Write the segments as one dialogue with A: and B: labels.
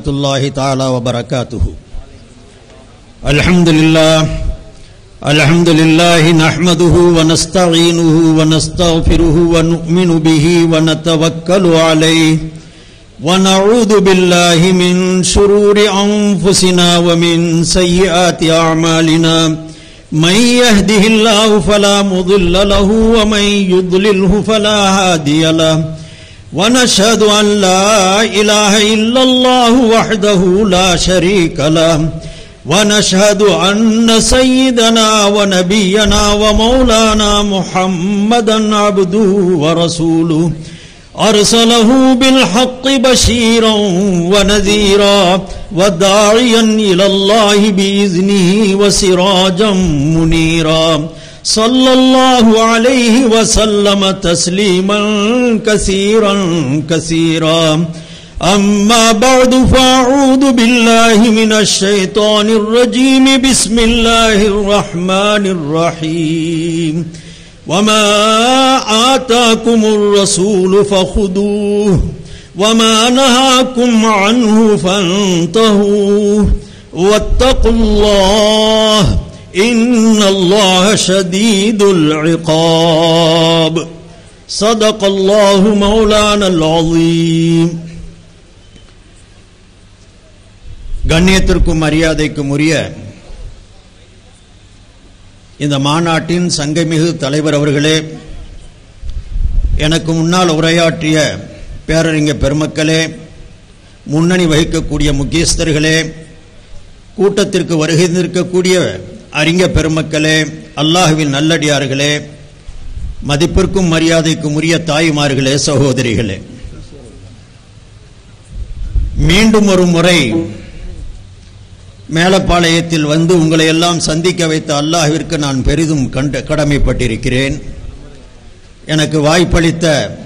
A: ورحمة الله تعالى وبركاته الحمد لله الحمد لله نحمده ونستعينه ونستغفره ونؤمن به ونتوكل عليه ونعوذ بالله من شرور أنفسنا ومن سيئات أعمالنا من يهده الله فلا مضل له ومن يضلله فلا هادي له ونشهد أن لا إله إلا الله وحده لا شريك له ونشهد أن سيدنا ونبينا ومولانا محمدا عبده ورسوله أرسله بالحق بشيرا ونذيرا وداعيا إلى الله بإذنه وسراجا منيرا صلى الله عليه وسلم تسليما كثيرا كثيرا أما بعد فأعوذ بالله من الشيطان الرجيم بسم الله الرحمن الرحيم وما آتاكم الرسول فخذوه وما نهاكم عنه فانتهوا واتقوا الله إن الله شديد العقاب صدق الله مولانا العظيم கண்ணியத்திற்கும் மரியாதைக்கும் உரிய இந்த மாநாட்டின் சங்கமிகு தலைவர் அவர்களே எனக்கு முன்னால் உரையாற்றிய பேரறிஞர் பெருமக்களே முன்னணி வகிக்கக்கூடிய முக்கியஸ்தர்களே கூட்டத்திற்கு வருகை நிற்கக்கூடிய அறிஞ பெருமக்களே அல்லாஹுவின் நல்லடியார்களே மதிப்பிற்கும் மரியாதைக்கும் உரிய தாய்மார்களே சகோதரிகளே மீண்டும் ஒரு முறை மேலப்பாளையத்தில் வந்து உங்களை எல்லாம் சந்திக்க வைத்த அல்லாஹிற்கு நான் பெரிதும் கண்டு கடமைப்பட்டிருக்கிறேன் எனக்கு வாய்ப்பளித்த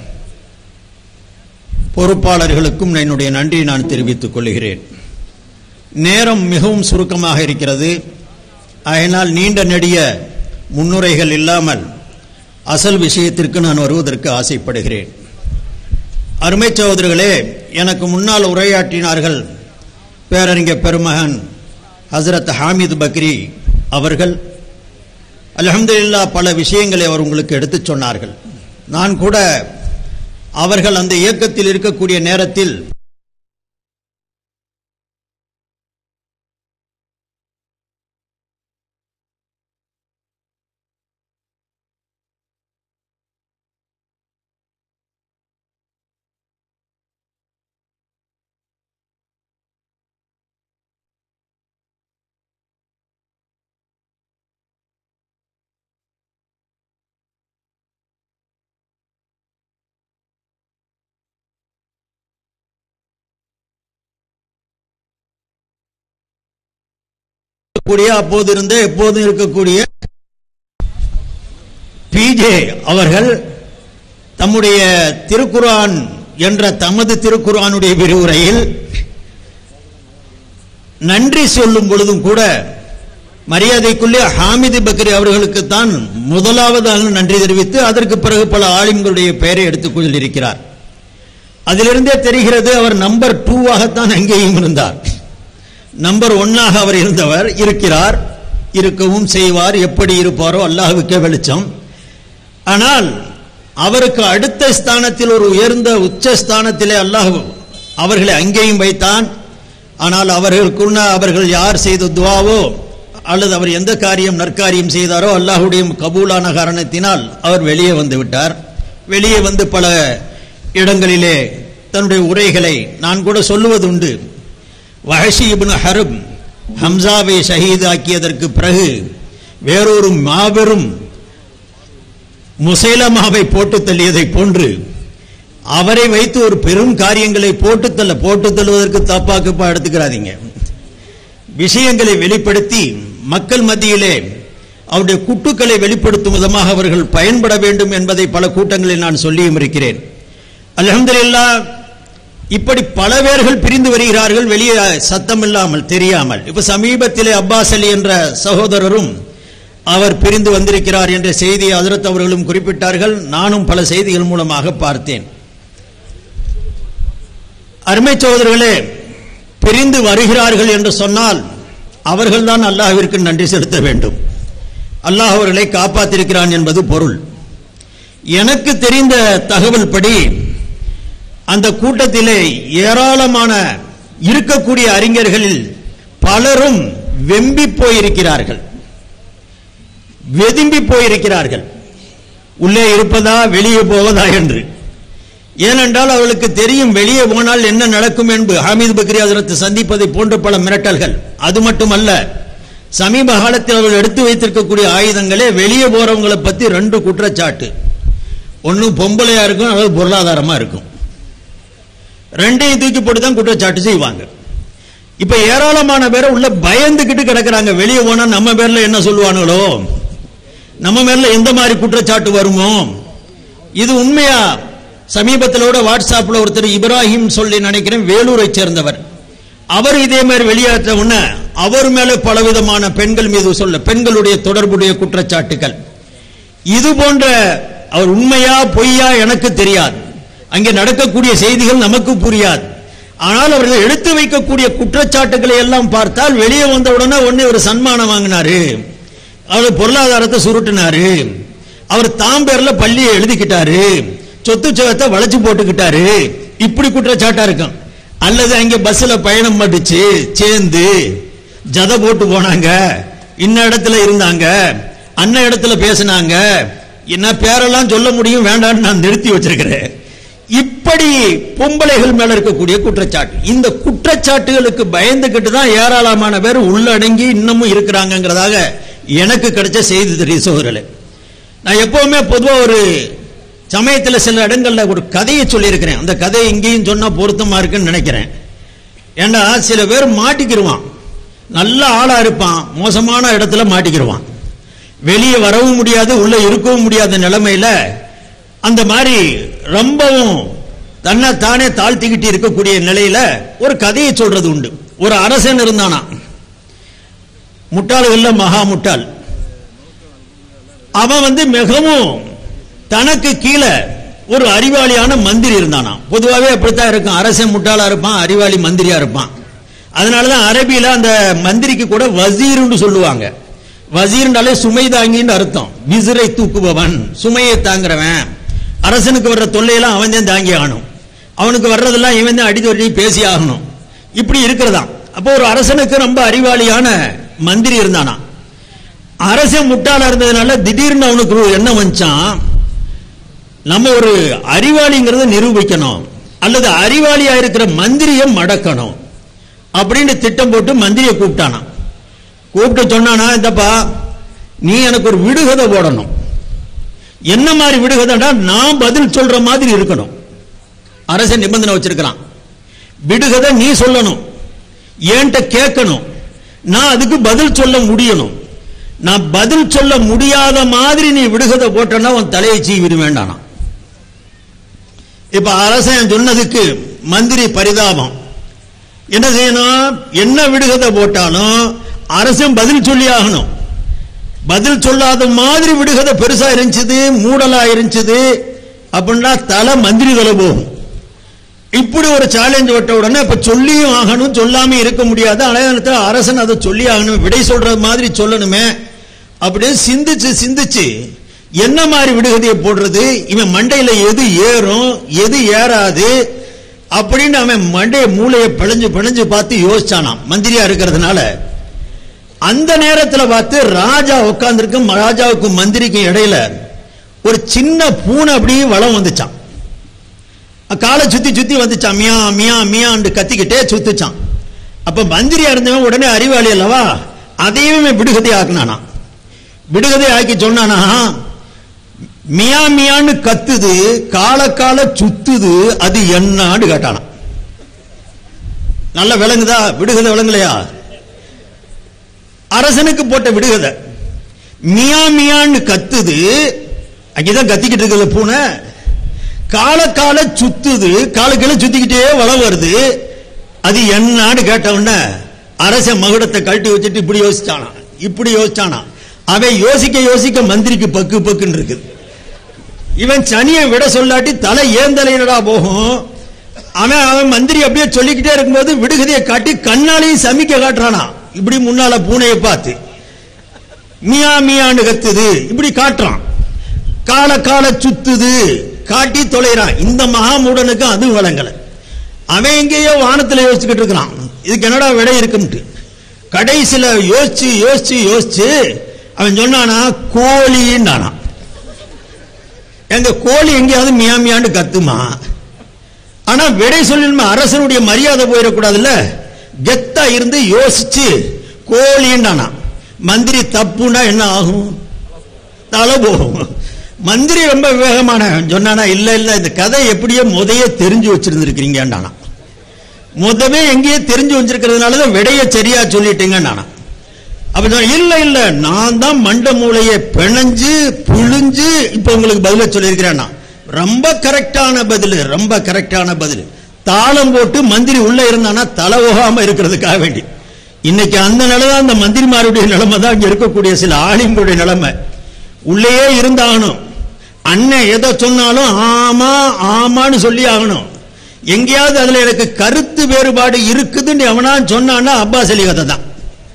A: பொறுப்பாளர்களுக்கும் என்னுடைய நன்றியை நான் தெரிவித்துக் கொள்கிறேன் நேரம் மிகவும் சுருக்கமாக இருக்கிறது அதனால் நீண்ட நெடிய முன்னுரைகள் இல்லாமல் அசல் விஷயத்திற்கு நான் வருவதற்கு ஆசைப்படுகிறேன் அருமை சகோதரர்களே எனக்கு முன்னால் உரையாற்றினார்கள் பேரறிஞர் பெருமகன் ஹசரத் ஹாமித் பக்ரி அவர்கள் அலமதுல்லா பல விஷயங்களை அவர் உங்களுக்கு எடுத்துச் சொன்னார்கள் நான் கூட அவர்கள் அந்த இயக்கத்தில் இருக்கக்கூடிய நேரத்தில் கூடிய அப்போது இருந்த எப்போதும் இருக்கக்கூடிய பிஜே அவர்கள் தம்முடைய திருக்குரான் என்ற தமது திருக்குரானுடைய விரிவுரையில் நன்றி சொல்லும் பொழுதும் கூட மரியாதைக்குள்ளே ஹாமிது பக்ரி அவர்களுக்கு தான் முதலாவது நன்றி தெரிவித்து அதற்கு பிறகு பல ஆலிம்களுடைய பெயரை எடுத்துக் கொண்டிருக்கிறார் அதிலிருந்தே தெரிகிறது அவர் நம்பர் டூவாகத்தான் அங்கேயும் இருந்தார் நம்பர் ஒன்னாக அவர் இருந்தவர் இருக்கிறார் இருக்கவும் செய்வார் எப்படி இருப்பாரோ அல்லாஹுக்கே வெளிச்சம் ஆனால் அவருக்கு அடுத்த ஸ்தானத்தில் ஒரு உயர்ந்த உச்ச ஸ்தானத்திலே அல்லாஹ் அவர்களை அங்கேயும் வைத்தான் ஆனால் அவர்களுக்குள்ள அவர்கள் யார் செய்த துவாவோ அல்லது அவர் எந்த காரியம் நற்காரியம் செய்தாரோ அல்லாஹுடைய கபூலான காரணத்தினால் அவர் வெளியே வந்து விட்டார் வெளியே வந்து பல இடங்களிலே தன்னுடைய உரைகளை நான் கூட சொல்லுவதுண்டு வஹஷி இப்னு ஹரப் ஹம்சாவை ஷஹீதாக்கியதற்கு பிறகு வேறொரு மாபெரும் முசைலமாவை போட்டு தள்ளியதை போன்று அவரை வைத்து ஒரு பெரும் காரியங்களை போட்டு தள்ள போட்டு தள்ளுவதற்கு தப்பாக்குப்பா எடுத்துக்கிறாதீங்க விஷயங்களை வெளிப்படுத்தி மக்கள் மத்தியிலே அவருடைய குட்டுக்களை வெளிப்படுத்தும் விதமாக அவர்கள் பயன்பட வேண்டும் என்பதை பல கூட்டங்களில் நான் சொல்லியும் இருக்கிறேன் அலமதுல்லா இப்படி பல பேர்கள் பிரிந்து வருகிறார்கள் வெளியே சத்தம் இல்லாமல் தெரியாமல் இப்ப சமீபத்திலே அப்பாஸ் அலி என்ற சகோதரரும் அவர் பிரிந்து வந்திருக்கிறார் என்ற செய்தியை அதிரத் அவர்களும் குறிப்பிட்டார்கள் நானும் பல செய்திகள் மூலமாக பார்த்தேன் அருமை சகோதரர்களே பிரிந்து வருகிறார்கள் என்று சொன்னால் அவர்கள்தான் அல்லாஹ்விற்கு நன்றி செலுத்த வேண்டும் அல்லாஹ் அவர்களை காப்பாற்றிருக்கிறான் என்பது பொருள் எனக்கு தெரிந்த தகவல் படி அந்த கூட்டத்திலே ஏராளமான இருக்கக்கூடிய அறிஞர்களில் பலரும் வெம்பி போயிருக்கிறார்கள் வெதும்பி போயிருக்கிறார்கள் உள்ளே இருப்பதா வெளியே போவதா என்று ஏனென்றால் அவர்களுக்கு தெரியும் வெளியே போனால் என்ன நடக்கும் என்பது ஹமீது பக்ரி அதற்கு சந்திப்பதை போன்ற பல மிரட்டல்கள் அது மட்டுமல்ல சமீப காலத்தில் அவர்கள் எடுத்து வைத்திருக்கக்கூடிய ஆயுதங்களே வெளியே போறவங்களை பத்தி ரெண்டு குற்றச்சாட்டு ஒன்று பொம்பளையா இருக்கும் அல்லது பொருளாதாரமா இருக்கும் ரெண்டையும் தூக்கி போட்டு தான் குற்றச்சாட்டு செய்வாங்க இப்ப ஏராளமான பேரை உள்ள பயந்துகிட்டு கிடக்குறாங்க வெளியே போனா நம்ம பேர்ல என்ன சொல்லுவானுங்களோ நம்ம மேல எந்த மாதிரி குற்றச்சாட்டு வருமோ இது உண்மையா சமீபத்தில் கூட வாட்ஸ்அப்ல ஒருத்தர் இப்ராஹிம் சொல்லி நினைக்கிறேன் வேலூரை சேர்ந்தவர் அவர் இதே மாதிரி வெளியேற்ற உடனே அவர் மேல பலவிதமான பெண்கள் மீது சொல்ல பெண்களுடைய தொடர்புடைய குற்றச்சாட்டுகள் இது போன்ற அவர் உண்மையா பொய்யா எனக்கு தெரியாது அங்கே நடக்கக்கூடிய செய்திகள் நமக்கு புரியாது ஆனால் அவர்கள் எடுத்து வைக்கக்கூடிய குற்றச்சாட்டுகளை எல்லாம் பார்த்தால் வெளியே வந்த உடனே உடனே ஒரு சன்மானம் வாங்கினாரு அவர் பொருளாதாரத்தை சுருட்டினாரு அவர் தாம் பேர்ல பள்ளியை எழுதிக்கிட்டாரு சொத்து சுகத்தை வளைச்சு போட்டுக்கிட்டாரு இப்படி குற்றச்சாட்டா இருக்கும் அல்லது அங்க பஸ்ல பயணம் பண்ணிச்சு சேர்ந்து ஜத போட்டு போனாங்க இன்ன இடத்துல இருந்தாங்க அன்ன இடத்துல பேசினாங்க என்ன பேரெல்லாம் சொல்ல முடியும் வேண்டாம்னு நான் நிறுத்தி வச்சிருக்கிறேன் இப்படி பொம்பளைகள் மேல இருக்கக்கூடிய குற்றச்சாட்டு இந்த குற்றச்சாட்டுகளுக்கு பயந்துகிட்டு தான் ஏராளமான பேர் உள்ளடங்கி இன்னமும் இருக்கிறாங்கிறதாக எனக்கு கிடைச்ச செய்தி தெரியும் சோதரலே நான் எப்பவுமே பொதுவா ஒரு சமயத்தில் சில இடங்கள்ல ஒரு கதையை சொல்லியிருக்கிறேன் அந்த கதை இங்கேயும் சொன்னா பொருத்தமா இருக்குன்னு நினைக்கிறேன் ஏன்னா சில பேர் மாட்டிக்கிருவான் நல்ல ஆளா இருப்பான் மோசமான இடத்துல மாட்டிக்கிருவான் வெளியே வரவும் முடியாது உள்ள இருக்கவும் முடியாத நிலைமையில அந்த மாதிரி ரொம்பவும் தன்னை தானே தாழ்த்திக்கிட்டு இருக்கக்கூடிய நிலையில ஒரு கதையை சொல்றது உண்டு ஒரு அரசன் இருந்தானா முட்டாள்கள்ல மகா முட்டாள் அவன் வந்து மிகவும் தனக்கு கீழே ஒரு அறிவாளியான மந்திரி இருந்தானா பொதுவாகவே அப்படித்தான் இருக்கும் அரசன் முட்டாளா இருப்பான் அறிவாளி மந்திரியா இருப்பான் அதனாலதான் அரபியில அந்த மந்திரிக்கு கூட வசீர்னு சொல்லுவாங்க வசீர்னாலே சுமை தாங்கின்னு அர்த்தம் விசிறை தூக்குபவன் சுமையை தாங்குறவன் அரசனுக்கு வர்ற தொல்லையெல்லாம் அவன் தான் தாங்கி ஆகணும் அவனுக்கு வர்றதெல்லாம் இவன் தான் அடித்து வட்டி பேசி ஆகணும் இப்படி இருக்கிறதாம் அப்போ ஒரு அரசனுக்கு ரொம்ப அறிவாளியான மந்திரி இருந்தானா அரசன் முட்டாளா இருந்ததுனால திடீர்னு அவனுக்கு ஒரு எண்ணம் வந்துச்சான் நம்ம ஒரு அறிவாளிங்கிறத நிரூபிக்கணும் அல்லது அறிவாளியா இருக்கிற மந்திரியை மடக்கணும் அப்படின்னு திட்டம் போட்டு மந்திரியை கூப்பிட்டானா கூப்பிட்டு சொன்னானா இந்தப்பா நீ எனக்கு ஒரு விடுகதை போடணும் என்ன மாதிரி விடுகதைடா நான் பதில் சொல்ற மாதிரி இருக்கணும் அரசன் நிபந்தனை வச்சிருக்கிறான் விடுகதை நீ சொல்லணும் ஏன்ட்ட கேட்கணும் நான் அதுக்கு பதில் சொல்ல முடியணும் நான் பதில் சொல்ல முடியாத மாதிரி நீ விடுகதை போட்டனா உன் தலையை சீவிடு வேண்டானா இப்ப அரசன் சொன்னதுக்கு மந்திரி பரிதாபம் என்ன செய்யணும் என்ன விடுகதை போட்டாலும் அரசன் பதில் சொல்லி ஆகணும் பதில் சொல்லாத மாதிரி விடுகதை பெருசா இருந்துச்சு மூடலா இருந்துச்சு அப்படின்னா தலை மந்திரி தலை போகும் இப்படி ஒரு சேலஞ்ச் விட்ட உடனே இப்ப சொல்லியும் ஆகணும் சொல்லாம இருக்க முடியாது அதே நேரத்தில் அரசன் அதை சொல்லி ஆகணும் விடை சொல்ற மாதிரி சொல்லணுமே அப்படியே சிந்திச்சு சிந்திச்சு என்ன மாதிரி விடுகதையை போடுறது இவன் மண்டையில எது ஏறும் எது ஏறாது அப்படின்னு அவன் மண்டைய மூளையை பிழைஞ்சு பிழைஞ்சு பார்த்து யோசிச்சானாம் மந்திரியா இருக்கிறதுனால அந்த நேரத்தில் பார்த்து ராஜா உட்கார்ந்துருக்கும் ராஜாவுக்கும் மந்திரிக்கும் இடையில ஒரு சின்ன பூனை அப்படியே வளம் வந்துச்சான் காலை சுத்தி சுத்தி வந்துச்சான் மியா மியா மியான்னு கத்திக்கிட்டே சுத்துச்சான் அப்ப மந்திரியா இருந்தவன் உடனே அறிவாளி அல்லவா அதையும் இவன் விடுகதை ஆக்குனானா விடுகதை ஆக்கி சொன்னானா மியா மியான்னு கத்துது கால கால சுத்துது அது என்னான்னு கேட்டானா நல்ல விளங்குதா விடுகதை விளங்கலையா அரசனுக்கு போட்ட விடுகதை மியா மியான்னு கத்துது அங்கேதான் கத்திக்கிட்டு இருக்குது பூனை கால கால சுத்துது காலுக்கில சுத்திக்கிட்டே வளம் வருது அது என்னான்னு கேட்டவுடனே அரச மகுடத்தை கழட்டி வச்சுட்டு இப்படி யோசிச்சானா இப்படி யோசிச்சானா அவன் யோசிக்க யோசிக்க மந்திரிக்கு பக்கு பக்குன்னு இருக்குது இவன் சனியை விட சொல்லாட்டி தலை ஏந்தலையினடா போகும் அவன் அவன் மந்திரி அப்படியே சொல்லிக்கிட்டே இருக்கும்போது விடுகதையை காட்டி கண்ணாலையும் சமிக்க காட்டுறானா இப்படி முன்னால பூனையை பார்த்து மியா மியான்னு கத்துது இப்படி காட்டுறான் கால கால சுத்துது காட்டி தொலைறான் இந்த மகாமூடனுக்கு அது வழங்கல அவன் எங்கேயோ வானத்துல யோசிச்சுக்கிட்டு இருக்கிறான் இதுக்கு என்னடா விடை இருக்கும்ட்டு கடைசியில யோசிச்சு யோசிச்சு யோசிச்சு அவன் சொன்னானா கோழின்னானா எங்க கோழி எங்கேயாவது மியா மியான்னு கத்துமா ஆனா விடை சொல்லணுமா அரசனுடைய மரியாதை போயிடக்கூடாதுல்ல கெத்தா இருந்து யோசிச்சு கோழின்னானா மந்திரி தப்புனா என்ன ஆகும் தலை போகும் மந்திரி ரொம்ப விவேகமான சொன்னானா இல்ல இல்ல இந்த கதை எப்படியோ முதைய தெரிஞ்சு வச்சிருந்திருக்கிறீங்கன்னானா முதவே எங்கேயோ தெரிஞ்சு வச்சிருக்கிறதுனால தான் விடைய சரியா சொல்லிட்டீங்கன்னானா அப்ப சொன்ன, இல்ல இல்ல நான் தான் மண்ட மூளையை பிணைஞ்சு புழிஞ்சு இப்ப உங்களுக்கு பதில சொல்லியிருக்கிறேன் ரொம்ப கரெக்டான பதில் ரொம்ப கரெக்டான பதில் தாளம் போட்டு மந்திரி உள்ள இருந்தானா தலை போகாம இருக்கிறதுக்காக வேண்டி இன்னைக்கு அந்த நிலைதான் அந்த மந்திரிமாருடைய நிலைமை தான் இங்க இருக்கக்கூடிய சில ஆலிம்களுடைய நிலைமை உள்ளேயே இருந்தாகணும் அண்ணன் எதை சொன்னாலும் ஆமா ஆமான்னு சொல்லி ஆகணும் எங்கேயாவது அதுல எனக்கு கருத்து வேறுபாடு இருக்குதுன்னு எவனா சொன்னான்னா அப்பாஸ் அலி கதை தான்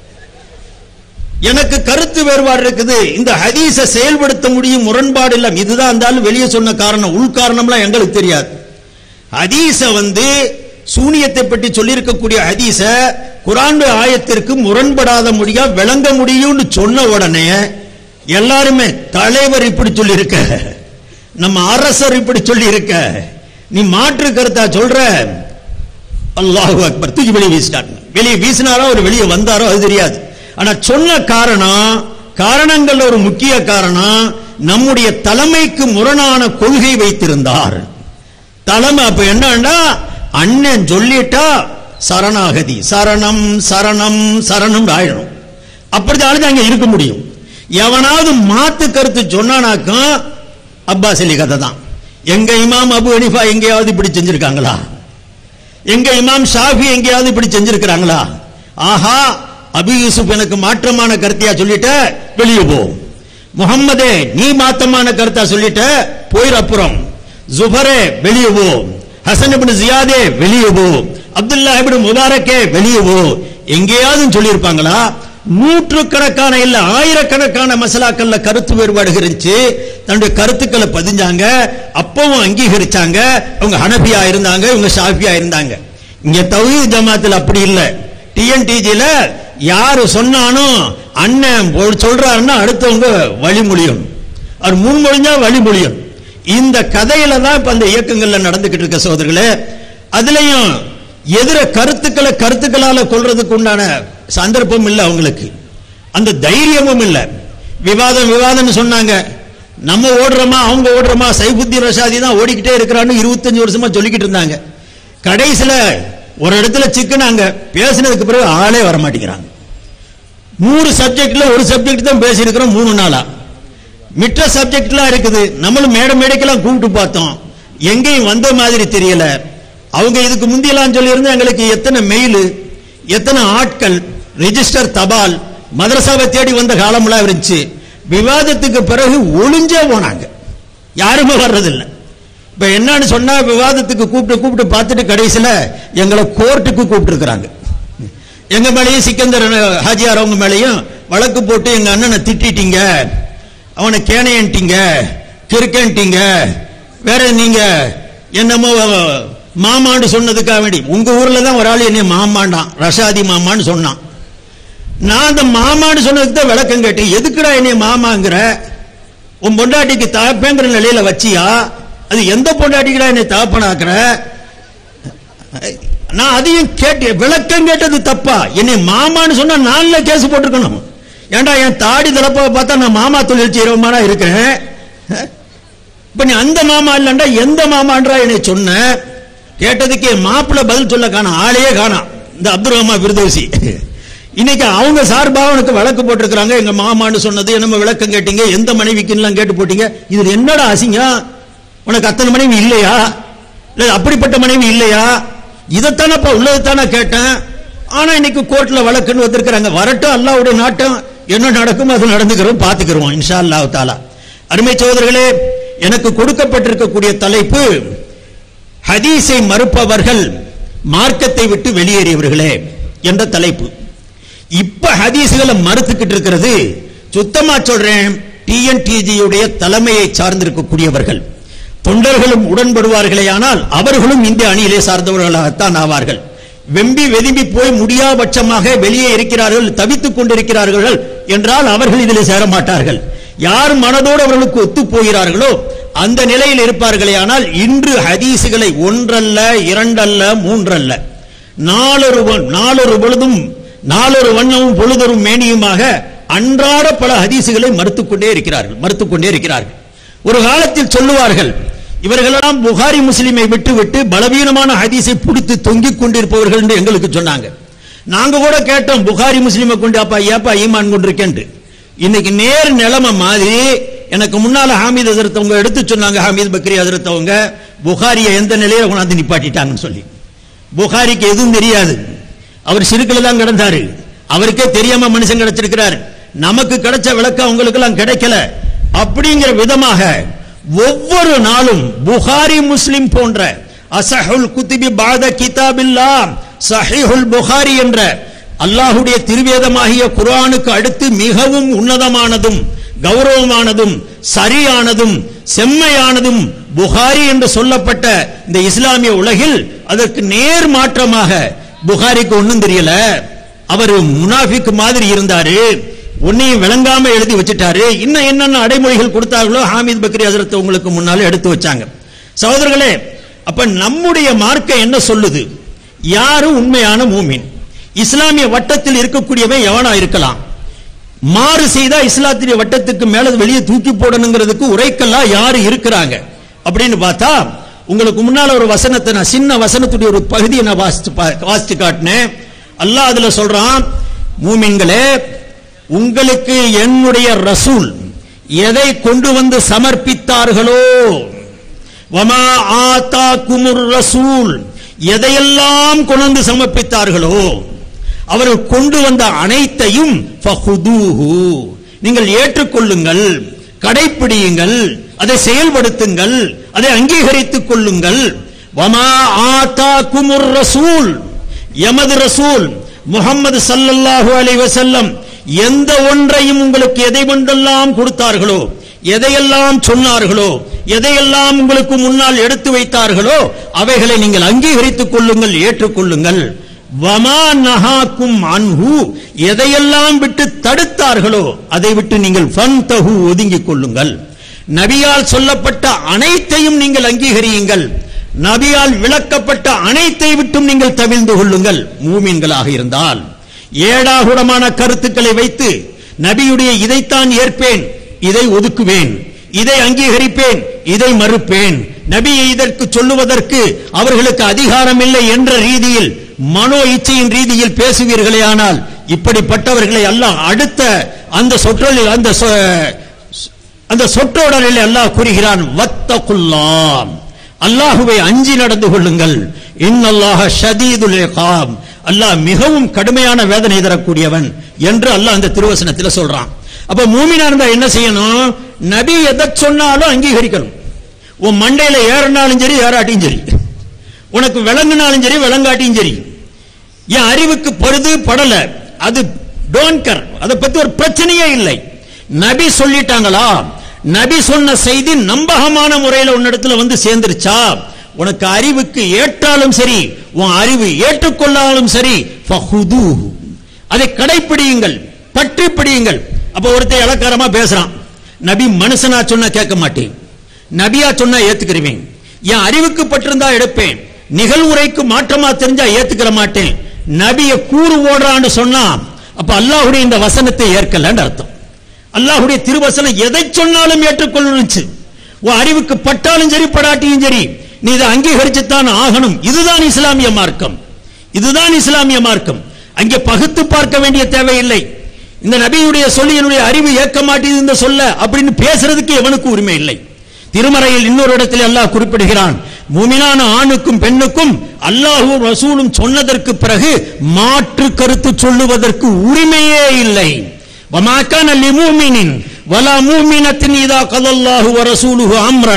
A: எனக்கு கருத்து வேறுபாடு இருக்குது இந்த ஹதீஸை செயல்படுத்த முடியும் முரண்பாடு இல்ல இதுதான் இருந்தாலும் வெளியே சொன்ன காரணம் உள் காரணம்லாம் எங்களுக்கு தெரியாது ஹதீஸ வந்து சூனியத்தை பற்றி சொல்லியிருக்கக்கூடிய ஹதீஸ குரான் ஆயத்திற்கு முரண்படாத முடியா விளங்க முடியும்னு சொன்ன உடனே எல்லாருமே தலைவர் இப்படி சொல்லியிருக்க நம்ம அரசர் இப்படி சொல்லியிருக்க நீ மாற்று கருத்தா சொல்ற அல்லாஹு அக்பர் தூக்கி வெளியே வீசிட்டாங்க வெளியே வீசினாரோ அவர் வெளியே வந்தாரோ அது தெரியாது ஆனா சொன்ன காரணம் காரணங்கள்ல ஒரு முக்கிய காரணம் நம்முடைய தலைமைக்கு முரணான கொள்கை வைத்திருந்தார் தலைமை அப்ப என்னன்னா அண்ணன் சொல்லிட்டா சரணாகதி சரணம் சரணம் சரணம் ஆயிடும் அப்படிதான் அங்க இருக்க முடியும் எவனாவது மாத்து கருத்து சொன்னானாக்கும் அப்பாஸ் அலி கதை தான் எங்க இமாம் அபு ஹனிஃபா எங்கேயாவது இப்படி செஞ்சிருக்காங்களா எங்க இமாம் ஷாஃபி எங்கேயாவது இப்படி செஞ்சிருக்கிறாங்களா ஆஹா அபி யூசுப் எனக்கு மாற்றமான கருத்தியா சொல்லிட்ட வெளியே போ முகம்மதே நீ மாத்தமான கருத்தா சொல்லிட்ட போயிரு அப்புறம் ஜுபரே வெளியே போ ஹசன் இப்னு ஜியாதே வெளியே போ அப்துல்லா இப்னு முபாரக்கே வெளியே போ எங்கேயாவது சொல்லியிருப்பாங்களா நூற்றுக்கணக்கான இல்ல ஆயிரக்கணக்கான மசலாக்கள்ல கருத்து வேறுபாடு இருந்துச்சு தன்னுடைய கருத்துக்களை பதிஞ்சாங்க அப்பவும் அங்கீகரிச்சாங்க அவங்க ஹனபியா இருந்தாங்க இவங்க ஷாஃபியா இருந்தாங்க இங்க தௌஹீத் ஜமாத்தில் அப்படி இல்ல டிஎன்டிஜில யாரு சொன்னாலும் அண்ணன் பொ- சொல்றாருன்னா அடுத்தவங்க வழிமொழியும் அவர் முன்மொழிஞ்சா வழிமொழியும் இந்த கதையில தான் இப்ப அந்த இயக்கங்கள்ல நடந்துகிட்டு இருக்க சோதர்களே அதுலயும் எதிர கருத்துக்களை கருத்துக்களால கொள்றதுக்கு உண்டான சந்தர்ப்பம் இல்லை அவங்களுக்கு அந்த தைரியமும் இல்லை விவாதம் விவாதம்னு சொன்னாங்க நம்ம ஓடுறோமா அவங்க ஓடுறோமா சைபுத்தி ரஷாதி தான் ஓடிக்கிட்டே இருக்கிறான்னு இருபத்தஞ்சு வருஷமா சொல்லிக்கிட்டு இருந்தாங்க கடைசியில ஒரு இடத்துல சிக்கனாங்க பேசினதுக்கு பிறகு ஆளே வர மாட்டேங்கிறாங்க நூறு சப்ஜெக்ட்ல ஒரு சப்ஜெக்ட் தான் பேசியிருக்கிறோம் மூணு நாளா மிற்ற சப்ஜெக்ட்லாம் இருக்குது நம்மளும் மேடை மேடைக்கெல்லாம் கூப்பிட்டு பார்த்தோம் எங்கேயும் வந்த மாதிரி தெரியல அவங்க இதுக்கு முந்தியெல்லாம் சொல்லியிருந்தா எங்களுக்கு எத்தனை மெயில் எத்தனை ஆட்கள் ரெஜிஸ்டர் தபால் மதரசாவை தேடி வந்த காலம்லாம் இருந்துச்சு விவாதத்துக்கு பிறகு ஒளிஞ்சே போனாங்க யாருமே வர்றதில்லை இப்ப என்னன்னு சொன்னா விவாதத்துக்கு கூப்பிட்டு கூப்பிட்டு பார்த்துட்டு கடைசியில எங்களை கோர்ட்டுக்கு கூப்பிட்டு இருக்கிறாங்க எங்க மேலேயும் சிக்கந்தர் ஹாஜியார் அவங்க மேலேயும் வழக்கு போட்டு எங்க அண்ணனை திட்டிட்டீங்க அவனை கேனையன்ட்டீங்க கிறுக்கன்ட்டீங்க வேற நீங்க என்னமோ மாமான்னு சொன்னதுக்காக வேண்டி உங்க ஊர்ல தான் ஒரு ஆள் என்னை மாமாண்டான் ரஷாதி மாமான்னு சொன்னான் நான் அந்த மாமான்னு சொன்னதுக்கு தான் விளக்கம் கேட்டேன் எதுக்குடா என்னை மாமாங்கிற உன் பொண்டாட்டிக்கு தகப்பேங்கிற நிலையில வச்சியா அது எந்த பொண்டாட்டிக்குடா என்னை தகப்பனாக்குற நான் அதையும் கேட்டு விளக்கம் கேட்டது தப்பா என்னை மாமான்னு சொன்னா நான்ல கேஸ் போட்டிருக்கணும் ஏன்டா என் தாடி தலப்ப பார்த்தா நான் மாமா தொழில் செய்யறவமானா இருக்கேன் இப்ப நீ அந்த மாமா இல்லண்டா எந்த மாமான்றா என்னை சொன்ன கேட்டதுக்கு என் மாப்பிள்ள பதில் சொல்ல காணோம் ஆளையே காணோம் இந்த அப்துல் ரஹ்மான் விருதோசி இன்னைக்கு அவங்க சார்பா உனக்கு வழக்கு போட்டிருக்கிறாங்க எங்க மாமான்னு சொன்னது என்னமோ விளக்கம் கேட்டீங்க எந்த மனைவிக்குன்னு கேட்டு போட்டீங்க இது என்னடா அசிங்கம் உனக்கு அத்தனை மனைவி இல்லையா இல்ல அப்படிப்பட்ட மனைவி இல்லையா இதைத்தானப்பா உள்ளதைத்தானே கேட்டேன் ஆனா இன்னைக்கு கோர்ட்ல வழக்குன்னு வந்திருக்கிறாங்க வரட்டும் அல்லாவுடைய நாட்டம் என்ன நடக்கும் அது நடந்துக்கிறோம் பாத்துக்கிறோம் இன்ஷா அல்லாஹ் தாலா அருமை சகோதரர்களே எனக்கு கொடுக்கப்பட்டிருக்கக்கூடிய தலைப்பு ஹதீஸை மறுப்பவர்கள் மார்க்கத்தை விட்டு வெளியேறியவர்களே என்ற தலைப்பு இப்ப ஹதீஸுகளை மறுத்துக்கிட்டு இருக்கிறது சுத்தமா சொல்றேன் டிஎன்டிஜியுடைய தலைமையை சார்ந்திருக்கக்கூடியவர்கள் தொண்டர்களும் உடன்படுவார்களே ஆனால் அவர்களும் இந்த அணியிலே சார்ந்தவர்களாகத்தான் ஆவார்கள் வெம்பி வெதும்பி போய் முடியாபட்சமாக வெளியே இருக்கிறார்கள் தவித்துக் கொண்டிருக்கிறார்கள் என்றால் அவர்கள் இதில் சேர மாட்டார்கள் யார் மனதோடு அவர்களுக்கு ஒத்து போகிறார்களோ அந்த நிலையில் இருப்பார்களே ஆனால் இன்று ஹதீஸுகளை ஒன்றல்ல இரண்டல்ல மூன்றல்ல நாளொரு வ- நாளொரு பொழுதும் நாளொரு வண்ணமும் பொழுதொரும் மேனியுமாக அன்றாட பல ஹதீஸுகளை மறுத்துக் கொண்டே இருக்கிறார்கள் மறுத்துக் கொண்டே இருக்கிறார்கள் ஒரு காலத்தில் சொல்லுவார்கள் இவர்களெல்லாம் புகாரி முஸ்லிமை விட்டு விட்டு பலவீனமான ஹதீஸை பிடித்து தொங்கிக் கொண்டிருப்பவர்கள் என்று எங்களுக்கு சொன்னாங்க நாங்க கூட கேட்டோம் புகாரி முஸ்லிமை கொண்டு அப்பா ஏப்பா ஈமான் கொண்டிருக்கேன்ட்டு இன்னைக்கு நேர் நிலைமை மாதிரி எனக்கு முன்னால ஹாமித் ஹசரத்தவங்க எடுத்து சொன்னாங்க ஹாமித் பக்ரி ஹசரத்தவங்க புகாரியை எந்த நிலையில கொண்டாந்து நிப்பாட்டிட்டாங்கன்னு சொல்லி புகாரிக்கு எதுவும் தெரியாது அவர் சிறுக்கில் தான் கிடந்தாரு அவருக்கே தெரியாம மனுஷன் கிடைச்சிருக்கிறார் நமக்கு கிடைச்ச விளக்கம் அவங்களுக்கு எல்லாம் கிடைக்கல அப்படிங்கிற விதமாக ஒவ்வொரு நாளும் புகாரி முஸ்லிம் போன்ற அசஹுல் குத்திபி பாத கிதாபில்லா சஹீஹுல் புகாரி என்ற அல்லாஹுடைய திருவேதமாகிய குர்ஆனுக்கு அடுத்து மிகவும் உன்னதமானதும் கௌரவமானதும் சரியானதும் செம்மையானதும் புகாரி என்று சொல்லப்பட்ட இந்த இஸ்லாமிய உலகில் அதற்கு நேர் மாற்றமாக புகாரிக்கு ஒண்ணும் தெரியல அவர் முனாஃபிக் மாதிரி இருந்தாரு ஒன்னையும் விளங்காம எழுதி வச்சிட்டாரு இன்னும் என்னென்ன அடைமொழிகள் கொடுத்தார்களோ ஹாமித் பக்ரி ஹசரத் உங்களுக்கு முன்னால எடுத்து வச்சாங்க சகோதரர்களே அப்ப நம்முடைய மார்க்கம் என்ன சொல்லுது யாரு உண்மையான மூமின் இஸ்லாமிய வட்டத்தில் இருக்கக்கூடியவன் எவனா இருக்கலாம் மாறு செய்தா இஸ்லாத்திய வட்டத்துக்கு மேல வெளியே தூக்கி போடணுங்கிறதுக்கு உரைக்கல்லா யாரு இருக்கிறாங்க அப்படின்னு பார்த்தா உங்களுக்கு முன்னால ஒரு வசனத்தை நான் சின்ன வசனத்துடைய ஒரு பகுதியை நான் வாசிச்சு பா- வாசிச்சு காட்டினேன் அல்லாஹ் அதுல சொல்றான் மூமின்களே உங்களுக்கு என்னுடைய ரசூல் எதை கொண்டு வந்து சமர்ப்பித்தார்களோ வமா ஆத்தாக்குமுர் ரசூல் எதையெல்லாம் கொண்டு வந்து சமர்ப்பித்தார்களோ அவர்கள் கொண்டு வந்த அனைத்தையும் ஃபஹுதூஹு. நீங்கள் ஏற்றுக்கொள்ளுங்கள் கடைப்பிடியுங்கள் அதை செயல்படுத்துங்கள் அதை அங்கீகரித்துக் கொள்ளுங்கள் வமா ஆத்தாக்குமுர் ரசூல் எமது ரசூல் முகமது சல்லல்லாஹு அலைஹி வஸல்லம் எந்த ஒன்றையும் உங்களுக்கு எதை கொண்டெல்லாம் கொடுத்தார்களோ எதையெல்லாம் சொன்னார்களோ எதையெல்லாம் உங்களுக்கு முன்னால் எடுத்து வைத்தார்களோ அவைகளை நீங்கள் அங்கீகரித்துக் கொள்ளுங்கள் ஏற்றுக்கொள்ளுங்கள் வமா நஹாக்கும் அன்ஹு எதையெல்லாம் விட்டு தடுத்தார்களோ அதை விட்டு நீங்கள் ஃபன்தஹு ஒதுங்கிக் கொள்ளுங்கள் நபியால் சொல்லப்பட்ட அனைத்தையும் நீங்கள் அங்கீகரியுங்கள் நபியால் விளக்கப்பட்ட அனைத்தை விட்டும் நீங்கள் தவிர்ந்து கொள்ளுங்கள் மூமின்களாக இருந்தால் ஏடாகுடமான கருத்துக்களை வைத்து நபியுடைய இதைத்தான் ஏற்பேன் இதை ஒதுக்குவேன் இதை அங்கீகரிப்பேன் இதை மறுப்பேன் நபியை இதற்கு சொல்லுவதற்கு அவர்களுக்கு அதிகாரம் இல்லை என்ற ரீதியில் மனோ இச்சையின் ரீதியில் பேசுவீர்களே ஆனால் இப்படிப்பட்டவர்களை அல்லாஹ் அடுத்த அந்த சொற்றொழில் அந்த சொ- அந்த சொற்றொடரில் அல்லாஹ் கூறுகிறான் வத்தகுல்லாம் அல்லாஹுவை அஞ்சி நடந்து கொள்ளுங்கள் இன்னல்லாஹ ஷதீதுல் இகாம் அல்லாஹ் மிகவும் கடுமையான வேதனை தரக்கூடியவன் என்று அல்லாஹ் அந்த திருவசனத்தில் சொல்றான் அப்ப மூமினா இருந்தா என்ன செய்யணும் நபி எதை சொன்னாலும் அங்கீகரிக்கணும் உன் மண்டையில ஏறினாலும் சரி ஏறாட்டியும் சரி உனக்கு விளங்குனாலும் சரி விளங்காட்டியும் சரி என் அறிவுக்கு படுது படல அது டோன்ட் கர் அதை பத்தி ஒரு பிரச்சனையே இல்லை நபி சொல்லிட்டாங்களா நபி சொன்ன செய்தி நம்பகமான முறையில் உன்னிடத்துல வந்து சேர்ந்துருச்சா உனக்கு அறிவுக்கு ஏற்றாலும் சரி உன் அறிவு ஏற்றுக்கொள்ளாலும் சரி ஃபஹுதூஹு. அதை கடைப்பிடியுங்கள் பற்றி பிடியுங்கள் அப்ப ஒருத்தன் இலக்காரமா பேசுறான் நபி மனுஷனா சொன்னா கேட்க மாட்டேன் நபியா சொன்னா ஏத்துக்கிறவேன் என் அறிவுக்கு பட்டிருந்தா எடுப்பேன் நிகழ்வுரைக்கு மாற்றமா தெரிஞ்சா ஏத்துக்கிற மாட்டேன் நபிய கூறு ஓடுறான்னு சொன்னா அப்ப அல்லாஹ்வுடைய இந்த வசனத்தை ஏற்கலன்னு அர்த்தம் அல்லாஹ்வுடைய திருவசனம் எதை சொன்னாலும் ஏற்றுக்கொள்ளணுச்சு உன் அறிவுக்கு பட்டாலும் சரி படாட்டியும் சரி நீ இதை அங்கீகரிச்சுத்தான் ஆகணும் இதுதான் இஸ்லாமிய மார்க்கம் இதுதான் இஸ்லாமிய மார்க்கம் அங்கே பகுத்து பார்க்க வேண்டிய தேவையில்லை இந்த நபியுடைய சொல்லி என்னுடைய அறிவு ஏற்க மாட்டேது இந்த சொல்ல அப்படின்னு பேசுறதுக்கு எவனுக்கு உரிமை இல்லை திருமறையில் இன்னொரு இடத்தில் அல்லாஹ் குறிப்பிடுகிறான் மூமினான ஆணுக்கும் பெண்ணுக்கும் அல்லாஹும் ரசூலும் சொன்னதற்கு பிறகு மாற்று கருத்து சொல்லுவதற்கு உரிமையே இல்லை وما كان لمؤمن ولا مؤمنة إذا قضى الله ورسوله أمرا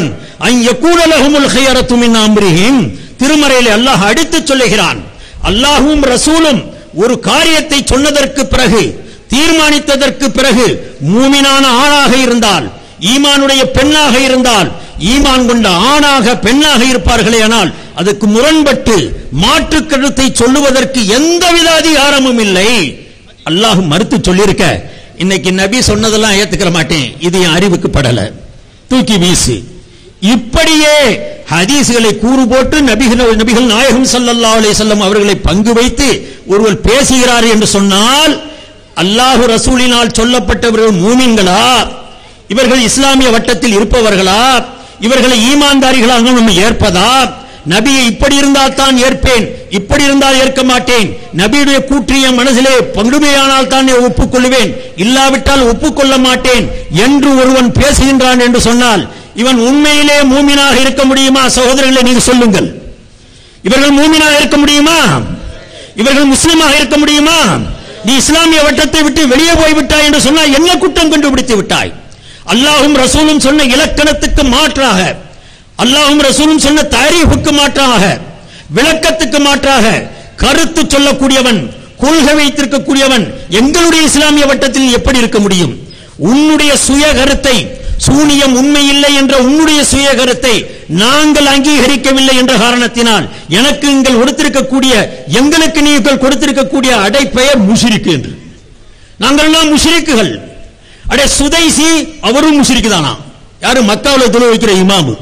A: அன் யகூன லஹுமுல் ஹியரத்து மின் அம்ரிஹிம் திருமறையில் அல்லாஹ் அடித்துச் சொல்லுகிறான் அல்லாஹ்வும் ரசூலும் ஒரு காரியத்தை சொன்னதற்கு பிறகு தீர்மானித்ததற்கு பிறகு மூமினான ஆணாக இருந்தால் ஈமானுடைய பெண்ணாக இருந்தால் ஈமான் கொண்ட ஆணாக பெண்ணாக இருப்பார்களே ஆனால் அதுக்கு முரண்பட்டு மாற்று கருத்தை சொல்லுவதற்கு எந்தவித அதிகாரமும் இல்லை அல்லாஹ் மறுத்து சொல்லியிருக்க இன்னைக்கு நபி சொன்னதெல்லாம் ஏத்துக்கிற மாட்டேன் இது என் அறிவுக்கு படல தூக்கி வீசு இப்படியே ஹதீஸ்களை கூறு போட்டு நபிகள் நபிகள் நாயகம் ஸல்லல்லாஹு அலைஹி வஸல்லம் அவர்களை பங்கு வைத்து ஒருவர் பேசுகிறார் என்று சொன்னால் அல்லாஹு ரசூலினால் சொல்லப்பட்டவர்கள் மூமின்களா இவர்கள் இஸ்லாமிய வட்டத்தில் இருப்பவர்களா இவர்களை ஈமான்தாரிகளாக நம்ம ஏற்பதா நபியை இப்படி இருந்தால் தான் ஏற்பேன் இப்படி இருந்தால் ஏற்க மாட்டேன் நபியுடைய கூற்று என் மனசிலே பங்குமையானால் தான் ஒப்புக்கொள்வேன் இல்லாவிட்டால் ஒப்புக்கொள்ள மாட்டேன் என்று ஒருவன் பேசுகின்றான் என்று சொன்னால் இவன் உண்மையிலே மூமினாக இருக்க முடியுமா சகோதரர்களை நீங்க சொல்லுங்கள் இவர்கள் மூமினாக இருக்க முடியுமா இவர்கள் முஸ்லிமாக இருக்க முடியுமா நீ இஸ்லாமிய வட்டத்தை விட்டு வெளியே போய் விட்டாய் என்று சொன்னால் என்ன குற்றம் கண்டுபிடித்து விட்டாய் அல்லாஹும் ரசூலும் சொன்ன இலக்கணத்துக்கு மாற்றாக அல்லாஹும் ரசூலும் சொன்ன தாரீஃபுக்கு மாற்றாக விளக்கத்துக்கு மாற்றாக கருத்து சொல்லக்கூடியவன் கொள்கை வைத்திருக்கக்கூடியவன் எங்களுடைய இஸ்லாமிய வட்டத்தில் எப்படி இருக்க முடியும் உன்னுடைய சுய கருத்தை சூனியம் உண்மை இல்லை என்ற உன்னுடைய சுய கருத்தை நாங்கள் அங்கீகரிக்கவில்லை என்ற காரணத்தினால் எனக்கு நீங்கள் கொடுத்திருக்கக்கூடிய எங்களுக்கு நீங்கள் கொடுத்திருக்கக்கூடிய அடைப்பெயர் முஷிரிக்கு என்று நாங்கள் எல்லாம் முஷிரிக்குகள் அடே சுதைசி அவரும் முஷிரிக்கு தானா யாரு மக்காவுல தொழு வைக்கிற இமாமு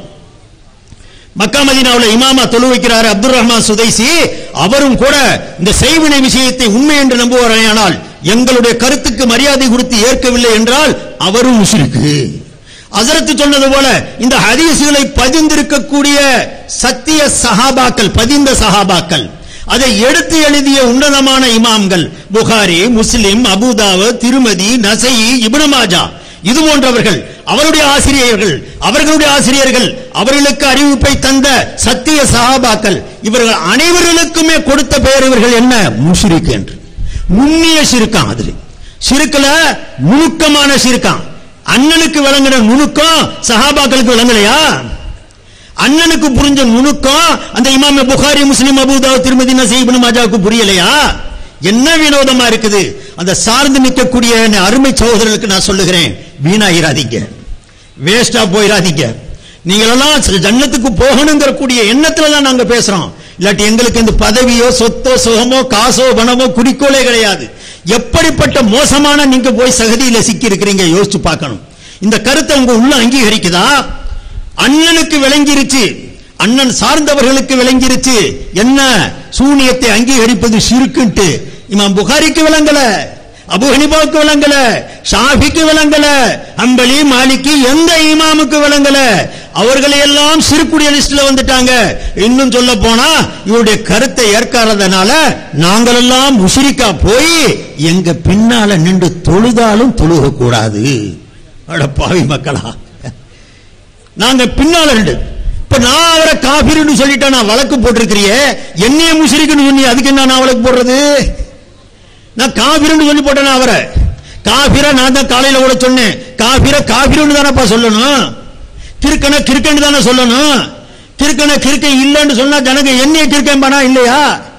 A: மக்கா மதீனாவுல இமாமா தொழு வைக்கிறாரு அப்துல் ரஹ்மான் சுதைசி அவரும் கூட இந்த செய்வினை விஷயத்தை உண்மை என்று நம்புவாரானால் எங்களுடைய கருத்துக்கு மரியாதை கொடுத்து ஏற்கவில்லை என்றால் அவரும் முஷிரிக்கு அசரத்து சொன்னது போல இந்த ஹதீசுகளை பதிந்திருக்கக்கூடிய சத்திய சஹாபாக்கள் பதிந்த சஹாபாக்கள் அதை எடுத்து எழுதிய உன்னதமான இமாம்கள் புகாரி முஸ்லிம் அபுதாவ திருமதி நசை இப்னு மாஜா இது போன்றவர்கள் அவருடைய ஆசிரியர்கள் அவர்களுடைய ஆசிரியர்கள் அவர்களுக்கு அறிவிப்பை தந்த சத்திய சஹாபாக்கள் இவர்கள் அனைவர்களுக்குமே கொடுத்த பெயர் இவர்கள் என்ன முஷ்ரிக் என்று நுண்ணிய சிறுக்கான் அதுல சிறுக்கல நுணுக்கமான சிறுக்கான் அண்ணனுக்கு விளங்கின நுணுக்கம் சஹாபாக்களுக்கு விளங்கலையா அண்ணனுக்கு புரிஞ்ச நுணுக்கம் அந்த இமாம் புகாரி முஸ்லிம் அபூதா திருமதி நசீபன் மாஜாவுக்கு புரியலையா என்ன வினோதமா இருக்குது அந்த சார்ந்து நிற்கக்கூடிய என் அருமை சகோதரர்களுக்கு நான் சொல்லுகிறேன் வீணாயிராதீங்க வேஸ்டா போயிடாதீங்க நீங்களெல்லாம் ஜன்னத்துக்கு போகணுங்கிற கூடிய எண்ணத்துல தான் நாங்க பேசுறோம் இல்லாட்டி எங்களுக்கு இந்த பதவியோ சொத்தோ சுகமோ காசோ பணமோ குறிக்கோளே கிடையாது எப்படிப்பட்ட மோசமான நீங்க போய் சகதியில சிக்கி இருக்கிறீங்க யோசிச்சு பார்க்கணும் இந்த கருத்தை உங்க உள்ள அங்கீகரிக்குதா அண்ணனுக்கு விளங்கிருச்சு அண்ணன் சார்ந்தவர்களுக்கு விளங்கிருச்சு என்ன சூனியத்தை அங்கீகரிப்பது சிறுக்குன்ட்டு இமாம் புகாரிக்கு விளங்கல அபு ஹனிபாவுக்கு விளங்கல ஷாஃபிக்கு விளங்கல அம்பலி மாலிக்கு எந்த இமாமுக்கு விளங்கல அவர்களை எல்லாம் சிறுக்குடிய லிஸ்ட்ல வந்துட்டாங்க இன்னும் சொல்ல போனா இவருடைய கருத்தை ஏற்காதனால நாங்கள் எல்லாம் முஷிரிக்கா போய் எங்க பின்னால நின்று தொழுதாலும் தொழுக கூடாது அட பாவி மக்களா நாங்க பின்னால நின்று இப்ப நான் அவரை காபிர்னு சொல்லிட்டேன் நான் வழக்கு போட்டிருக்கிறியே என்னைய முஷிரிக்குன்னு சொன்னி அதுக்கு என்ன நான் வழக்கு போடுறது நான் காபிரன்னு சொல்லி போட்டேன் அவரை காபிர நான் தான் காலையில கூட சொன்னேன் காபிர காபிரன்னு தானப்பா சொல்லணும் கிறுக்கன கிறுக்கன்னு தானே சொல்லணும் கிறுக்கன கிறுக்கன் இல்லைன்னு சொன்னா ஜனங்க என்னைய கிறுக்கன் பண்ணா இல்லையா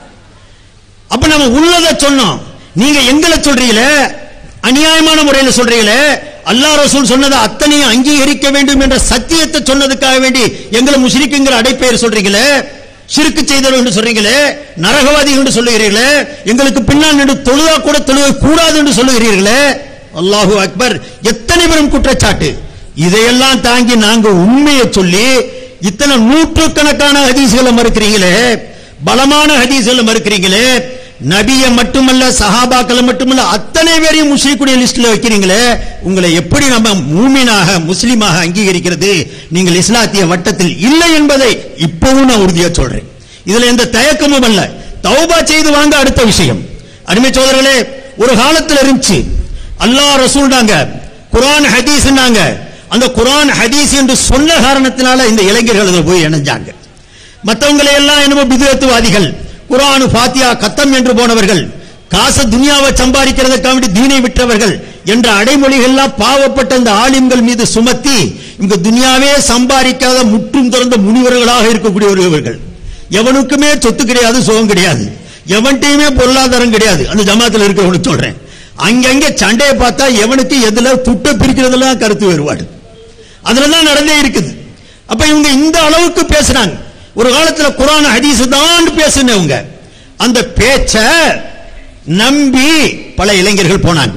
A: அப்ப நம்ம உள்ளத சொன்னோம் நீங்க எங்களை சொல்றீங்களே அநியாயமான முறையில் சொல்றீங்களே அல்லாஹ் ரசூல் சொன்னதை அத்தனையும் அங்கீகரிக்க வேண்டும் என்ற சத்தியத்தை சொன்னதுக்காக வேண்டி எங்களை முஸ்லிக்குங்கிற அடைப்பெயர் சொல்றீங்களே சிறுக்கு செய்தவர்கள் என்று சொல்றீங்களே நரகவாதிகள் என்று சொல்லுகிறீர்களே எங்களுக்கு பின்னால் நின்று தொழுதா கூட தொழுக கூடாது என்று சொல்லுகிறீர்களே அல்லாஹு அக்பர் எத்தனை பெரும் குற்றச்சாட்டு இதையெல்லாம் தாங்கி நாங்க உண்மையை சொல்லி இத்தனை நூற்றுக்கணக்கான ஹதீஸ்களை மறுக்கிறீங்களே பலமான ஹதீஸ்களை மறுக்கிறீங்களே நபியை மட்டுமல்ல சஹாபாக்களை மட்டுமல்ல அத்தனை பேரையும் முஸ்லிக்குடைய லிஸ்ட்ல வைக்கிறீங்களே உங்களை எப்படி நம்ம மூமினாக முஸ்லிமாக அங்கீகரிக்கிறது நீங்கள் இஸ்லாத்திய வட்டத்தில் இல்லை என்பதை இப்பவும் நான் உறுதியா சொல்றேன் இதுல எந்த தயக்கமும் அல்ல தௌபா செய்து வாங்க அடுத்த விஷயம் அருமை சோதரர்களே ஒரு காலத்தில் இருந்துச்சு அல்லாஹ் ரசூல்னாங்க குரான் ஹதீஸ்னாங்க அந்த குரான் ஹதீஸ் என்று சொன்ன காரணத்தினால இந்த இளைஞர்கள் அதில் போய் இணைஞ்சாங்க மற்றவங்களை எல்லாம் என்னமோ பிதுரத்துவாதிகள் குரானு ஃபாத்தியா கத்தம் என்று போனவர்கள் காச துனியாவை சம்பாதிக்கிறதுக்காக வேண்டி தீனை விட்டவர்கள் என்ற அடைமொழிகள்லாம் பாவப்பட்ட அந்த ஆலிம்கள் மீது சுமத்தி இவங்க துனியாவே சம்பாதிக்காத முற்றும் திறந்த முனிவர்களாக இருக்கக்கூடியவர்கள் எவனுக்குமே சொத்து கிடையாது சுகம் கிடையாது எவன்கிட்டயுமே பொருளாதாரம் கிடையாது அந்த ஜமாத்துல இருக்கவனுக்கு சொல்றேன் அங்கங்க சண்டையை பார்த்தா எவனுக்கு எதுல துட்ட பிரிக்கிறதுலாம் கருத்து வேறுபாடு அதுலதான் நடந்தே இருக்குது அப்ப இவங்க இந்த அளவுக்கு பேசுறாங்க ஒரு காலத்துல குரான் ஹதீஸ் தான் பேசுனவங்க அந்த பேச்ச நம்பி பல இளைஞர்கள் போனாங்க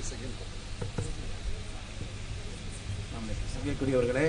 B: சங்கைக்குரியவர்களே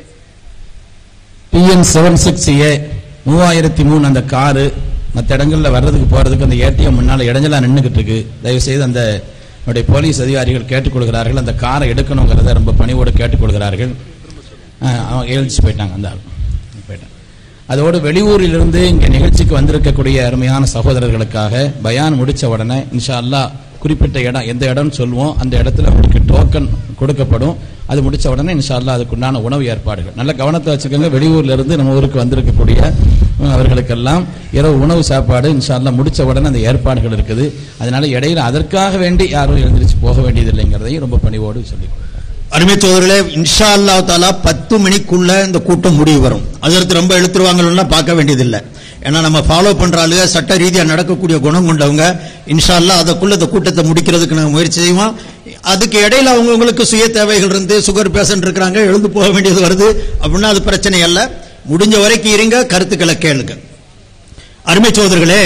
B: டிஎன் செவன் சிக்ஸ் ஏ மூவாயிரத்தி மூணு அந்த காரு மற்ற இடங்கள்ல வர்றதுக்கு போறதுக்கு அந்த ஏடிஎம் முன்னால இடைஞ்சலா நின்றுகிட்டு இருக்கு தயவு செய்து அந்த நம்முடைய போலீஸ் அதிகாரிகள் கேட்டுக்கொள்கிறார்கள் அந்த காரை எடுக்கணுங்கிறத ரொம்ப பணிவோடு கேட்டுக்கொள்கிறார்கள் ஆ, அவங்க எழுச்சி போயிட்டாங்க அந்த ஆள் போயிட்டாங்க அதோடு வெளியூரிலிருந்து இங்க நிகழ்ச்சிக்கு வந்திருக்கக்கூடிய அருமையான சகோதரர்களுக்காக பயான் முடிச்ச உடனே இன்ஷா அல்லாஹ் குறிப்பிட்ட இடம் எந்த இடம்னு சொல்லுவோம் அந்த இடத்துல உங்களுக்கு டோக்கன் கொடுக்கப்படும் அது முடிச்ச உடனே இன்ஷா அல்லாஹ் அதுக்குண்டான உணவு ஏற்பாடுகள் நல்ல கவனத்தை வச்சுக்கோங்க வெளியூர்ல இருந்து நம்ம ஊருக்கு வந்திருக்கக்கூடிய அஹ், அவர்களுக்கெல்லாம் இரவு உணவு சாப்பாடு இன்ஷா அல்லாஹ் முடிச்ச உடனே அந்த ஏற்பாடுகள் இருக்குது அதனால இடையில அதற்காக வேண்டி யாரும் எழுந்திருச்சு போக வேண்டியதில்லைங்கிறதையும் ரொம்ப பணிவோடு சொல்லி
A: அருமை சோதரர்களே இன்ஷா அல்லாஹ் தாலா பத்து மணிக்குள்ள இந்த கூட்டம் முடிவு வரும் அதற்கு ரொம்ப எழுத்துருவாங்கன்னா பார்க்க வேண்டியதில்லை ஏன்னா நம்ம ஃபாலோ பண்ற ஆளுங்க சட்ட ரீதியா நடக்கக்கூடிய குணம் கொண்டவங்க இன்ஷா அல்லாஹ் அதுக்குள்ள இந்த கூட்டத்தை முடிக்கிறதுக்கு நாங்கள் முயற்சி செய்வோம் அதுக்கு இடையில அவங்கவுங்களுக்கு சுய தேவைகள் இருந்து சுகர் பேஷண்ட் இருக்கிறாங்க எழுந்து போக வேண்டியது வருது அப்படின்னா அது பிரச்சனை அல்ல முடிஞ்ச வரைக்கும் இருங்க கருத்துக்களை கேளுங்க அருமை சோதர்களே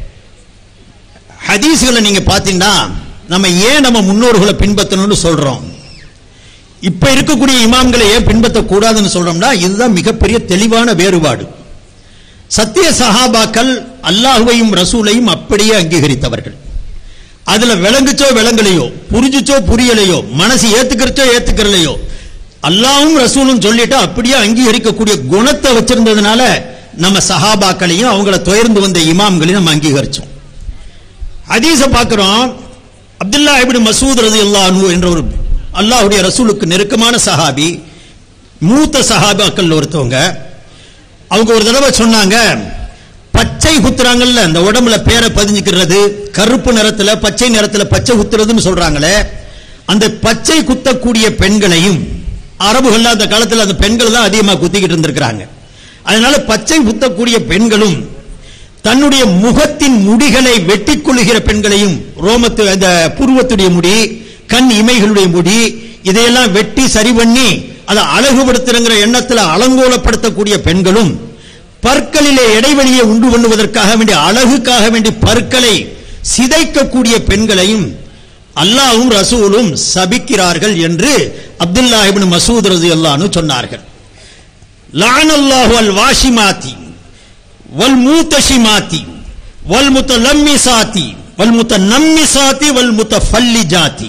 A: ஹதீஸ்களை நீங்க பாத்தீங்கன்னா நம்ம ஏன் நம்ம முன்னோர்களை பின்பற்றணும்னு சொல்றோம் இப்ப இருக்கக்கூடிய இமாம்களை ஏன் பின்பற்றக்கூடாதுன்னு சொல்றோம்னா இதுதான் மிகப்பெரிய தெளிவான வேறுபாடு சத்திய சஹாபாக்கள் அல்லாஹுவையும் ரசூலையும் அப்படியே அங்கீகரித்தவர்கள் அதுல விளங்குச்சோ விளங்கலையோ புரிஞ்சுச்சோ புரியலையோ மனசு ஏத்துக்கிறச்சோ ஏத்துக்கிறலையோ அல்லாஹ்வும் ரசூலும் சொல்லிட்டு அப்படியே அங்கீகரிக்கக்கூடிய குணத்தை வச்சிருந்ததுனால நம்ம சஹாபாக்களையும் அவங்கள துயர்ந்து வந்த இமாம்களையும் நம்ம அங்கீகரிச்சோம் ஹதீஸ பார்க்கிறோம் அப்துல்லா இப்னு மசூத் ரலியல்லாஹு அன்ஹு என்ற ஒரு அல்லாஹ்வுடைய ரசூலுக்கு நெருக்கமான சஹாபி மூத்த சஹாபாக்கள் ஒருத்தவங்க அவங்க ஒரு தடவை சொன்னாங்க பச்சை குத்துறாங்கல்ல அந்த உடம்புல பேரை பதிஞ்சுக்கிறது கருப்பு நிறத்துல பச்சை நிறத்துல பச்சை குத்துறதுன்னு சொல்றாங்களே அந்த பச்சை குத்தக்கூடிய பெண்களையும் அரபுகள் அந்த காலத்துல அந்த பெண்கள் தான் அதிகமா குத்திக்கிட்டு இருந்திருக்கிறாங்க அதனால பச்சை குத்தக்கூடிய பெண்களும் தன்னுடைய முகத்தின் முடிகளை வெட்டிக் கொள்ளுகிற பெண்களையும் ரோமத்து அந்த புருவத்துடைய முடி கண் இமைகளுடைய முடி இதையெல்லாம் வெட்டி சரி பண்ணி அதை அழகுபடுத்துறங்கிற எண்ணத்துல அலங்கோலப்படுத்தக்கூடிய பெண்களும் பற்களிலே இடைவெளியை உண்டு பண்ணுவதற்காக வேண்டிய அழகுக்காக வேண்டிய பற்களை சிதைக்கக்கூடிய பெண்களையும் அல்லாஹ்வும் ரசூலும் சபிக்கிறார்கள் என்று அப்துல்லா இப்னு மசூத் ரலியல்லாஹு சொன்னார்கள் லானல்லாஹு அல் வாஷிமாத்தி வல் மூத்தஷிமாத்தி வல் முத்தலம்மிசாத்தி வல் முத்தநம்மிசாத்தி வல் முத்தஃபல்லிஜாத்தி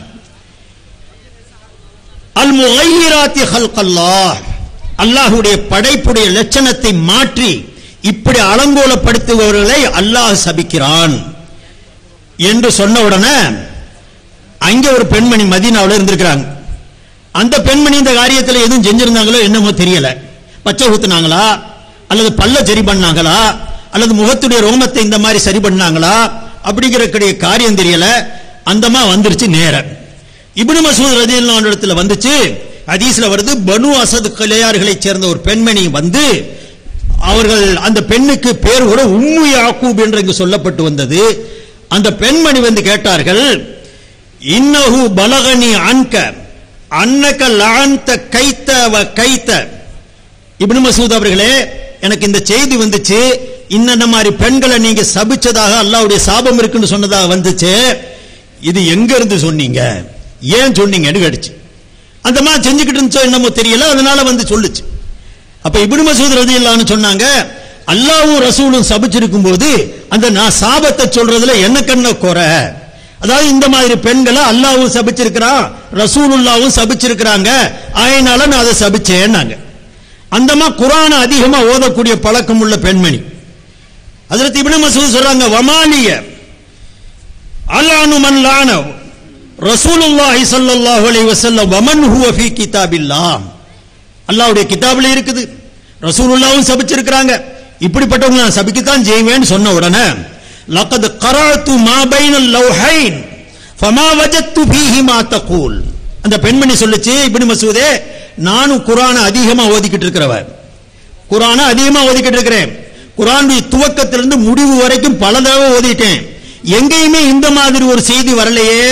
A: அல் முகையிராத்தி ஹல்கல்லாஹ் அல்லாஹ்வுடைய படைப்புடைய லட்சணத்தை மாற்றி இப்படி அலங்கோலப்படுத்துபவர்களை அல்லாஹ் சபிக்கிறான் என்று சொன்ன உடனே அங்கே ஒரு பெண்மணி மதீனாவுல இருந்திருக்கிறாங்க அந்த பெண்மணி இந்த காரியத்தில் எதுவும் செஞ்சிருந்தாங்களோ என்னமோ தெரியல பச்சை ஊத்துனாங்களா அல்லது பல்ல சரி பண்ணாங்களா அல்லது முகத்துடைய ரோமத்தை இந்த மாதிரி சரி பண்ணாங்களா அப்படிங்கிற கூடிய காரியம் தெரியல அந்தமா வந்துருச்சு நேர இப்னு மசூத் ரதியல்லாஹு இடத்துல வந்துச்சு ஹதீஸ்ல வருது பனு அசத் கலையார்களைச் சேர்ந்த ஒரு பெண்மணி வந்து அவர்கள் அந்த பெண்ணுக்கு பேர் கூட உம்மு யாக்கூப் என்று இங்கு சொல்லப்பட்டு வந்தது அந்த பெண்மணி வந்து கேட்டார்கள் இன்னஹு பலகனி அன்க அன்னக லாந்த கைத்த வ கைத்த இப்னு மசூத் அவர்களே எனக்கு இந்த செய்தி வந்துச்சு இன்னென்ன மாதிரி பெண்களை நீங்க சபிச்சதாக அல்லாஹ்வுடைய சாபம் இருக்குன்னு சொன்னதாக வந்துச்சு இது எங்க இருந்து சொன்னீங்க ஏன் சொன்னீங்கன்னு கேட்டுச்சு அந்த மாதிரி செஞ்சுக்கிட்டு இருந்துச்சோ என்னமோ தெரியல அதனால வந்து சொல்லுச்சு அப்ப இப்னு மசூத் ரதியல்லான்னு சொன்னாங்க அல்லாஹ்வும் ரசூலும் சபிச்சிருக்கும் போது அந்த நான் சாபத்தை சொல்றதுல என்ன கண்ண குறை அதாவது இந்த மாதிரி பெண்களை அல்லாஹ்வும் சபிச்சிருக்கிறான் ரசூலுல்லாவும் சபிச்சிருக்கிறாங்க அதனால நான் அதை சபிச்சேன்னாங்க அந்தமா குரான அதிகமா ஓதக்கூடிய பழக்கம் உள்ள பெண்மணி ஹஜ்ரத் இப்னு மசூத் சொல்றாங்க வமாலிய அல்லானு மன் லான ரசூலுல்லாஹி ஸல்லல்லாஹு அலைஹி வஸல்லம் வமன் ஹுவ ஃபீ கிதாபில்லாஹ் அல்லாஹ்வுடைய கிதாபில் இருக்குது ரசூலுல்லாவும் சபிச்சிருக்கிறாங்க இப்படிப்பட்டவங்க நான் சபிக்கத்தான் செய்வேன்னு சொன்ன உடனே லக்கத் கராத்து மா பைனல் லவ்ஹைன் ஃபமா வஜத்து ஃபீஹி மா தகூல் அந்த பெண்மணி சொல்லுச்சு இப்னு மசூதே நானும் குரானை அதிகமா ஓதிக்கிட்டு இருக்கிறவர் குரானை அதிகமா ஓதிக்கிட்டு இருக்கிறேன் குரானுடைய துவக்கத்திலிருந்து முடிவு வரைக்கும் பல தடவை ஓதிட்டேன் எங்கேயுமே இந்த மாதிரி ஒரு செய்தி வரலையே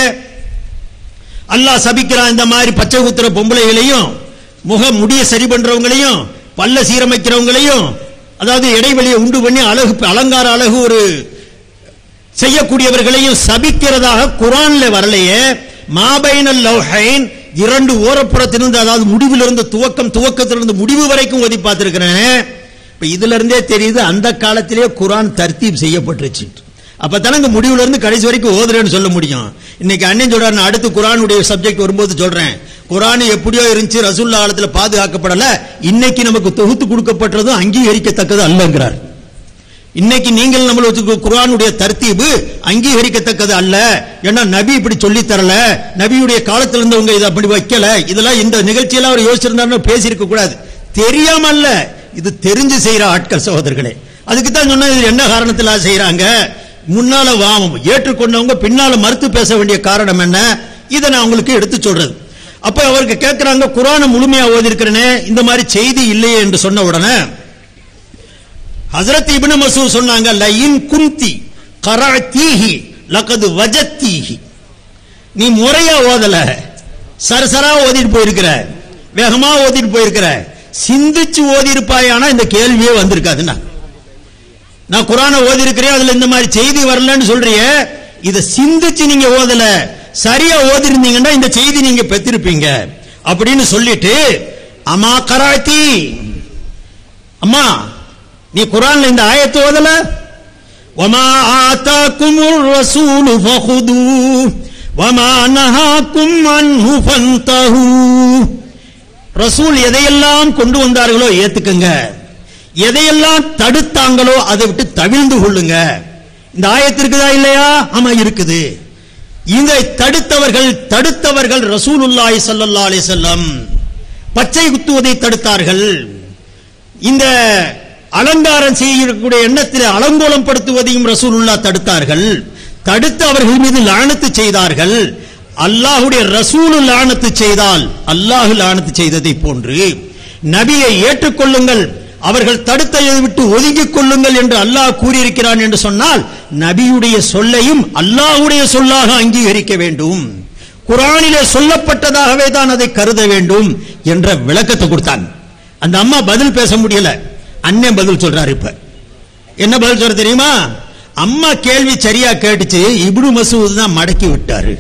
A: அல்லாஹ் சபிக்கிறான் இந்த மாதிரி பச்சை குத்துற பொம்பளைகளையும் முக முடிய சரி பண்றவங்களையும் பல்ல சீரமைக்கிறவங்களையும் அதாவது இடைவெளியை உண்டு பண்ணி அழகு அலங்கார அழகு ஒரு செய்யக்கூடியவர்களையும் சபிக்கிறதாக குரான்ல வரலையே மாபைனல் லவ்ஹைன் இரண்டு ஓரப்புறத்திலிருந்து அதாவது முடிவிலிருந்து துவக்கம் துவக்கத்திலிருந்து முடிவு வரைக்கும் ஓதி பார்த்திருக்கிறேன் இப்ப இதுல இருந்தே தெரியுது அந்த காலத்திலேயே குரான் தர்த்தீப் செய்யப்பட்டுருச்சு அப்பதானே இங்க முடிவுல இருந்து கடைசி வரைக்கும் ஓதுறேன்னு சொல்ல முடியும் இன்னைக்கு அண்ணன் சொல்றாரு நான் அடுத்து குரானுடைய சப்ஜெக்ட் வரும்போது சொல்றேன் குரான் எப்படியோ இருந்துச்சு ரசூல்லா காலத்துல பாதுகாக்கப்படல இன்னைக்கு நமக்கு தொகுத்து கொடுக்கப்பட்டதும் அங்கீகரிக்கத்தக்கது அல்லங்கிறார் இன்னைக்கு நீங்கள் நம்மளுக்கு குர்ஆனுடைய தர்த்தீபு அங்கீகரிக்கத்தக்கது அல்ல ஏன்னா நபி இப்படி சொல்லி தரல நபியுடைய காலத்துல இருந்தவங்க இதை அப்படி வைக்கல இதெல்லாம் இந்த நிகழ்ச்சியெல்லாம் அவர் யோசிச்சிருந்தாருன்னு பேசியிருக்க கூடாது தெரியாம அல்ல இது தெரிஞ்சு செய்யற ஆட்கள் சகோதரர்களே அதுக்கு தான் சொன்ன இது என்ன காரணத்துல செய்யறாங்க முன்னால வாமம் ஏற்றுக்கொண்டவங்க பின்னால மறுத்து பேச வேண்டிய காரணம் என்ன இதை நான் உங்களுக்கு எடுத்து சொல்றது அப்ப அவருக்கு கேட்கிறாங்க குரானை முழுமையா ஓதிருக்கிறேனே இந்த மாதிரி செய்தி இல்லையே என்று சொன்ன உடனே ஹசரத் இப்னு மசூத் சொன்னாங்க லயின் குந்தி கராத்தீஹி லகது வஜத்தீஹி நீ முறையா ஓதல சரசரா ஓதிட்டு போயிருக்கிற வேகமா ஓதிட்டு போயிருக்கிற சிந்திச்சு ஓதி இருப்பாயானா இந்த கேள்வியே வந்திருக்காதுன்னா நான் குரானை ஓதி இருக்கிறேன் அதுல இந்த மாதிரி செய்தி வரலன்னு சொல்றியே இத சிந்திச்சு நீங்க ஓதல சரியா ஓதி இருந்தீங்கன்னா இந்த செய்தி நீங்க பெற்றிருப்பீங்க அப்படின்னு சொல்லிட்டு அம்மா கராத்தி அம்மா நீ குரான்ல இந்த ஆயத்தை ஓதல وما آتاكم الرسول فخذوه وما نهاكم عنه فانتهوا ரசூல் எதையெல்லாம் கொண்டு வந்தார்களோ ஏத்துக்குங்க எதையெல்லாம் தடுத்தாங்களோ அதை விட்டு தவிழ்ந்து கொள்ளுங்க இந்த ஆயத்து இருக்குதா இல்லையா ஆமா இருக்குது இதை தடுத்தவர்கள் தடுத்தவர்கள் ரசூலுல்லாஹி ஸல்லல்லாஹு அலைஹி வஸல்லம் பச்சை குத்துவதை தடுத்தார்கள் இந்த அலங்காரம் செய்யக்கூடிய எண்ணத்தில் அலங்கோலம் படுத்துவதையும் ரசூலுல்லா தடுத்தார்கள் தடுத்து அவர்கள் மீது லானத்து செய்தார்கள் அல்லாஹுடைய ரசூலு லானத்து செய்தால் அல்லாஹு லானத்து செய்ததை போன்று நபியை ஏற்றுக்கொள்ளுங்கள் அவர்கள் தடுத்ததை விட்டு ஒதுங்கிக் கொள்ளுங்கள் என்று அல்லாஹ் கூறியிருக்கிறான் என்று சொன்னால் நபியுடைய சொல்லையும் அல்லாஹுடைய சொல்லாக அங்கீகரிக்க வேண்டும் குரானிலே சொல்லப்பட்டதாகவே தான் அதை கருத வேண்டும் என்ற விளக்கத்தை கொடுத்தான் அந்த அம்மா பதில் பேச முடியல அண்ணன் பதில் சொல்றாரு இப்ப என்ன பதில் சொல்ற தெரியுமா அம்மா கேள்வி சரியா கேட்டுச்சு இப்னு மசூத் தான் மடக்கி விட்டாரு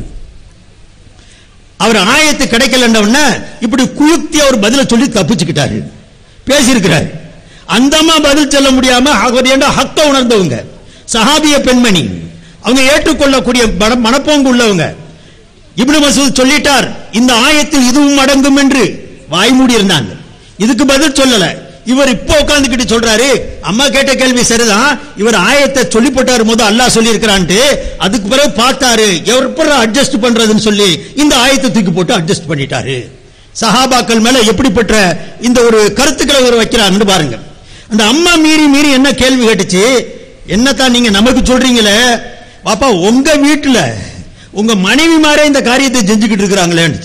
A: அவர் ஆயத்து கிடைக்கலன்றவன இப்படி குயுக்தி அவர் பதில சொல்லி தப்பிச்சுக்கிட்டாரு பேசியிருக்கிறார் அந்த அம்மா பதில் சொல்ல முடியாம அவர் ஏண்டா ஹக்க உணர்ந்தவங்க சஹாபிய பெண்மணி அவங்க ஏற்றுக்கொள்ளக்கூடிய மன- மனப்போங்கு உள்ளவங்க இப்னு மசூத் சொல்லிட்டார் இந்த ஆயத்தில் இதுவும் அடங்கும் என்று வாய் மூடி இருந்தாங்க இதுக்கு பதில் சொல்லல இவர் இப்போ உட்கார்ந்துகிட்டு சொல்றாரு அம்மா கேட்ட கேள்வி சரிதான் இவர் ஆயத்தை சொல்லி போட்டாரு போது அல்லாஹ் சொல்லி இருக்கிறான்ட்டு அதுக்கு பிறகு பார்த்தாரு எவர் அட்ஜஸ்ட் பண்றதுன்னு சொல்லி இந்த ஆயத்தை தூக்கி போட்டு அட்ஜஸ்ட் பண்ணிட்டாரு சஹாபாக்கள் மேல எப்படிப்பட்ட இந்த ஒரு கருத்துக்களை ஒரு வைக்கிறாருன்னு பாருங்க அந்த அம்மா மீறி மீறி என்ன கேள்வி கேட்டுச்சு என்னத்தான் நீங்க நமக்கு சொல்றீங்களே பாப்பா உங்க வீட்டுல உங்க மனைவி மாரே இந்த காரியத்தை செஞ்சுக்கிட்டு இருக்கிறாங்களேன்னு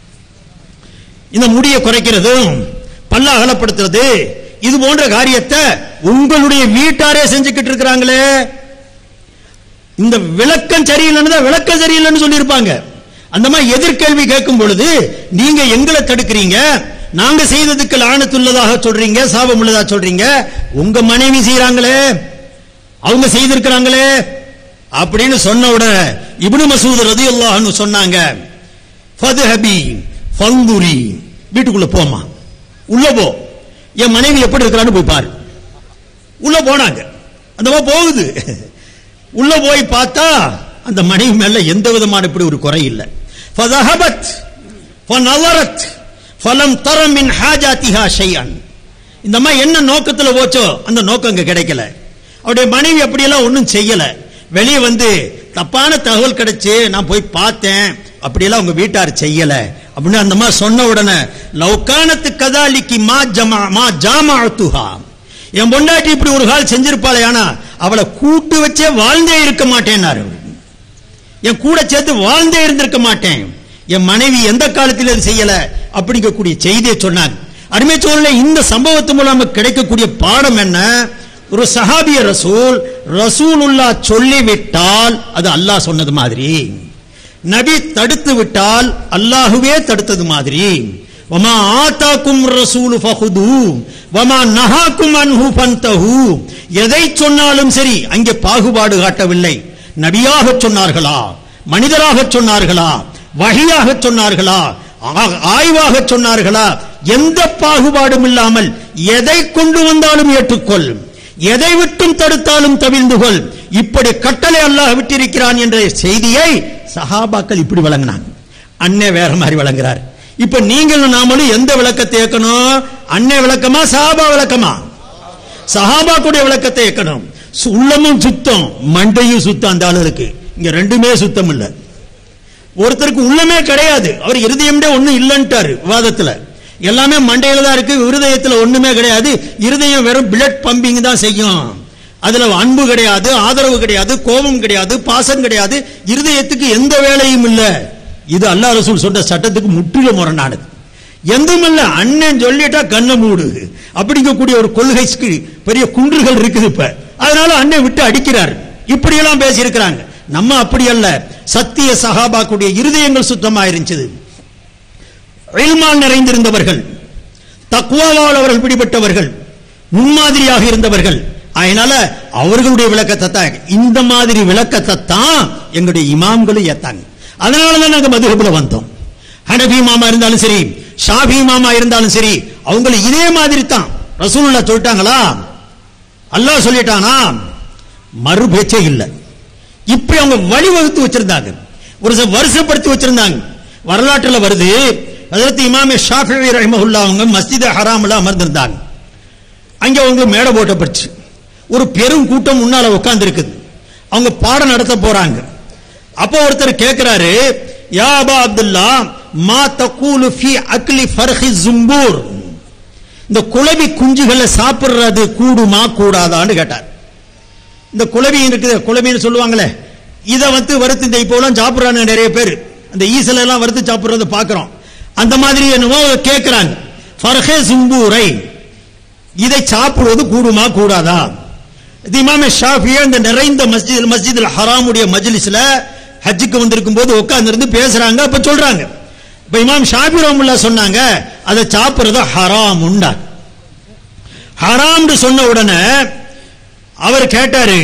A: இந்த முடியை குறைக்கிறதும் பல்ல அகலப்படுத்துறது இது போன்ற காரியத்தை உங்களுடைய வீட்டாரே செஞ்சுக்கிட்டு இருக்கிறாங்களே இந்த விளக்கம் சரியில்லைன்னு தான் விளக்கம் சரியில்லைன்னு சொல்லியிருப்பாங்க அந்த மாதிரி எதிர்கேள்வி கேட்கும் பொழுது நீங்க எங்களை தடுக்கிறீங்க நாங்க செய்ததுக்கு லானத்துள்ளதாக சொல்றீங்க சாபம் உள்ளதா சொல்றீங்க உங்க மனைவி செய்யறாங்களே அவங்க செய்திருக்கிறாங்களே அப்படின்னு சொன்ன உடனே இப்னு மசூத் ரதியல்லாஹு சொன்னாங்க ஃபதுஹபி ஃபந்துரி வீட்டுக்குள்ள போமா உள்ள போ என் மனைவி எப்படி இருக்கிறான்னு போய் பாரு உள்ள போனாங்க அந்த மாதிரி போகுது உள்ள போய் பார்த்தா அந்த மனைவி மேல எந்த விதமான இப்படி ஒரு குறை இல்லை ஃபதஹபத் ஃபநவரத் ஃபலம் தர மின் ஹாஜாத்திஹா ஷைஅன் இந்த அம்மா என்ன நோக்கத்துல போச்சோ அந்த நோக்கம் அங்க கிடைக்கல அவருடைய மனைவி அப்படியெல்லாம் ஒண்ணும் செய்யல வெளியே வந்து தப்பான தகவல் கிடைச்சு நான் போய் பார்த்தேன் அப்படியெல்லாம் உங்க வீட்டார் செய்யல அப்படின்னு அந்த மாதிரி சொன்ன உடனே லவ்கானத்து கதாலிக்கு மா ஜமா மா ஜாமாத்துஹா என் பொண்டாட்டி இப்படி ஒரு கால் செஞ்சிருப்பாளே ஆனா அவளை கூட்டு வச்சே வாழ்ந்தே இருக்க மாட்டேன்னாரு அவரு. என் கூட சேர்த்து வாழ்ந்தே இருந்திருக்க மாட்டேன் என் மனைவி எந்த காலத்தில் இது செய்யல அப்படிங்கக்கூடிய செய்தியை சொன்னாங்க அருமை சோழல இந்த சம்பவத்து மூலம் நமக்கு கிடைக்கக்கூடிய பாடம் என்ன ஒரு சஹாபிய ரசூல் ரசூலுல்லா சொல்லிவிட்டால் அது அல்லாஹ் சொன்னது மாதிரி நபி தடுத்து விட்டால் அல்லாஹுவே தடுத்தது மாதிரி வமா ஆத்தாக்கும் ரசூலு ஃபஹுது வமா நஹாக்கும் அன்ஹு ஃபன்தஹு எதை சொன்னாலும் சரி அங்கே பாகுபாடு காட்டவில்லை நபியாக சொன்னார்களா மனிதராக சொன்னார்களா வகையாக சொன்னார்களா ஆ- ஆய்வாக சொன்னார்களா எந்த பாகுபாடும் இல்லாமல் எதை கொண்டு வந்தாலும் ஏற்றுக்கொள் எதை விட்டும் தடுத்தாலும் தவிர்ந்து கொள் இப்படி கட்டளை அல்லாஹ் விட்டிருக்கிறான் என்ற செய்தியை சஹாபாக்கள் இப்படி வழங்கினாங்க அண்ணே வேற மாதிரி வழங்குறார் இப்ப நீங்களும் நாமளும் எந்த விளக்கத்தை ஏற்கணும் அண்ணே விளக்கமா சஹாபா விளக்கமா சஹாபாக்குடைய விளக்கத்தை ஏற்கணும் சு- உள்ளமும் சுத்தம் மண்டையும் சுத்தம் அந்த ஆளுக்கு இங்க ரெண்டுமே சுத்தம் இல்ல ஒருத்தருக்கு உள்ளமே கிடையாது அவர் இருதயம்டே ஒண்ணும் இல்லைன்ட்டாரு விவாதத்துல எல்லாமே மண்டையில தான் இருக்கு இருதயத்துல ஒண்ணுமே கிடையாது இருதயம் வெறும் பிளட் பம்பிங் தான் செய்யும் அதுல அன்பு கிடையாது ஆதரவு கிடையாது கோபம் கிடையாது பாசம் கிடையாது இருதயத்துக்கு எந்த வேலையும் இல்ல இது அல்லாஹ் ரசூல் சொன்ன சட்டத்துக்கு முற்றிலும் முரணானது எந்துமில்ல அண்ணன் சொல்லிட்டா கண்ணை மூடு அப்படிங்கக்கூடிய ஒரு கொள்கைக்கு பெரிய குன்றுகள் இருக்குது இப்ப அதனால அண்ணன் விட்டு அடிக்கிறார் இப்படியெல்லாம் பேசியிருக்கிறாங்க நம்ம அப்படி அல்ல சத்திய சகாபாக்குடைய இருதயங்கள் சுத்தமா இருந்துச்சு இல்மால் நிறைந்திருந்தவர்கள் தக்குவாவால் அவர்கள் பிடிபட்டவர்கள் முன்மாதிரியாக இருந்தவர்கள் அதனால அவர்களுடைய விளக்கத்தை தான் இந்த மாதிரி விளக்கத்தை தான் எங்களுடைய இமாம்களும் ஏத்தாங்க அதனால தான் நாங்க மதுகபுல வந்தோம் ஹனபி மாமா இருந்தாலும் சரி ஷாஃபி மாமா இருந்தாலும் சரி அவங்கள இதே மாதிரி தான் ரசூலுல்லாஹ் சொல்லிட்டாங்களா அல்லாஹ் சொல்லிட்டானா மறு பேச்சே இல்லை இப்படி அவங்க வழிவகுத்து வச்சிருந்தாங்க ஒரு சில வருஷப்படுத்தி வச்சிருந்தாங்க வரலாற்றுல வருது அதற்கு இமாமே ஷாஃபி ரஹிமஹுல்லா அவங்க மஸ்ஜித் ஹராம்ல அமர்ந்திருந்தாங்க அங்க அவங்க மேடை போட்டப்பட்டுச்சு ஒரு பெரும் கூட்டம் முன்னால உட்கார்ந்து இருக்குது அவங்க பாடம் நடத்த போறாங்க அப்போ ஒருத்தர் கேட்கிறாரு யா அபா அப்துல்லா மா தக்கூலு ஃபி அக்லி ஃபர்ஹி ஜும்பூர் இந்த குளவி குஞ்சுகளை சாப்பிடுறது கூடுமா கூடாதான்னு கேட்டார் இந்த குளவி இருக்குது குளவின்னு சொல்லுவாங்களே இதை வந்து வறுத்து இந்த இப்போலாம் சாப்பிடுறாங்க நிறைய பேர் அந்த ஈசல எல்லாம் வறுத்து சாப்பிடுறத பார்க்கிறோம் அந்த மாதிரி என்னவோ கேட்கிறாங்க ஃபர்ஹே சும்பூரை இதை சாப்பிடுவது கூடுமா கூடாதா இது இமாமே ஷாஃபியா இந்த நிறைந்த மஸ்ஜித் மஸ்ஜித் ஹராமுடைய மஜ்லிஸ்ல ஹஜ்ஜுக்கு வந்திருக்கும் போது உட்கார்ந்து பேசுறாங்க அப்ப சொல்றாங்க இப்ப இமாம் ஷாஃபி ரஹ்மத்துல்லாஹ் சொன்னாங்க அதை சாப்பிடுறது ஹராம் உண்டா ஹராம்னு சொன்ன உடனே அவர் கேட்டாரு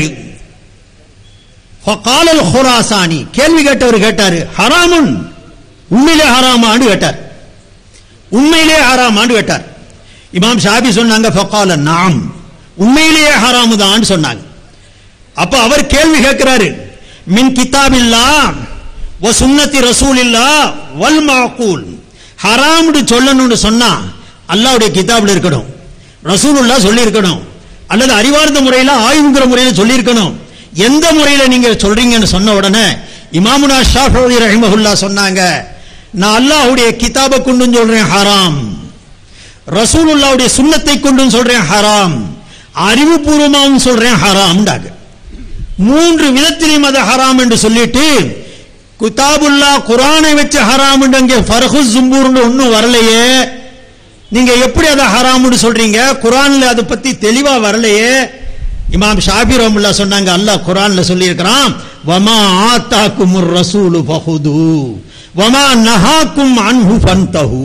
A: ஃபகாலல் ஹுராசானி கேள்வி கேட்டவர் கேட்டாரு ஹராமுன் உண்மையிலே ஹராமான்னு கேட்டார் உண்மையிலே ஹராமான்னு கேட்டார் இமாம் ஷாபி சொன்னாங்க ஃபகால நாம் உண்மையிலேயே ஹராமு தான் சொன்னாங்க அப்ப அவர் கேள்வி கேட்கிறாரு மின் கிதாபில்லா வ சுன்னத்தி ரசூலில்லா வல் மாகூல் ஹராம்னு சொல்லணும்னு சொன்னா அல்லாஹ்வுடைய கிதாப்ல இருக்கணும் ரசூலுல்லாஹ் சொல்லி இருக்கணும் அல்லது அறிவார்ந்த முறையில ஆய்வுங்கிற முறையில சொல்லி இருக்கணும் எந்த முறையில நீங்க சொல்றீங்கன்னு சொன்ன உடனே இமாமுனா ஷாஃபி ரஹிமஹுல்லா சொன்னாங்க நான் அல்லாஹ்வுடைய கிதாபை கொண்டு சொல்றேன் ஹராம் ரசூலுல்லாவுடைய சுண்ணத்தை கொண்டும் சொல்றேன் ஹராம் அறிவுபூர்வமாவும் சொல்றேன் ஹராம்டாங்க மூன்று விதத்திலையும் அது ஹராம் என்று சொல்லிட்டு குதாபுல்லா குரானை வச்சு ஹராம் அங்கே ஃபர்ஹு ஜும்பூர்னு ஒன்னும் வரலையே நீங்க எப்படி அதை ஹராம்னு சொல்றீங்க குரான்ல அதை பத்தி தெளிவா வரலையே இமாம் ஷாபி ரஹ்முல்லா சொன்னாங்க அல்லாஹ் குரான்ல சொல்லி இருக்கிறான் வமா ஆத்தாக்குமுர் ரசூலு ஃபஹுது வமா நஹாக்கும் அன்ஹு ஃபன்தஹு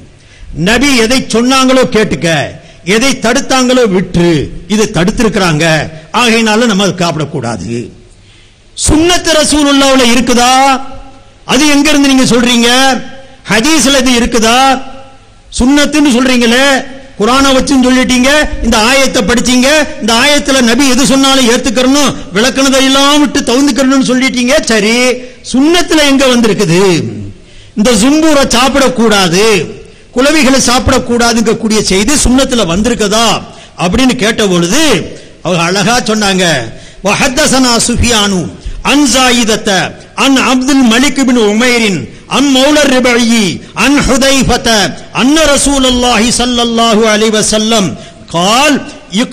A: நபி எதை சொன்னாங்களோ கேட்டுக்க எதை தடுத்தாங்களோ விட்டு இது தடுத்திருக்கிறாங்க ஆகையினால நம்ம அதை சாப்பிடக்கூடாது சுன்னத்து ரசூலுல்லாவுல இருக்குதா அது எங்க இருந்து நீங்க சொல்றீங்க ஹதீஸ்ல இது இருக்குதா சுன்னத்துன்னு சொல்றீங்களே குரானை வச்சுன்னு சொல்லிட்டீங்க இந்த ஆயத்தை படிச்சீங்க இந்த ஆயத்துல நபி எது சொன்னாலும் ஏத்துக்கறணும் விளக்குனதை எல்லாம் விட்டு தவுந்துக்கறணும்னு சொல்லிட்டீங்க சரி சுன்னத்துல எங்க வந்திருக்குது இந்த ஜும்பூரை சாப்பிடக்கூடாது குளவிகளை சாப்பிடக்கூடாதுங்க கூடிய செய்தி சுண்ணத்துல வந்திருக்கதா அப்படின்னு கேட்ட பொழுது அவங்க அழகா சொன்னாங்க வஹத்தசனா சுஃபியானு அன் ஜாயிதத்த அன் அப்துல் மலிக் பின் உமைரின் அன் மௌலர் ரிபயி அன் ஹுதைஃபத அன்ன ரசூலுல்லாஹி ஸல்லல்லாஹு அலைஹி வஸல்லம் قال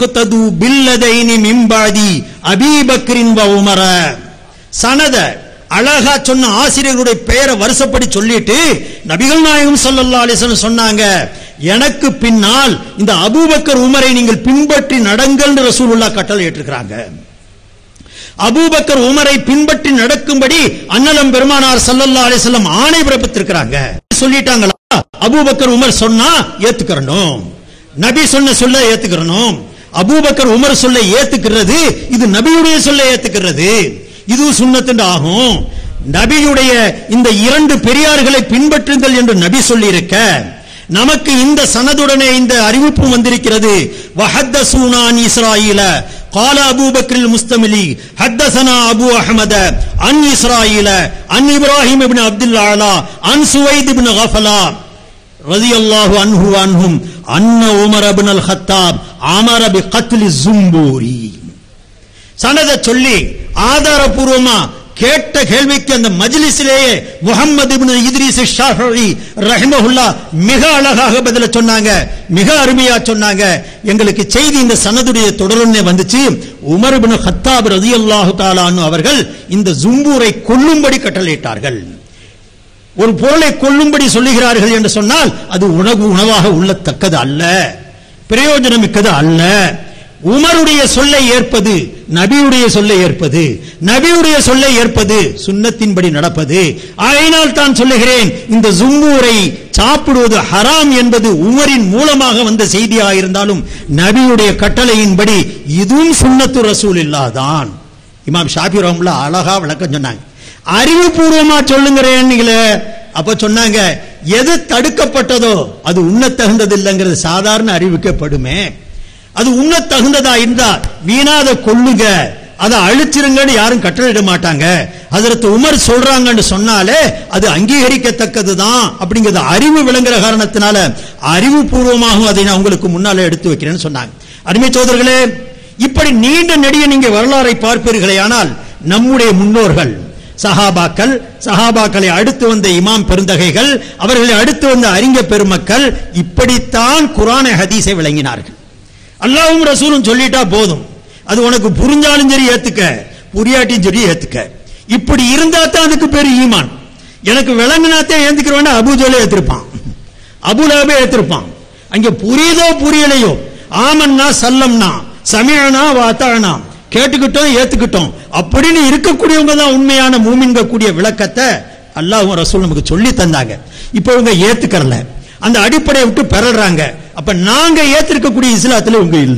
A: يقتدوا بالذين من بعد ابي بكر وعمر சனத அழகா சொன்ன ஆசிரியர்களுடைய பெயரை வருஷப்படி சொல்லிட்டு நபிகள் நாயகம் ஸல்லல்லாஹு அலைஹி வஸல்லம் சொன்னாங்க எனக்கு பின்னால் இந்த அபூபக்கர் உமரை நீங்கள் பின்பற்றி நடங்கள் ரசூலுல்லாஹ் கட்டளை ஏற்றிருக்கிறாங்க அபூபக்கர் உமரை பின்பற்றி நடக்கும்படி அன்னலம் பெருமானார் ஸல்லல்லாஹு அலைஹி வஸல்லம் ஆணை பிறப்பித்திருக்கிறாங்க சொல்லிட்டாங்களா அபூபக்கர் உமர் சொன்னா ஏத்துக்கறணும் நபி சொன்ன சொல்ல ஏத்துக்கறணும் அபூபக்கர் உமர் சொல்ல ஏத்துக்கிறது இது நபியுடைய சொல்ல ஏத்துக்கிறது இது சுன்னத்துண்டு ஆகும் நபியுடைய இந்த இரண்டு பெரியார்களை பின்பற்றுங்கள் என்று நபி சொல்லி இருக்க நமக்கு இந்த சனதுடனே இந்த அறிவிப்பு வந்திருக்கிறது வஹத்தசூனா அன் இஸ்ராயில قال ابو بكر المستملي حدثنا ابو احمد عن اسرائيل عن ابراهيم بن عبد الله عن سويد بن غفلا رضي الله عنه وعنهم ان عمر بن الخطاب امر بقتل الزنبوري சனதை சொல்லி ஆதாரபூர்வமா கேட்ட கேள்விக்கு அந்த மஜ்லிஸிலேயே முகமது இப்னு இத்ரீஸ் ஷாஃபி ரஹிமஹுல்லா மிக அழகாக பதில சொன்னாங்க மிக அருமையா சொன்னாங்க எங்களுக்கு செய்தி இந்த சனதுடைய தொடருன்னே வந்துச்சு உமர் இப்னு ஹத்தாப் ரலியல்லாஹு தஆலா அன்ஹு அவர்கள் இந்த ஜும்பூரை கொல்லும்படி கட்டளையிட்டார்கள் ஒரு பொருளை கொல்லும்படி சொல்லுகிறார்கள் என்று சொன்னால் அது உணவு உணவாக உள்ளத்தக்கது அல்ல பிரயோஜனமிக்கது அல்ல உமருடைய சொல்லை ஏற்பது நபியுடைய சொல்லை ஏற்பது நபியுடைய சொல்லை ஏற்பது சுன்னத்தின்படி நடப்பது ஆயினால் தான் சொல்லுகிறேன் இந்த ஜும்மூரை சாப்பிடுவது ஹராம் என்பது உமரின் மூலமாக வந்த செய்தியாக இருந்தாலும் நபியுடைய கட்டளையின்படி இதுவும் சுன்னத்து ரசூல் இல்லாதான் இமாம் ஷாபி ரஹ்மத்துல்லாஹ் அழகா விளக்கம் சொன்னாங்க அறிவுபூர்வமா சொல்லுங்கிறேன்னீங்களே அப்ப சொன்னாங்க எது தடுக்கப்பட்டதோ அது உண்ண தகுந்தது இல்லைங்கிறது சாதாரண அறிவிக்கப்படுமே அது உண்ண தகுந்ததா இருந்தா வீணாத கொள்ளுங்க அதை அழிச்சிருங்கன்னு யாரும் கட்டளையிட மாட்டாங்க அதற்கு உமர் சொல்றாங்கன்னு சொன்னாலே அது அங்கீகரிக்கத்தக்கதுதான் அப்படிங்கிறது அறிவு விளங்குற காரணத்தினால அறிவுபூர்வமாகவும் அதை நான் உங்களுக்கு முன்னால எடுத்து வைக்கிறேன்னு சொன்னாங்க அருமை சோதர்களே இப்படி நீண்ட நெடிய நீங்க வரலாறை பார்ப்பீர்களே ஆனால் நம்முடைய முன்னோர்கள் சஹாபாக்கள் சஹாபாக்களை அடுத்து வந்த இமாம் பெருந்தகைகள் அவர்களை அடுத்து வந்த அறிஞ பெருமக்கள் இப்படித்தான் குரானை ஹதீஸை விளங்கினார்கள் அல்லாஹ்வும் ரசூலும் சொல்லிட்டா போதும் அது உனக்கு புரிஞ்சாலும் சரி ஏத்துக்க புரியாட்டியும் சரி ஏத்துக்க இப்படி இருந்தா தான் அதுக்கு பேரு ஈமான் எனக்கு விளங்கினாத்தான் ஏத்துக்கிறவன அபூஜோலே ஏத்திருப்பான் அபுலாபே ஏத்திருப்பான் அங்க புரியுதோ புரியலையோ ஆமன்னா சல்லம்னா சமிழனா வாத்தானா கேட்டுக்கிட்டோம் ஏத்துக்கிட்டோம் அப்படின்னு இருக்கக்கூடியவங்க தான் உண்மையான மூமின்க கூடிய விளக்கத்தை அல்லாஹ்வும் ரசூல் நமக்கு சொல்லி தந்தாங்க இப்போ இவங்க ஏத்துக்கறல அந்த அடிப்படையை விட்டு பெறறாங்க அப்ப நாங்க ஏத்திருக்கக்கூடிய இஸ்லாத்துல இவங்க இல்ல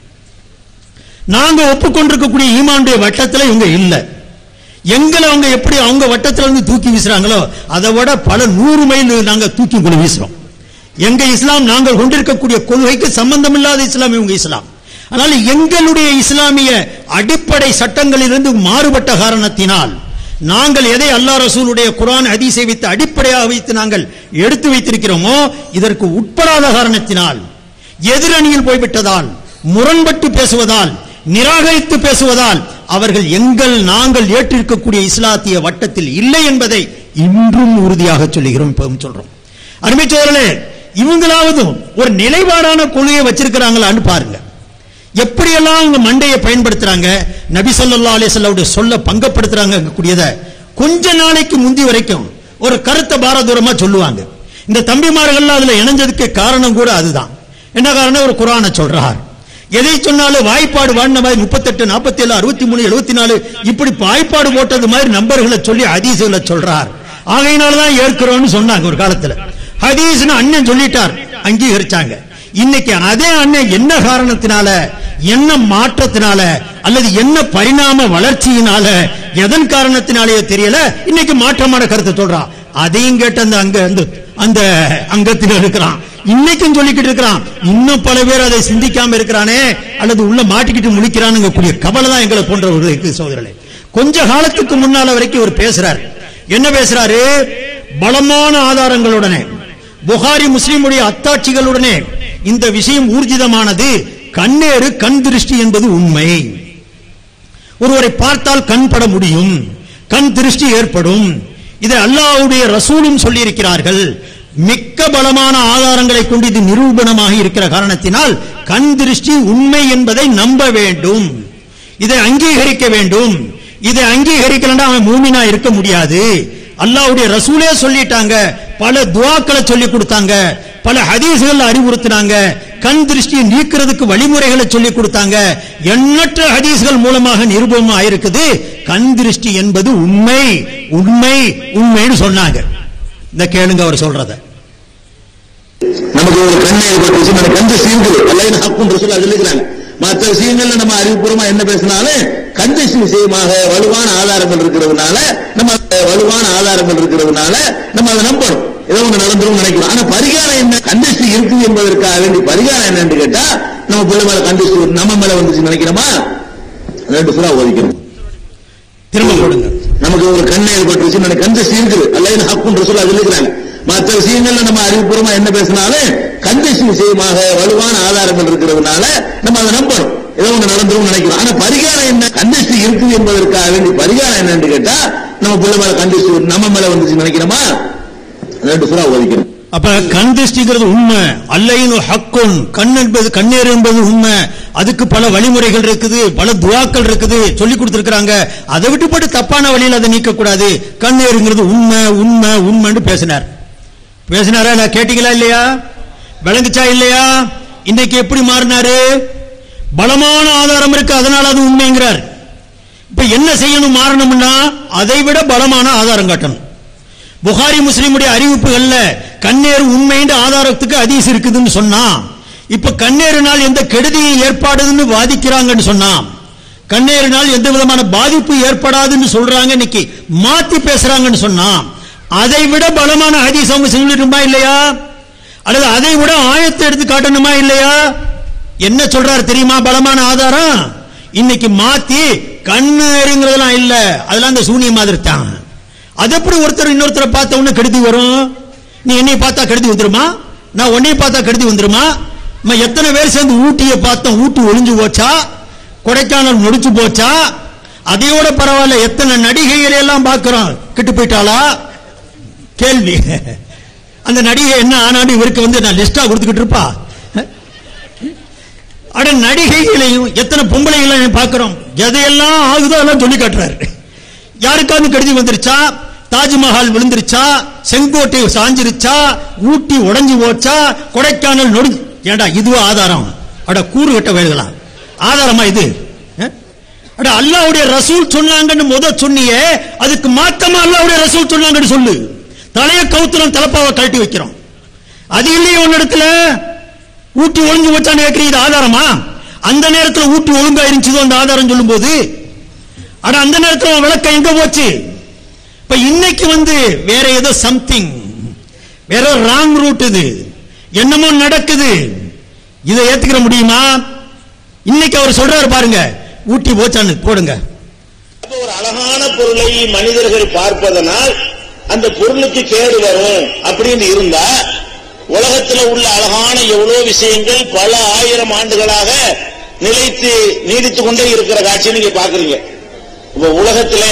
A: நாங்க ஒப்புக்கொண்டிருக்கக்கூடிய ஈமானுடைய வட்டத்துல இவங்க இல்ல எங்களை அவங்க எப்படி அவங்க வட்டத்துல இருந்து தூக்கி வீசுறாங்களோ அதை விட பல நூறு மைல் நாங்க தூக்கி கொண்டு வீசுறோம் எங்க இஸ்லாம் நாங்கள் கொண்டிருக்கக்கூடிய கொள்கைக்கு சம்பந்தம் இல்லாத இஸ்லாம் இவங்க இஸ்லாம் அதனால எங்களுடைய இஸ்லாமிய அடிப்படை சட்டங்களிலிருந்து மாறுபட்ட காரணத்தினால் நாங்கள் எதை அல்லாஹ் ரசூலுடைய குர்ஆன் ஹதீஸை வைத்து அடிப்படையாக வைத்து நாங்கள் எடுத்து வைத்திருக்கிறோமோ இதற்கு உட்படாத காரணத்தினால் எதிரணியில் போய்விட்டதால் முரண்பட்டு பேசுவதால் நிராகரித்து பேசுவதால் அவர்கள் எங்கள் நாங்கள் ஏற்றிருக்கக்கூடிய இஸ்லாத்திய வட்டத்தில் இல்லை என்பதை இன்றும் உறுதியாக சொல்லுகிறோம் இப்பவும் சொல்றோம் அருமை சோழர்களே இவங்களாவது ஒரு நிலைப்பாடான கொள்கையை வச்சிருக்கிறாங்களான்னு பாருங்க எப்படியெல்லாம் அவங்க மண்டையை பயன்படுத்துறாங்க நபி ஸல்லல்லாஹு அலைஹி வஸல்லம் சொல்ல பங்கப்படுத்துறாங்க கூடியத கொஞ்ச நாளைக்கு முந்தி வரைக்கும் ஒரு கருத்தை பாரதூரமா சொல்லுவாங்க இந்த தம்பிமார்கள்லாம் அதுல இணைஞ்சதுக்கு காரணம் கூட அதுதான் என்ன காரணம் ஒரு குரானை சொல்றார் எதை சொன்னாலும் வாய்ப்பாடு வாழ்ந்த மாதிரி முப்பத்தெட்டு நாற்பத்தி ஏழு அறுபத்தி மூணு எழுபத்தி நாலு இப்படி வாய்ப்பாடு போட்டது மாதிரி நம்பர்களை சொல்லி ஹதீசுகளை சொல்றார் ஆகையினாலதான் ஏற்கிறோம்னு சொன்னாங்க ஒரு காலத்துல ஹதீஸ்னு அண்ணன் சொல்லிட்டார் அங்கீகரிச்சாங்க இன்னைக்கு அதே அண்ணன் என்ன காரணத்தினால என்ன மாற்றத்தினால அல்லது என்ன பரிணாம வளர்ச்சியினால எதன் காரணத்தினாலேயோ தெரியல இன்னைக்கு மாற்றமான கருத்தை சொல்றான் அதையும் கேட்டு அந்த அங்க அந்த அந்த அங்கத்தில் இருக்கிறான் இன்னைக்கும் சொல்லிக்கிட்டு இருக்கிறான் இன்னும் பல பேர் அதை சிந்திக்காம இருக்கிறானே அல்லது உள்ள மாட்டிக்கிட்டு முழிக்கிறானுங்க கூடிய கவலை தான் எங்களை போன்றவர்களுக்கு சோதரர்களே கொஞ்ச காலத்துக்கு முன்னால வரைக்கும் இவர் பேசுறாரு என்ன பேசுறாரு பலமான ஆதாரங்களுடனே புகாரி முஸ்லிமுடைய அத்தாட்சிகளுடனே இந்த விஷயம் ஊர்ஜிதமானது கண்ணேறு கண் திருஷ்டி என்பது உண்மை ஒருவரை பார்த்தால் கண் பட முடியும் கண் திருஷ்டி ஏற்படும் இதை அல்லாஹ்வுடைய ரசூலும் சொல்லியிருக்கிறார்கள் மிக்க பலமான ஆதாரங்களை கொண்டு இது நிரூபணமாக இருக்கிற காரணத்தினால் கண் திருஷ்டி உண்மை என்பதை நம்ப வேண்டும் இதை அங்கீகரிக்க வேண்டும் இதை அங்கீகரிக்கலன்னா அவன் மூமினா இருக்க முடியாது அல்லாஹ்வுடைய ரசூலே சொல்லிட்டாங்க பல துஆக்களை சொல்லி கொடுத்தாங்க பல ஹதீஸ்கள் அறிவுறுத்தினாங்க கண் திருஷ்டியை நீக்கிறதுக்கு வழிமுறைகளை சொல்லி கொடுத்தாங்க எண்ணற்ற ஹதீஸ்கள் மூலமாக நிரூபமா ஆயிருக்குது கண் திருஷ்டி என்பது உண்மை உண்மை உண்மைன்னு சொன்னாங்க இந்த கேளுங்க அவர் சொல்றத
C: நமக்கு ஒரு கண்ணை ஏற்பட்டுச்சு நம்ம கஞ்ச சீங்குது அல்லது ஹக்குன்ற சொல்லி அது இருக்கிறாங்க மற்ற விஷயங்கள்ல நம்ம அறிவுபூர்வமா என்ன பேசினாலும் கண்டிஷன் விஷயமாக வலுவான ஆதாரங்கள் இருக்கிறதுனால நம்ம அந்த வலுவான ஆதாரங்கள் இருக்கிறதுனால நம்ம அதை நம்பணும் ஏதோ ஒண்ணு நடந்துரும் நினைக்கிறோம் ஆனா பரிகாரம் என்ன கண்டிஷன் இருக்குது என்பதற்காக வேண்டி பரிகாரம் என்னன்னு கேட்டா நம்ம பிள்ளை மேல கண்டிஷன் நம்ம மேல வந்துச்சு நினைக்கிறோமா ரெண்டு சுறா ஒதுக்கணும்
A: திரும்ப கொடுங்க
C: நமக்கு ஒரு கண்ணை ஏற்பட்டுச்சு நம்ம கஞ்ச சீங்குது அல்லது ஹக்குன்ற சொல்லி அது இருக்கிறாங்க மற்ற விஷயங்கள்ல நம்ம அறிவுபூர்வமா என்ன பேசினாலும் கண்டிஷன் விஷயமாக வலுவான ஆதாரங்கள் இருக்கிறதுனால நம்ம அதை நம்பணும் ஏதோ ஒண்ணு நடந்துரும் நினைக்கிறோம் ஆனா பரிகாரம் என்ன கண்டிஷன் இருக்குது என்பதற்காக வேண்டி பரிகாரம் என்னன்னு கேட்டா நம்ம பிள்ளை மேல கண்டிஷன் நம்ம மேல வந்துச்சு நினைக்கிறோமா ரெண்டு சுறா ஒதுக்கணும்
A: அப்ப கண் திருஷ்டிங்கிறது உண்மை அல்லைன்னு ஹக்குன் கண் என்பது கண்ணீர் என்பது உண்மை அதுக்கு பல வழிமுறைகள் இருக்குது பல துவாக்கள் இருக்குது சொல்லி கொடுத்திருக்கிறாங்க அதை விட்டுப்பட்டு தப்பான வழியில் அதை நீக்க கூடாது கண்ணீருங்கிறது உண்மை உண்மை உண்மைன்னு பேசினார் பேசினாரா நான் கேட்டீங்களா இல்லையா விளங்குச்சா இல்லையா இன்னைக்கு எப்படி மாறினாரு பலமான ஆதாரம் இருக்கு அதனால அது உண்மைங்கிறார் இப்ப என்ன செய்யணும் மாறணும்னா அதை விட பலமான ஆதாரம் காட்டணும் புகாரி முஸ்லிமுடைய அறிவிப்புகள்ல கண்ணேறு உண்மைன்ற ஆதாரத்துக்கு அதீஸ் இருக்குதுன்னு சொன்னா இப்ப கண்ணேறினால் எந்த கெடுதியும் ஏற்பாடுதுன்னு வாதிக்கிறாங்கன்னு சொன்னா கண்ணேறினால் எந்த விதமான பாதிப்பு ஏற்படாதுன்னு சொல்றாங்க இன்னைக்கு மாத்தி பேசுறாங்கன்னு சொன்னா அதை விட பலமான ஹதீஸ் அவங்க சொல்லிட்டுமா இல்லையா அல்லது அதை விட ஆயத்தை எடுத்து காட்டணுமா இல்லையா என்ன சொல்றாரு தெரியுமா பலமான ஆதாரம் இன்னைக்கு மாத்தி கண்ணேறுங்கிறதெல்லாம் இல்ல அதெல்லாம் அந்த சூனிய மாதிரி தான் அது எப்படி ஒருத்தர் இன்னொருத்தரை பார்த்த உடனே கெடுதி வரும் நீ என்னை பார்த்தா கெடுதி வந்துருமா நான் உன்னைய பார்த்தா கெடுதி வந்துருமா நம்ம எத்தனை பேர் சேர்ந்து ஊட்டியை பார்த்தோம் ஊட்டி ஒளிஞ்சு போச்சா கொடைக்கானல் முடிச்சு போச்சா அதையோட பரவாயில்ல எத்தனை நடிகைகளை எல்லாம் பார்க்கிறோம் கெட்டு போயிட்டாளா கேள்வி அந்த நடிகை என்ன ஆனாலும் இவருக்கு வந்து நான் லிஸ்டா கொடுத்துக்கிட்டு இருப்பா அட நடிகைகளையும் எத்தனை பொம்பளைகளையும் பார்க்கிறோம் எதையெல்லாம் ஆகுதோ அதெல்லாம் சொல்லி காட்டுறாரு யாருக்காவது கெடுதி வந்துருச்சா தாஜ்மஹால் விழுந்துருச்சா செங்கோட்டை சாஞ்சிருச்சா ஊட்டி உடைஞ்சு போச்சா கொடைக்கானல் நொடி ஏண்டா இதுவா ஆதாரம் அட கூறு கட்ட வேலைகளா ஆதாரமா இது அஹ்? அட அல்லாவுடைய ரசூல் சொன்னாங்கன்னு முத சொன்னியே அதுக்கு மாத்தமா அல்லாவுடைய ரசூல் சொன்னாங்கன்னு சொல்லு தலைய கவுத்துறோம் தலப்பாவை கழட்டி வைக்கிறோம் அது இல்லையே ஒன்னு இடத்துல ஊட்டி ஒழுங்கு வச்சான்னு கேட்கிறீங்க இது ஆதாரமா அந்த நேரத்துல ஊட்டி ஒழுங்கா இருந்துச்சதோ அந்த ஆதாரம் சொல்லும்போது அட அந்த நேரத்துல உன் விளக்கம் எங்க போச்சு இப்ப இன்னைக்கு வந்து வேற ஏதோ சம்திங் வேற ராங் ரூட் இது என்னமோ நடக்குது இதை ஏத்துக்கிற முடியுமா இன்னைக்கு அவர் சொல்றாரு பாருங்க ஊட்டி போச்சான்னு போடுங்க
D: அப்ப ஒரு அழகான பொருளை மனிதர்கள் பார்ப்பதனால் அந்த பொருளுக்கு கேடு வரும் அப்படின்னு இருந்தா உலகத்துல உள்ள அழகான எவ்வளவு விஷயங்கள் பல ஆயிரம் ஆண்டுகளாக நிலைத்து நீடித்துக் கொண்டே இருக்கிற காட்சியை நீங்க பாக்குறீங்க இப்ப உலகத்துல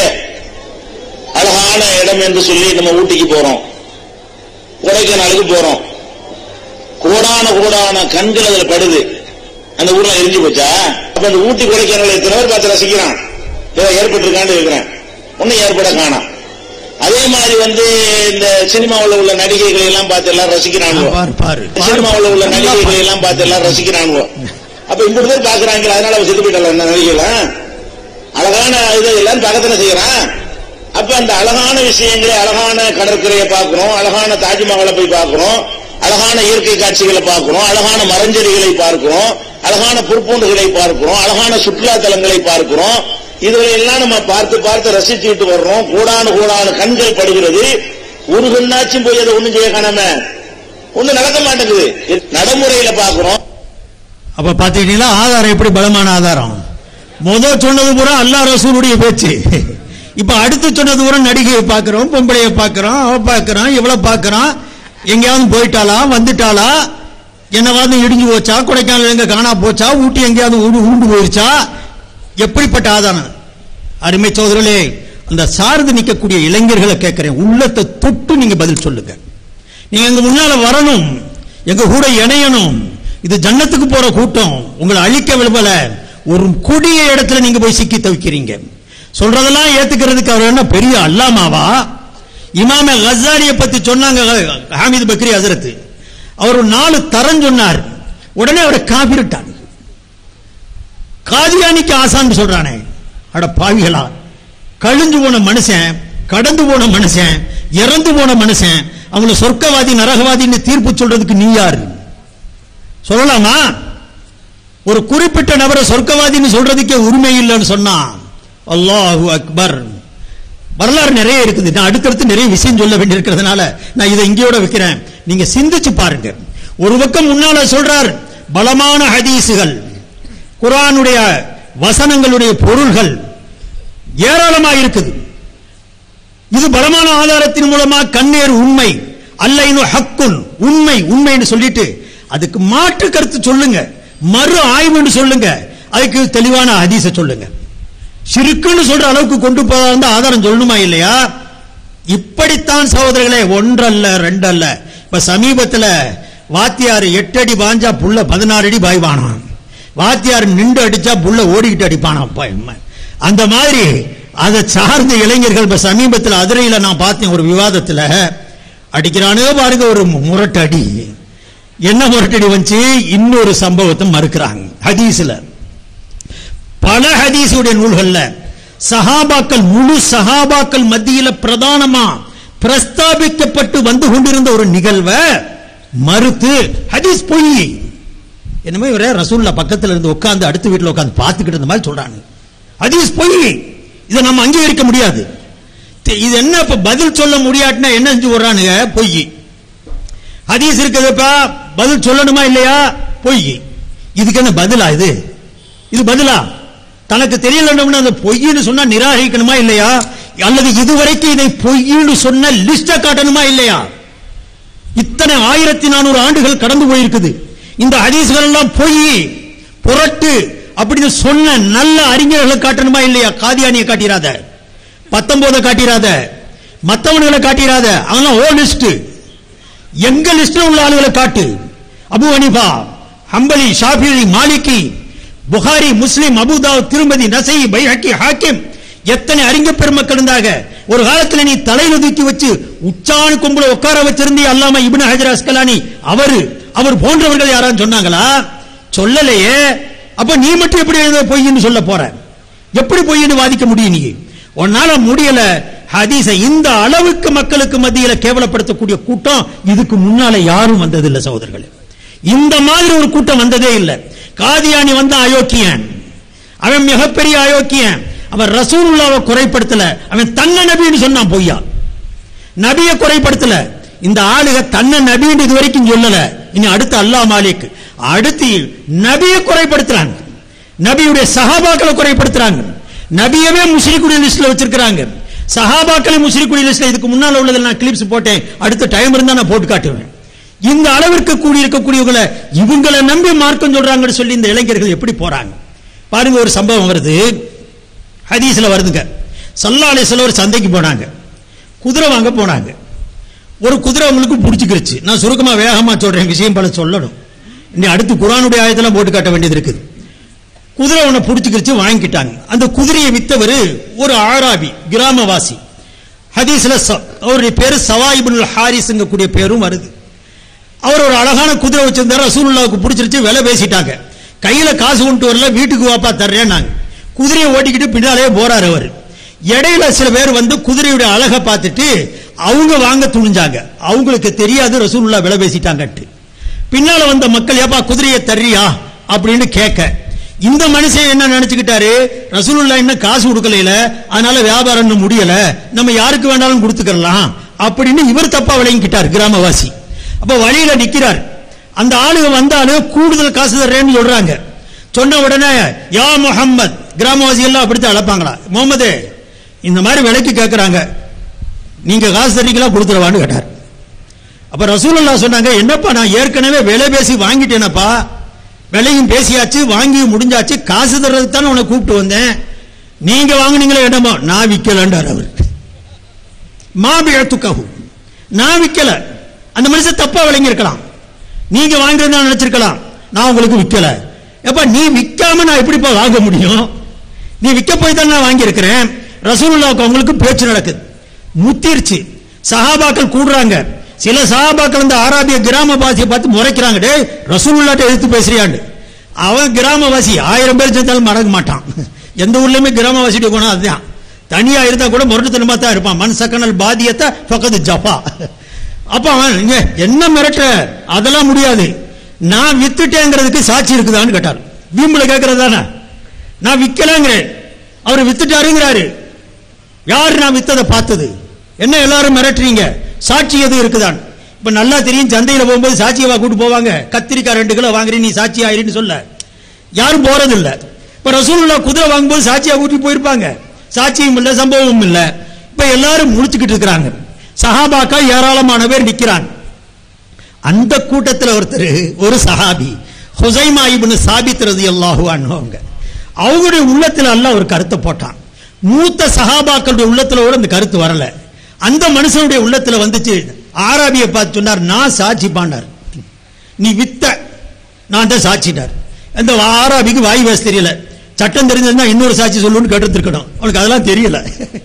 D: அழகான இடம் என்று சொல்லி நம்ம ஊட்டிக்கு போறோம் கொடைக்கானலுக்கு போறோம் கோடான கோடான கண்கள் அதுல படுது அந்த ஊர்ல எரிஞ்சு போச்சா அப்ப அந்த ஊட்டி கொடைக்கானல் எத்தனை பேர் பார்த்து ரசிக்கிறான் ஏதோ ஏற்பட்டிருக்கான்னு இருக்கிறேன் ஒன்னும் ஏற்பட காணாம் அதே மாதிரி வந்து இந்த சினிமாவுல உள்ள நடிகைகளை எல்லாம் பார்த்து எல்லாம் ரசிக்கிறானுவோ
A: பாரு பாரு
D: சினிமாவுல உள்ள நடிகைகளை எல்லாம் பார்த்து எல்லாம் ரசிக்கிறானுவோ அப்ப இப்படி பேர் பாக்குறாங்க அதனால அவன் செத்து போயிட்டால இந்த நடிகைலாம் அழகான இது எல்லாம் பக்கத்துல செய்யறான் அப்ப அந்த அழகான விஷயங்களை அழகான கடற்கரையை பார்க்கிறோம் அழகான தாஜ்மஹாலை போய் பார்க்கிறோம் அழகான இயற்கை காட்சிகளை பார்க்கிறோம் அழகான மரஞ்செடிகளை பார்க்கிறோம் அழகான புற்பூண்டுகளை பார்க்கிறோம் அழகான சுற்றுலா தலங்களை பார்க்கிறோம் இதுகளை எல்லாம் நம்ம பார்த்து பார்த்து ரசிச்சுட்டு வர்றோம் கூடான கூடான கண்கள் படுகிறது ஒரு கண்ணாச்சும் போய் அதை ஒண்ணும் செய்ய காணாம ஒண்ணும் நடக்க மாட்டேங்குது நடைமுறையில பார்க்கிறோம்
A: அப்ப பாத்துக்கிட்டீங்களா ஆதாரம் எப்படி பலமான ஆதாரம் முதல் சொன்னது பூரா அல்லாஹ் ரசூலுடைய பேச்சு இப்ப அடுத்து சொன்னது பூரா நடிகையை பார்க்கிறோம் பொம்பளையை பார்க்கிறோம் அவ பார்க்கிறோம் இவ்வளவு பார்க்கிறோம் எங்கேயாவது போயிட்டாளா வந்துட்டாளா என்னவாவது இடிஞ்சு போச்சா கொடைக்கானல் எங்க காணா போச்சா ஊட்டி எங்கேயாவது உரு- உருண்டு போயிருச்சா எப்படிப்பட்ட ஆதாரம் அருமை சோதரர்களே அந்த சார்ந்து நிற்கக்கூடிய இளைஞர்களை கேட்கிறேன் உள்ளத்தை தொட்டு நீங்க பதில் சொல்லுங்க நீங்க எங்க முன்னால வரணும் எங்க கூட இணையணும் இது ஜன்னத்துக்கு போற கூட்டம் உங்களை அழிக்க விரும்பல ஒரு கொடிய இடத்துல நீங்க போய் சிக்கி தவிக்கிறீங்க சொல்றதெல்லாம் ஏத்துக்கிறதுக்கு அவர் என்ன பெரிய அல்லாமாவா இமாம கசாலியை பத்தி சொன்னாங்க ஹாமித் பக்ரி ஹசரத் அவர் ஒரு நாலு தரம் சொன்னார் உடனே அவரை காபிரிட்டான் காதியானிக்கு ஆசான்னு சொல்றானே அட பாவிகளா கழிஞ்சு போன மனுஷன் கடந்து போன மனுஷன் இறந்து போன மனுஷன் அவங்கள சொர்க்கவாதி நரகவாதின்னு தீர்ப்பு சொல்றதுக்கு நீ யாரு சொல்லலாமா ஒரு குறிப்பிட்ட நபரை சொர்க்கவாதின்னு சொல்றதுக்கே உரிமை இல்லைன்னு சொன்னா அல்லாஹு அக்பர் வரலாறு நிறைய இருக்குது நான் அடுத்தடுத்து நிறைய விஷயம் சொல்ல வேண்டியிருக்கிறதுனால நான் இதை இங்கேயோட வைக்கிறேன் நீங்க சிந்திச்சு பாருங்க ஒரு பக்கம் முன்னால சொல்றார் பலமான ஹதீசுகள் குர்ஆனுடைய வசனங்களுடைய பொருள்கள் ஏராளமாக இருக்குது இது பலமான ஆதாரத்தின் மூலமா கண்ணேர் உண்மை அல்லைனு ஹக்குன் உண்மை உண்மைன்னு சொல்லிட்டு அதுக்கு மாற்று கருத்து சொல்லுங்க மறு ஆய்வுன்னு சொல்லுங்க அதுக்கு தெளிவான ஹதீஸ சொல்லுங்க சிறுக்குன்னு சொல்ற அளவுக்கு கொண்டு போதா இருந்தா ஆதாரம் சொல்லணுமா இல்லையா இப்படித்தான் சகோதரர்களே ஒன்றல்ல ரெண்டல்ல இப்ப சமீபத்துல வாத்தியார் எட்டு அடி பாஞ்சா புள்ள பதினாறு அடி பாய்வானாம் வாத்தியார் நின்று அடிச்சா புள்ள ஓடிக்கிட்டு அடிப்பானாம் ப- அந்த மாதிரி அதை சார்ந்த இளைஞர்கள் இப்ப சமீபத்தில் அதிரையில நான் பார்த்தேன் ஒரு விவாதத்துல அடிக்கிறானே பாருங்க ஒரு மு- முரட்டு அடி என்ன முரட்டடி வந்துச்சு இன்னொரு சம்பவத்தை மறுக்கிறாங்க ஹதீஸ்ல பல ஹதீஸுடைய நூல்கள்ல சஹாபாக்கள் முழு சஹாபாக்கள் மத்தியில பிரதானமா பிரஸ்தாபிக்கப்பட்டு வந்து கொண்டிருந்த ஒரு நிகழ்வை மறுத்து ஹதீஸ் பொய் என்னமோ இவரே ரசூல்லா பக்கத்துல இருந்து உட்கார்ந்து அடுத்த வீட்டுல உட்கார்ந்து பார்த்துக்கிட்டு இருந்த மாதிரி சொல்றாங்க ஹதீஸ் பொய் இதை நம்ம அங்கீகரிக்க முடியாது தெ- இது என்ன இப்ப பதில் சொல்ல முடியாட்டினா என்ன செஞ்சு விடுறானுங்க பொய் ஹதீஸ் இருக்குதுப்பா பதில் சொல்லணுமா இல்லையா பொய் இதுக்கு என்ன பதிலா இது இது பதிலா தனக்கு தெரியலன்னு அந்த பொய்ன்னு சொன்னா நிராகரிக்கணுமா இல்லையா அல்லது இதுவரைக்கும் இதை பொய்ன்னு சொன்ன லிஸ்ட காட்டணுமா இல்லையா இத்தனை ஆயிரத்தி நானூறு ஆண்டுகள் கடந்து போயிருக்குது இந்த ஹதீஸ்கள் எல்லாம் பொய் புரட்டு அப்படின்னு சொன்ன நல்ல அறிஞர்களை காட்டணுமா இல்லையா காதியானியை காட்டிராத பத்தொன்பதை காட்டிராத மத்தவன்களை காட்டிராத அவங்களாம் ஓ லிஸ்ட் எங்க லிஸ்ட்ல உள்ள ஆளுகளை காட்டு Abu Hanifa Hanbali Shafi'i Maliki Bukhari Muslim Abu Dawud Tirmidhi Nasai Bayhaqi Hakeem எத்தனை அறிஞர் பெருமக்கள் இருந்தாங்க ஒரு காலத்துல நீ தலையில தூக்கி வச்சு உச்சாணு கொம்புல உட்கார வச்சிருந்தே அல்லாம இப்னு ஹஜர் அஸ்கலானி அவரு அவர் போன்றவர்கள் யாரான்னு சொன்னாங்களா சொல்லலையே அப்ப நீ மட்டும் எப்படி எழுத பொய்ன்னு சொல்ல போற எப்படி பொய்ன்னு வாதிக்க முடியும் நீ உன்னால முடியல ஹதீஸ இந்த அளவுக்கு மக்களுக்கு மத்தியில கேவலப்படுத்தக்கூடிய கூட்டம் இதுக்கு முன்னால யாரும் வந்ததில்லை சகோதரர்களே இந்த மாதிரி ஒரு கூட்டம் வந்ததே இல்லை காதியானி வந்த அயோக்கியன் அவன் மிகப்பெரிய அயோக்கியன் அவன் ரசூலுல்லாவை குறைப்படுத்தல அவன் தன்ன நபின்னு சொன்னான் பொய்யா நபியை குறைப்படுத்தல இந்த ஆளுக தன்னை நபின்னு இது வரைக்கும் சொல்லல இனி அடுத்து அல்லாஹ் மாலிக் அடுத்து நபியை குறைப்படுத்துறாங்க நபியுடைய சஹாபாக்களை குறைப்படுத்துறாங்க நபியவே முஸ்லிக்குடைய லிஸ்ட்ல வச்சிருக்காங்க சஹாபாக்களை முஸ்லிக்குடைய லிஸ்ட்ல இதுக்கு முன்னால உள்ளதில் நான் கிளிப்ஸ் போட்டேன் அடுத்த டைம் இருந்தா நான் போட்டு காட்டுவேன் இந்த அளவிற்கு கூடி இருக்கக்கூடியவங்களை இவங்களை நம்பி மார்க்கம் சொல்றாங்கன்னு சொல்லி இந்த இளைஞர்கள் எப்படி போறாங்க பாருங்க ஒரு சம்பவம் வருது ஹதீஸ்ல வருதுங்க சல்லா அலிஸ்ல ஒரு சந்தைக்கு போனாங்க குதிரை வாங்க போனாங்க ஒரு குதிரை அவங்களுக்கு பிடிச்சிக்கிருச்சு நான் சுருக்கமா வேகமா சொல்றேன் விஷயம் பல சொல்லணும் இனி அடுத்து குரானுடைய ஆயத்தெல்லாம் போட்டு காட்ட வேண்டியது இருக்குது குதிரை உன்னை பிடிச்சிக்கிருச்சு வாங்கிக்கிட்டாங்க அந்த குதிரையை வித்தவர் ஒரு ஆராபி கிராமவாசி ஹதீஸ்ல ச- அவருடைய பேரு சவாயிபுல் ஹாரிஸ்ங்க கூடிய பேரும் வருது அவர் ஒரு அழகான குதிரை வச்சிருந்தாரு ரசூலுல்லாவுக்கு பிடிச்சிருச்சு விலை பேசிட்டாங்க கையில காசு கொண்டு வரல வீட்டுக்கு வாப்பா தர்றேன்னாங்க குதிரையை ஓட்டிக்கிட்டு பின்னாலே போறாரு அவர் இடையில சில பேர் வந்து குதிரையுடைய அழகை பார்த்துட்டு அவங்க வாங்க துணிஞ்சாங்க அவங்களுக்கு தெரியாது ரசூலுல்லா விலை பேசிட்டாங்கட்டு பின்னால வந்த மக்கள் ஏப்பா குதிரையை தர்றியா அப்படின்னு கேட்க இந்த மனுஷன் என்ன நினைச்சுக்கிட்டாரு ரசூலுல்லா இன்னும் காசு கொடுக்கல அதனால வியாபாரம் இன்னும் முடியல நம்ம யாருக்கு வேணாலும் கொடுத்துக்கலாம் அப்படின்னு இவர் தப்பா விளங்கிக்கிட்டார் கிராமவாசி அப்ப வழியில நிக்கிறார் அந்த ஆளுங்க வந்தாலும் கூடுதல் காசு தர்றேன்னு சொல்றாங்க சொன்ன உடனே யா முஹம்மத் கிராமவாசி எல்லாம் அப்படித்தான் அழைப்பாங்களா முகமது இந்த மாதிரி விலைக்கு கேட்கறாங்க நீங்க காசு தரீங்களா கொடுத்துருவான்னு கேட்டார் அப்ப ரசூலுல்லா சொன்னாங்க என்னப்பா நான் ஏற்கனவே விலை பேசி வாங்கிட்டேனப்பா விலையும் பேசியாச்சு வாங்கி முடிஞ்சாச்சு காசு தர்றதுக்கு தானே உன்னை கூப்பிட்டு வந்தேன் நீங்க வாங்குனீங்களே என்னமோ நான் விக்கலன்றார் அவர் மாபிழத்துக்ககு நான் விக்கல அந்த மனுஷன் தப்பா விளங்கியிருக்கலாம் நீங்க வாங்குறதா நினைச்சிருக்கலாம் நான் உங்களுக்கு விக்கல எப்ப நீ விக்காம நான் எப்படிப்பா வாங்க முடியும் நீ விக்க போய் தான் நான் வாங்கியிருக்கிறேன் ரசூலுல்லாவுக்கு அவங்களுக்கு பேச்சு நடக்குது முத்திருச்சு சஹாபாக்கள் கூடுறாங்க சில சஹாபாக்கள் வந்து ஆராபிய கிராமவாசியை பார்த்து முறைக்கிறாங்க டேய் ரசூலுல்லாட்ட எதிர்த்து பேசுறியாண்டு அவன் கிராமவாசி ஆயிரம் பேர் சேர்ந்தாலும் மறக்க மாட்டான் எந்த ஊர்லயுமே கிராமவாசிட்டு போனா அதுதான் தனியா இருந்தா கூட முரட்டுத்தனமா தான் இருப்பான் மண் சக்கனல் பாதியத்தை பக்கத்து ஜப்பா அப்ப அவன் இங்க என்ன மிரட்டுற அதெல்லாம் முடியாது நான் வித்துட்டேங்கிறதுக்கு சாட்சி இருக்குதான்னு கேட்டார் வீம்புல கேட்கறது தானே நான் விக்கலங்கிறேன் அவர் வித்துட்டாருங்கிறாரு யார் நான் வித்ததை பார்த்தது என்ன எல்லாரும் மிரட்டுறீங்க சாட்சி எது இருக்குதான் இப்ப நல்லா தெரியும் சந்தையில போகும்போது சாட்சியவா கூட்டு போவாங்க கத்திரிக்காய் ரெண்டு கிலோ வாங்குறீ நீ சாட்சி ஆயிருன்னு சொல்ல யாரும் போறது இல்ல இப்ப ரசூலுல்லா குதிரை வாங்கும்போது சாட்சியா கூட்டி போயிருப்பாங்க சாட்சியும் இல்ல சம்பவமும் இல்ல இப்ப எல்லாரும் முடிச்சுக்கிட்டு இருக்கிறாங்க சஹாபாக்கா ஏராளமான பேர் நிக்கிறாங்க அந்த கூட்டத்தில் ஒருத்தர் ஒரு சஹாபி ஹுசைமா இப்னு சாபித் ரலியல்லாஹு அன்ஹு அவங்க அவங்களுடைய உள்ளத்துல அல்லாஹ் ஒரு கருத்தை போட்டான் மூத்த சஹாபாக்களுடைய உள்ளத்துல கூட அந்த கருத்து வரல அந்த மனுஷனுடைய உள்ளத்துல வந்துச்சு ஆராபியை பார்த்து சொன்னார் நான் சாட்சி பாண்டார் நீ வித்த நான் தான் சாட்சிட்டார் அந்த ஆராபிக்கு வாய் வாசி தெரியல சட்டம் தெரிஞ்சதுன்னா இன்னொரு சாட்சி சொல்லுன்னு கேட்டுருக்கணும் அவனுக்கு அதெல்லாம் தெரியல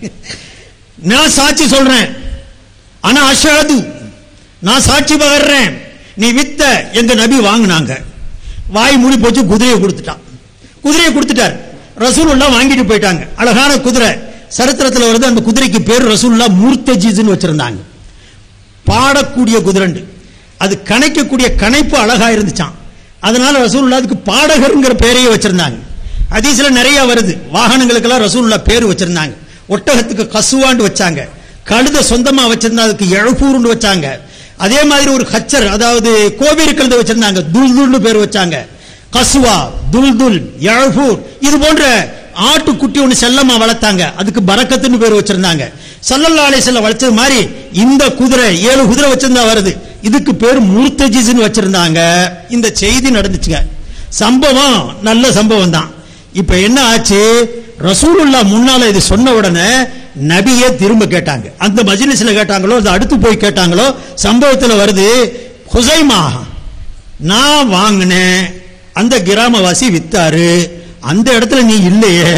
A: நான் சாட்சி சொல்றேன் ஆனா அஷாது நான் சாட்சி பகர்றேன் நீ வித்த எங்க நபி வாங்குனாங்க வாய் மூடி போச்சு குதிரையை கொடுத்துட்டான் குதிரையை கொடுத்துட்டார் ரசூலுல்லா வாங்கிட்டு போயிட்டாங்க அழகான குதிரை சரித்திரத்தில் வருது அந்த குதிரைக்கு பேர் ரசூலுல்லா மூர்த்தஜிஸ்னு வச்சிருந்தாங்க பாடக்கூடிய குதிரண்டு அது கணைக்கக்கூடிய கணைப்பு அழகா இருந்துச்சாம் அதனால ரசூலுல்லா அதுக்கு பாடகர்ங்கிற பேரையே வச்சிருந்தாங்க ஹதீஸ்ல நிறைய வருது வாகனங்களுக்கெல்லாம் ரசூலுல்லா பேர் வச்சிருந்தாங்க ஒட்டகத்துக்கு கசுவாண்டு வச்சாங்க கழுத சொந்தமா வச்சிருந்தா அதுக்கு எழுப்பூர்னு வச்சாங்க அதே மாதிரி ஒரு கச்சர் அதாவது கோவேரி கழுத வச்சிருந்தாங்க துல்துல்னு பேர் வச்சாங்க கசுவா துல்துல் எழுப்பூர் இது போன்ற ஆட்டுக்குட்டி ஒன்று செல்லமா வளர்த்தாங்க அதுக்கு பரக்கத்துன்னு பேர் வச்சிருந்தாங்க சல்லல்லா அலிசல்ல வளர்த்தது மாதிரி இந்த குதிரை ஏழு குதிரை வச்சிருந்தா வருது இதுக்கு பேர் முர்த்தஜிஸ்னு வச்சிருந்தாங்க இந்த செய்தி நடந்துச்சுங்க சம்பவம் நல்ல சம்பவம் தான் இப்ப என்ன ஆச்சு ரசூலுல்லா முன்னால இது சொன்ன உடனே நபியே திரும்ப கேட்டாங்க அந்த மஜ்லிஸ்ல கேட்டாங்களோ அது அடுத்து போய் கேட்டாங்களோ சம்பவத்துல வருது ஹுசைமா நான் வாங்கினேன் அந்த கிராமவாசி வித்தாரு அந்த இடத்துல நீ இல்லையே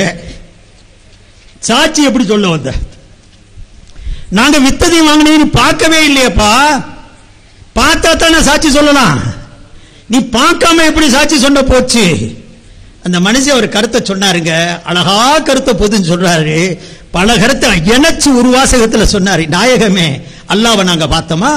A: சாட்சி எப்படி சொல்ல வந்த நாங்க வித்ததையும் வாங்கினதையும் நீ பார்க்கவே இல்லையப்பா பார்த்தா தானே சாட்சி சொல்லலாம் நீ பார்க்காம எப்படி சாட்சி சொன்ன போச்சு அந்த மனுஷன் ஒரு கருத்தை சொன்னாருங்க அழகா கருத்தை பொதுன்னு சொல்றாரு பல கருத்தை இணைச்சு ஒரு வாசகத்துல சொன்னாரு நாயகமே அல்லாவை நாங்க பார்த்தோமா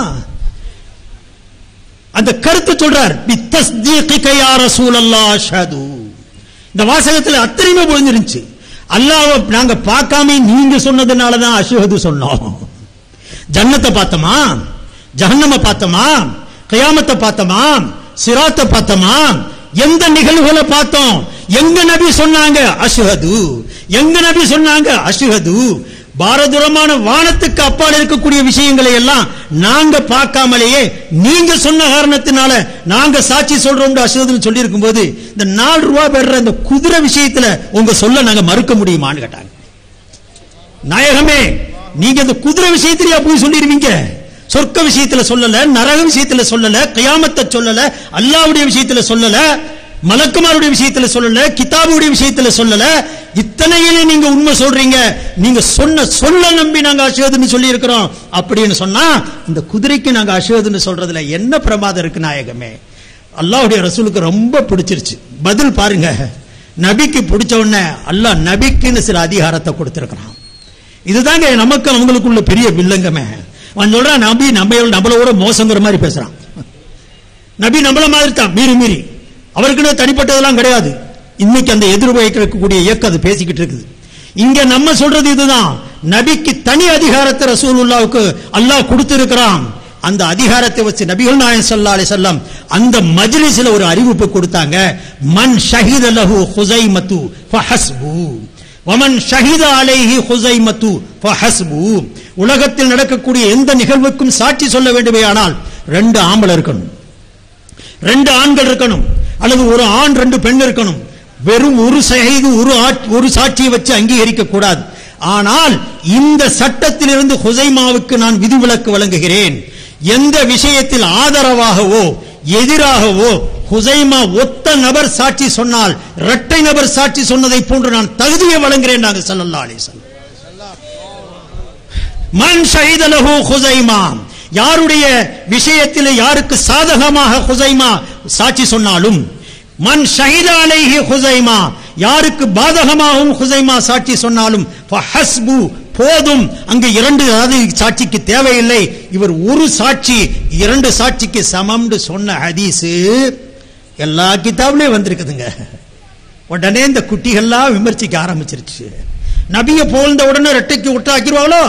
A: அந்த கருத்து சொல்றார் பித்தஸ்தீகிக யா ரசூலல்லாஹ் அஷ்ஹது இந்த வாசகத்துல அத்தனையுமே பொழிஞ்சிருந்துச்சு அல்லாஹ்வை நாங்க பார்க்காம நீங்க சொன்னதுனால தான் அஷ்ஹது சொன்னோம் ஜன்னத்தை பார்த்தோமா ஜஹன்னம பார்த்தோமா கயாமத்தை பார்த்தோமா சிராத்தை பார்த்தோமா எந்த நிகழ்வுகளை பார்த்தோம் எங்க நபி சொன்னாங்க அஷ்ஹது எங்க நபி சொன்னாங்க அஷ்ஹது பாரதூரமான வானத்துக்கு அப்பால் இருக்கக்கூடிய விஷயங்களை எல்லாம் நாங்க பார்க்காமலேயே நீங்க சொன்ன காரணத்தினால நாங்க சாட்சி சொல்றோம் அசுவதுன்னு சொல்லி இருக்கும்போது இந்த நாலு ரூபா பெற இந்த குதிரை விஷயத்துல உங்க சொல்ல நாங்க மறுக்க முடியுமான்னு கேட்டாங்க நாயகமே நீங்க இந்த குதிரை விஷயத்திலேயே போய் சொல்லிடுவீங்க சொர்க்க விஷயத்துல சொல்லல நரக விஷயத்துல சொல்லல கயாமத்தை சொல்லல அல்லாவுடைய விஷயத்துல சொல்லல மலக்குமாருடைய விஷயத்துல சொல்லல கிதாபுடைய விஷயத்துல சொல்லல இத்தனையில நீங்க உண்மை சொல்றீங்க நீங்க சொன்ன சொல்ல நம்பி நாங்க அசுவதுன்னு சொல்லி இருக்கிறோம் அப்படின்னு சொன்னா இந்த குதிரைக்கு நாங்க அசுவதுன்னு சொல்றதுல என்ன பிரமாதம் இருக்கு நாயகமே அல்லாஹ்வுடைய ரசூலுக்கு ரொம்ப பிடிச்சிருச்சு பதில் பாருங்க நபிக்கு பிடிச்ச உடனே அல்லாஹ் நபிக்குன்னு சில அதிகாரத்தை கொடுத்திருக்கிறான் இதுதாங்க நமக்கு அவங்களுக்குள்ள பெரிய வில்லங்கமே அவன் சொல்றான் நபி நம்ம நம்மளோட மோசங்கிற மாதிரி பேசுறான் நபி நம்மள மாதிரி தான் மீறி மீறி அவருக்குன்னு தனிப்பட்டதெல்லாம் கிடையாது இன்னைக்கு அந்த எதிர்வைக்கக்கூடிய இயக்கம் அது பேசிக்கிட்டு இருக்குது இங்க நம்ம சொல்றது இதுதான் நபிக்கு தனி அதிகாரத்தை ரசூலுல்லாவுக்கு அல்லாஹ் கொடுத்திருக்கிறான் அந்த அதிகாரத்தை வச்சு நபிகள் நாயகம் ஸல்லல்லாஹு அலைஹி வஸல்லம் அந்த மஜ்லிஸ்ல ஒரு அறிவிப்பு கொடுத்தாங்க மன் ஷஹீத லஹு ஹுஸைமத்து ஃபஹஸ்பு வமன் ஷஹீத அலைஹி ஹுஸைமத்து ஃபஹஸ்பு உலகத்தில் நடக்கக்கூடிய எந்த நிகழ்வுக்கும் சாட்சி சொல்ல வேண்டுமேயானால் ரெண்டு ஆம்பளை இருக்கணும் ரெண்டு ஆண்கள் இருக்கணும் அல்லது ஒரு ஆண் ரெண்டு பெண் இருக்கணும் வெறும் ஒரு செய்து ஒரு ஆட்- ஒரு சாட்சியை வச்சு அங்கீகரிக்க கூடாது ஆனால் இந்த சட்டத்திலிருந்து ஹுசைமாவுக்கு நான் விதிவிலக்கு வழங்குகிறேன் எந்த விஷயத்தில் ஆதரவாகவோ எதிராகவோ ஹுசைமா ஒத்த நபர் சாட்சி சொன்னால் இரட்டை நபர் சாட்சி சொன்னதை போன்று நான் தகுதியை வழங்குகிறேன் நாங்கள் ஸல்லல்லாஹு அலைஹி வஸல்லம் மன் ஷஹிதலஹு ஹுசைமா யாருடைய விஷயத்தில் யாருக்கு சாதகமாக ஹுசைமா சாட்சி சொன்னாலும் மன் ஷஹித அலைஹி ஹுசைமா யாருக்கு பாதகமாகவும் ஹுசைமா சாட்சி சொன்னாலும் ஃபஹஸ்பு போதும் அங்கு இரண்டு அதாவது சாட்சிக்கு தேவையில்லை இவர் ஒரு சாட்சி இரண்டு சாட்சிக்கு சமம்னு சொன்ன ஹதீஸு எல்லா கிதாப்லயும் வந்திருக்குதுங்க உடனே இந்த குட்டிகள்லாம் விமர்சிக்க ஆரம்பிச்சிருச்சு நபியை போல்ந்த உடனே ரெட்டைக்கு ஒட்டாக்கிடுவாங்களோ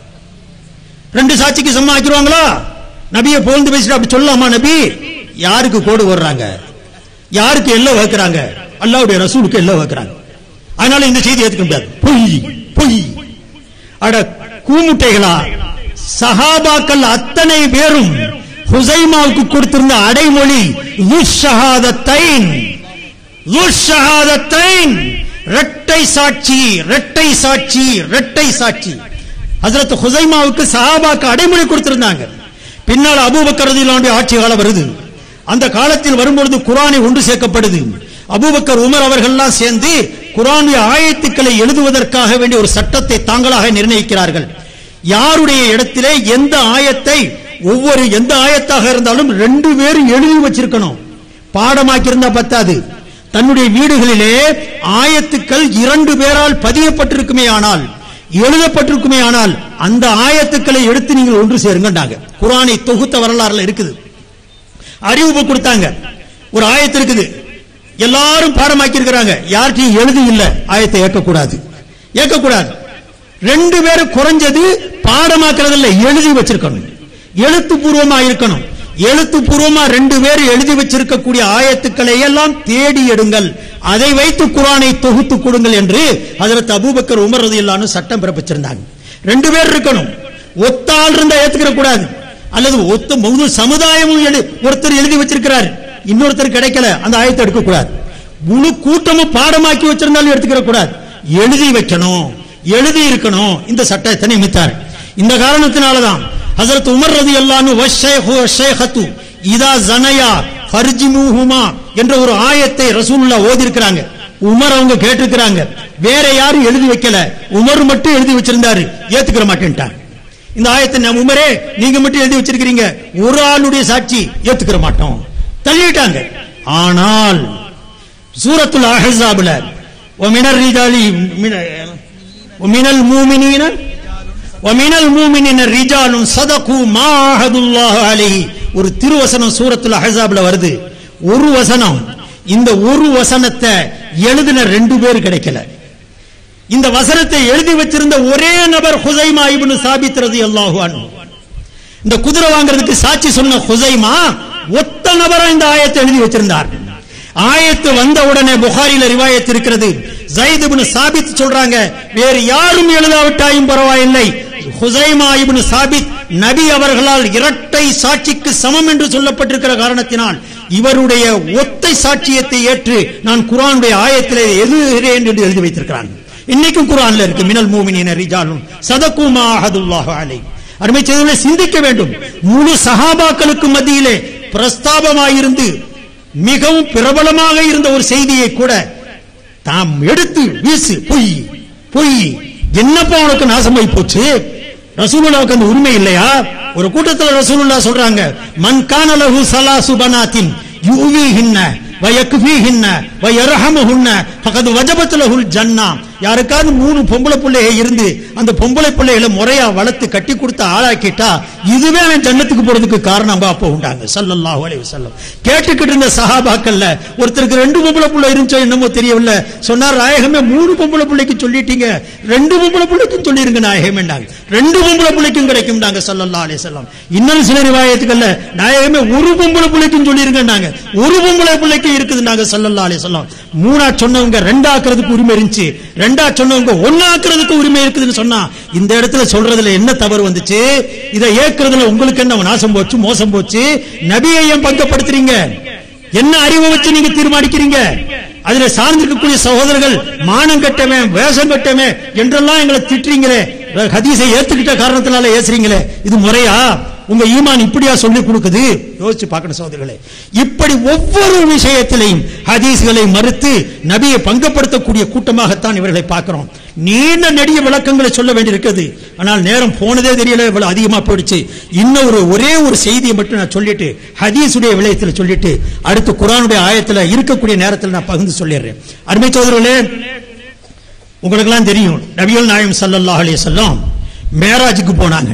A: ரெண்டு சாட்சிக்கு சமம் ஆக்கிடுவாங்களா நபியை போல்ந்து பேசிட்டு அப்படி சொல்லலாமா நபி யாருக்கு கோடு வர்றாங்க யாருக்கு எல்லை வைக்கிறாங்க அல்லாவுடைய ரசூலுக்கு எல்லை வைக்கிறாங்க அதனால இந்த செய்தி ஏத்துக்க முடியாது பொய் பொய் அட கூமுட்டைகளா சஹாபாக்கள் அத்தனை பேரும் ஹுசைமாவுக்கு கொடுத்திருந்த அடைமொழி யுஷஹாதத்தைன் யுஷஹாதத்தைன் இரட்டை சாட்சி இரட்டை சாட்சி இரட்டை சாட்சி ஹஜரத் ஹுசைமாவுக்கு சஹாபாக்கு அடைமொழி கொடுத்திருந்தாங்க பின்னால் அபூபக்கர் ரலியல்லாஹு ஆட்சி காலம் வருது அந்த காலத்தில் வரும்பொழுது குரானை ஒன்று சேர்க்கப்படுது அபூபக்கர் உமர் அவர்கள்லாம் சேர்ந்து குரானுடைய ஆயத்துக்களை எழுதுவதற்காக வேண்டிய ஒரு சட்டத்தை தாங்களாக நிர்ணயிக்கிறார்கள் யாருடைய இடத்திலே எந்த ஆயத்தை ஒவ்வொரு எந்த ஆயத்தாக இருந்தாலும் ரெண்டு பேரும் எழுதி வச்சிருக்கணும் பாடமாக்கி இருந்தா பத்தாது தன்னுடைய வீடுகளிலே ஆயத்துக்கள் இரண்டு பேரால் பதியப்பட்டிருக்குமே ஆனால் எழுதப்பட்டிருக்குமே ஆனால் அந்த ஆயத்துக்களை எடுத்து நீங்கள் ஒன்று சேருங்கண்டாங்க குரானை தொகுத்த வரலாறுல இருக்குது அறிவிப்பு கொடுத்தாங்க ஒரு ஆயத்து இருக்குது எல்லாரும் பாடமாக்கி இருக்கிறாங்க யார்கிட்டயும் எழுதி இல்ல ஆயத்தை ஏற்கக்கூடாது ஏற்கக்கூடாது ரெண்டு பேரும் குறைஞ்சது பாடமாக்குறது இல்ல எழுதி வச்சிருக்கணும் எழுத்துப்பூர்வமா இருக்கணும் எழுத்துப்பூர்வமா ரெண்டு பேர் எழுதி வச்சிருக்கக்கூடிய ஆயத்துக்களை எல்லாம் தேடி எடுங்கள் அதை வைத்து குரானை தொகுத்து கொடுங்கள் என்று ஹஜரத் அபூபக்கர் உமர் ரதியல்லான்னு சட்டம் பிறப்பிச்சிருந்தாங்க ரெண்டு பேர் இருக்கணும் ஒத்த ஆள் இருந்தா ஏத்துக்கிற கூடாது அல்லது ஒத்த முழு சமுதாயமும் எழு- ஒருத்தர் எழுதி வச்சிருக்கிறார் இன்னொருத்தர் கிடைக்கல அந்த ஆயத்தை எடுக்க கூடாது முழு கூட்டமும் பாடமாக்கி வச்சிருந்தாலும் எடுத்துக்கிற கூடாது எழுதி வைக்கணும் எழுதி இருக்கணும் இந்த சட்டத்தை நியமித்தார் இந்த காரணத்தினாலதான் ஹசரத் உமர் ரதி அல்லானு வஷேஹத்து இதா ஜனயா ஃபர்ஜிமுஹுமா என்ற ஒரு ஆயத்தை ரசூலுல்லா ஓதி இருக்கிறாங்க உமர் அவங்க கேட்டிருக்கிறாங்க வேற யாரும் எழுதி வைக்கல உமர் மட்டும் எழுதி வச்சிருந்தாரு ஏத்துக்கிற மாட்டேன்ட்டாங்க இந்த ஆயத்தை நம்ம உமரே நீங்க மட்டும் எழுதி வச்சிருக்கிறீங்க ஒரு ஆளுடைய சாட்சி ஏத்துக்கிற மாட்டோம் தள்ளிட்டாங்க ஆனால் சூரத்துல் அஹஸாப்ல வமினர் ரிஜாலி வமினல் மூமினீன வமினல் மூமினின ரிஜாலும் சதகு மா அஹதுல்லாஹு அலைஹி ஒரு திருவசனம் சூரத்துல் அஹஸாப்ல வருது ஒரு வசனம் இந்த ஒரு வசனத்தை எழுதின ரெண்டு பேர் கிடைக்கல இந்த வசனத்தை எழுதி வச்சிருந்த ஒரே நபர் ஹுசைமா இப்னு சாபித் ரலியல்லாஹு அன்ஹு இந்த குதிரை வாங்குறதுக்கு சாட்சி சொன்ன ஹுசைமா ஒத்த நபரா இந்த ஆயத்தை எழுதி வச்சிருந்தார் ஆயத்து வந்த உடனே புகாரில ரிவாயத் இருக்கிறது ஜைத் இப்னு சாபித் சொல்றாங்க வேறு யாரும் எழுதாவிட்டாயும் பரவாயில்லை ஹுசைமா இப்னு சாபித் நபி அவர்களால் இரட்டை சாட்சிக்கு சமம் என்று சொல்லப்பட்டிருக்கிற காரணத்தினால் இவருடைய ஒத்தை சாட்சியத்தை ஏற்று நான் குர்ஆனுடைய ஆயத்திலே எழுதுகிறேன் என்று எழுதி வைத்திருக்கிறாங்க இன்னைக்கும் குர்ஆன்ல இருக்கு மினல் மூமினின ரிஜாலும் சதகுமா அஹதுல்லாஹு அலைஹி அருமை செய்தவர்களை சிந்திக்க வேண்டும் முழு சஹாபாக்களுக்கு மத்தியிலே பிரஸ்தாபமாயிருந்து மிகவும் பிரபலமாக இருந்த ஒரு செய்தியை கூட தாம் எடுத்து வீசு பொய் பொய் என்னப்பா உனக்கு நாசமாய் போச்சு ரசூலுல்லாவுக்கு அந்த உரிமை இல்லையா ஒரு கூட்டத்துல ரசூலுல்லா சொல்றாங்க மன் கான லஹு ஸலாசு பனாத்தின் யூவிஹின்ன வயக்ஃபீஹின்ன வயர்ஹமுஹுன்ன ஃபகத் வஜபத் லஹுல் ஜன்னா யாருக்காவது மூணு பொம்பளை பிள்ளைக இருந்து அந்த பொம்பளை பிள்ளைகளை முறையா வளர்த்து கட்டி கொடுத்து ஆளாக்கிட்டா இதுவே அவன் ஜன்னத்துக்கு போறதுக்கு காரணம் அப்போ உண்டாங்க ஸல்லல்லாஹு அலைஹி வஸல்லம் கேட்டுக்கிட்டு இருந்த சஹாபாக்கள்ல ஒருத்தருக்கு ரெண்டு பொம்பளை பிள்ளை இருந்துச்சோ என்னமோ தெரியவில்லை சொன்னார் நாயகமே மூணு பொம்பளை பிள்ளைக்கு சொல்லிட்டீங்க ரெண்டு பொம்பளை பிள்ளைக்கும் சொல்லிருங்க நாயகமேண்டாங்க ரெண்டு பொம்பளை பிள்ளைக்கும் கிடைக்கும்டாங்க ஸல்லல்லாஹு அலைஹி வஸல்லம் இன்னும் சில ரிவாயத்துக்கள்ல நாயகமே ஒரு பொம்பளை பிள்ளைக்கும் சொல்லிருங்கன்னாங்க ஒரு பொம்பளை பிள்ளைக்கும் இருக்குதுன்னாங்க ஸல்லல்லாஹு அலைஹி வஸல்லம் மூணா சொன்னவங்க ரெண்டாக்குறதுக்கு உரிமை இருந்துச்சு ரெண்டா சொன்னவங்க ஒன்னாக்குறதுக்கு உரிமை இருக்குதுன்னு சொன்னா இந்த இடத்துல சொல்றதுல என்ன தவறு வந்துச்சு இதை ஏக்குறதுல உங்களுக்கு என்ன நாசம் போச்சு மோசம் போச்சு நபியை ஏன் பங்கப்படுத்துறீங்க என்ன அறிவை வச்சு நீங்க தீர்மானிக்கிறீங்க அதுல சார்ந்திருக்கக்கூடிய சகோதரர்கள் மானம் கட்டவன் வேஷம் கட்டவன் என்றெல்லாம் எங்களை திட்டுறீங்களே ஹதீஸை ஏத்துக்கிட்ட காரணத்தினால ஏசுறீங்களே இது முறையா உங்க ஈமான் இப்படியா சொல்லி கொடுக்குது யோசிச்சு பார்க்கணும் சகோதரர்களே இப்படி ஒவ்வொரு விஷயத்திலையும் ஹதீஸ்களை மறுத்து நபியை பங்கப்படுத்தக்கூடிய கூட்டமாகத்தான் இவர்களை பார்க்கிறோம் நீண்ட நெடிய விளக்கங்களை சொல்ல வேண்டியிருக்கிறது ஆனால் நேரம் போனதே தெரியல இவ்வளவு அதிகமா போயிடுச்சு இன்னும் ஒரு ஒரே ஒரு செய்தியை மட்டும் நான் சொல்லிட்டு ஹதீஸுடைய விளையத்தில் சொல்லிட்டு அடுத்து குரானுடைய ஆயத்துல இருக்கக்கூடிய நேரத்தில் நான் பகிர்ந்து சொல்லிடுறேன் அருமை சோதரர்களே உங்களுக்கெல்லாம் தெரியும் நபிகள் நாயம் ஸல்லல்லாஹு அலைஹி வஸல்லம் மேராஜுக்கு போனாங்க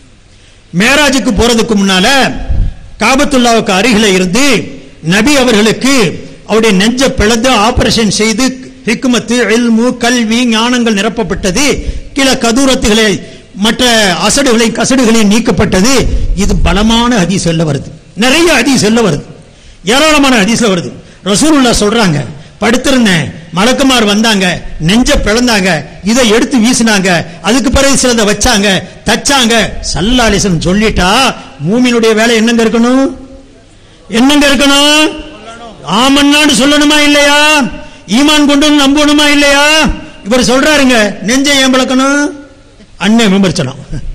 A: மேராஜுக்கு போறதுக்கு முன்னால காபத்துல்லாவுக்கு அருகில இருந்து நபி அவர்களுக்கு அவருடைய நெஞ்ச பிளந்து ஆபரேஷன் செய்து ஹிக்மத்து இல்மு கல்வி ஞானங்கள் நிரப்பப்பட்டது கில கதூரத்துகளை மற்ற அசடுகளை கசடுகளை நீக்கப்பட்டது இது பலமான ஹதீஸ் எல்ல வருது நிறைய ஹதீஸ் எல்ல வருது ஏராளமான ஹதீஸ்ல வருது ரசூலுல்லாஹ் சொல்றாங்க படுத்திருந்தேன் மலக்குமார் வந்தாங்க நெஞ்ச பிளந்தாங்க இதை எடுத்து வீசினாங்க அதுக்கு பிறகு சிலதை வச்சாங்க தச்சாங்க சல்லாலிசன் சொல்லிட்டா மூமினுடைய வேலை என்னங்க இருக்கணும் என்னங்க இருக்கணும் ஆமன்னான்னு சொல்லணுமா இல்லையா ஈமான் கொண்டு வந்து நம்பணுமா இல்லையா இவர் சொல்றாருங்க நெஞ்சை ஏன் பிளக்கணும் அண்ணன் விமர்சனம்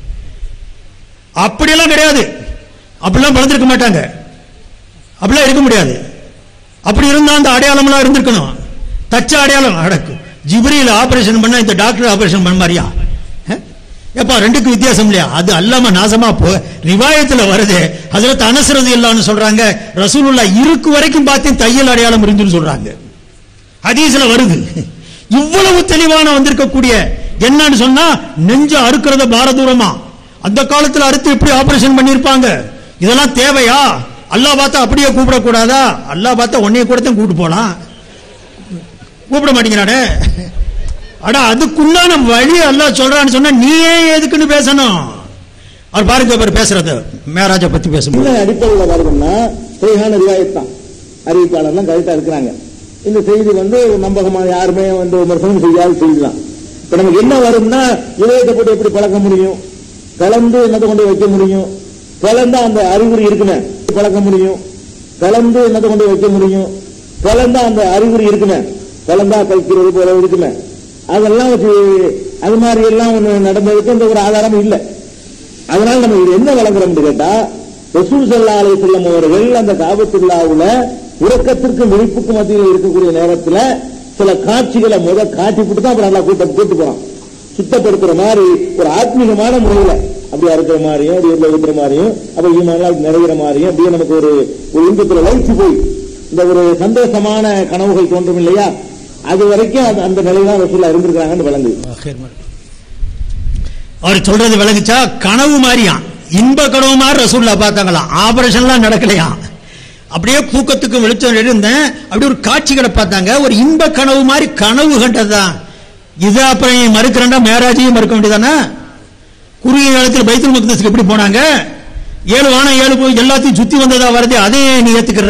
A: அப்படியெல்லாம் கிடையாது அப்படிலாம் பிளந்திருக்க மாட்டாங்க அப்படிலாம் இருக்க முடியாது அப்படி இருந்தா அந்த அடையாளம்லாம் இருந்திருக்கணும் தச்ச அடையாளம் அடக்கு ஜிப்ரியில் ஆபரேஷன் பண்ணா இந்த டாக்டர் ஆபரேஷன் பண்ண மாதிரியா அஹ்? ஏப்பா ரெண்டுக்கு வித்தியாசம் இல்லையா அது அல்லாம நாசமா போ ரிவாயத்துல வருது ஹஜரத் அனசரது இல்லான்னு சொல்றாங்க ரசூலுல்லா இருக்கு வரைக்கும் பார்த்து தையல் அடையாளம் இருந்துன்னு சொல்றாங்க ஹதீஸ்ல வருது இவ்வளவு தெளிவான வந்திருக்கக்கூடிய என்னன்னு சொன்னா நெஞ்ச அறுக்கிறத பாரதூரமா அந்த காலத்துல அறுத்து எப்படி ஆபரேஷன் பண்ணிருப்பாங்க இதெல்லாம் தேவையா அல்லாஹ் பார்த்தா அப்படியே கூப்பிடக்கூடாதா அல்லாஹ் பார்த்தா உன்னைய கூட தான் கூப்பிட்டு போலாம் கூப்பிட மாட்டேங்கிறானே அடா அதுக்குள்ளான வழி அல்லாஹ் சொல்றான்னு சொன்னா நீ ஏன் எதுக்குன்னு பேசணும் அவர் பாருங்க அவர் பேசுறது மேராஜை பத்தி பேசும்போது
C: இந்த அடிப்படையில் பார்த்தோம்னா சரியான ரிவாயத் தான் அறிவிப்பாளர்லாம் கரெக்டா இருக்கிறாங்க இந்த செய்தி வந்து நம்பகமா யாருமே வந்து விமர்சனம் செய்யாத செய்தி தான் இப்ப நமக்கு என்ன வரும்னா இதயத்தை போட்டு எப்படி பழக்க முடியும் கலந்து என்னத்தை கொண்டு வைக்க முடியும் கலந்தா அந்த அறிகுறி இருக்குமே பழக்க முடியும் கலந்து என்னத்தை கொண்டு வைக்க முடியும் கலந்தா அந்த அறிகுறி இருக்குமே கலந்தா கைக்கிறது போல இருக்குமே அதெல்லாம் வச்சு அது மாதிரி எல்லாம் ஒண்ணு நடந்ததுக்கு அந்த ஒரு ஆதாரம் இல்லை அதனால நம்ம இது என்ன விளங்குறோம்னு கேட்டா ரசூல் சல்லா அலைஹிஸ்ஸலாம் அவர்கள் அந்த காபத்துல்லாவுல உறக்கத்திற்கும் விழிப்புக்கும் மத்தியில் இருக்கக்கூடிய நேரத்துல சில காட்சிகளை முத காட்டி போட்டு தான் அப்புறம் நல்லா கூட்டம் கூட்டு போறோம் சுத்தப்படுத்துற மாதிரி ஒரு ஆத்மீகமான முறையில அப்படியா இருக்கிற மாதிரியும் அப்படி உள்ள இருக்கிற மாதிரியும் அப்ப ஈமான்லாம் நிறைகிற மாதிரியும் அப்படியே நமக்கு ஒரு ஒரு இன்பத்துல லயிச்சு போய் இந்த ஒரு சந்தோஷமான கனவுகள் தோன்றும் இல்லையா அது வரைக்கும் அந்த- அந்த நிலைதான் ரசூல்லா இருந்திருக்கிறாங்கன்னு விளங்குது
A: அவர் சொல்றது விளங்குச்சா கனவு மாதிரியாம் இன்ப கனவு மாதிரி ரசூல்லா பார்த்தாங்களாம் ஆபரேஷன்லாம் நடக்கலையாம் அப்படியே தூக்கத்துக்கு வெளிச்சம் இருந்தேன் அப்படி ஒரு காட்சிகளை பார்த்தாங்க ஒரு இன்ப கனவு மாதிரி கனவு கண்டதுதான் இது அப்புறம் நீ மறுக்கிறேன்டா மேராஜையும் மறுக்க வேண்டியதானே குறுகிய காலத்தில் பைத்துல் முகதஸ்க்கு எப்படி போனாங்க ஏழு வானம் ஏழு போய் எல்லாத்தையும் சுத்தி வந்ததா வருது அதையே நீ ஏத்துக்கிற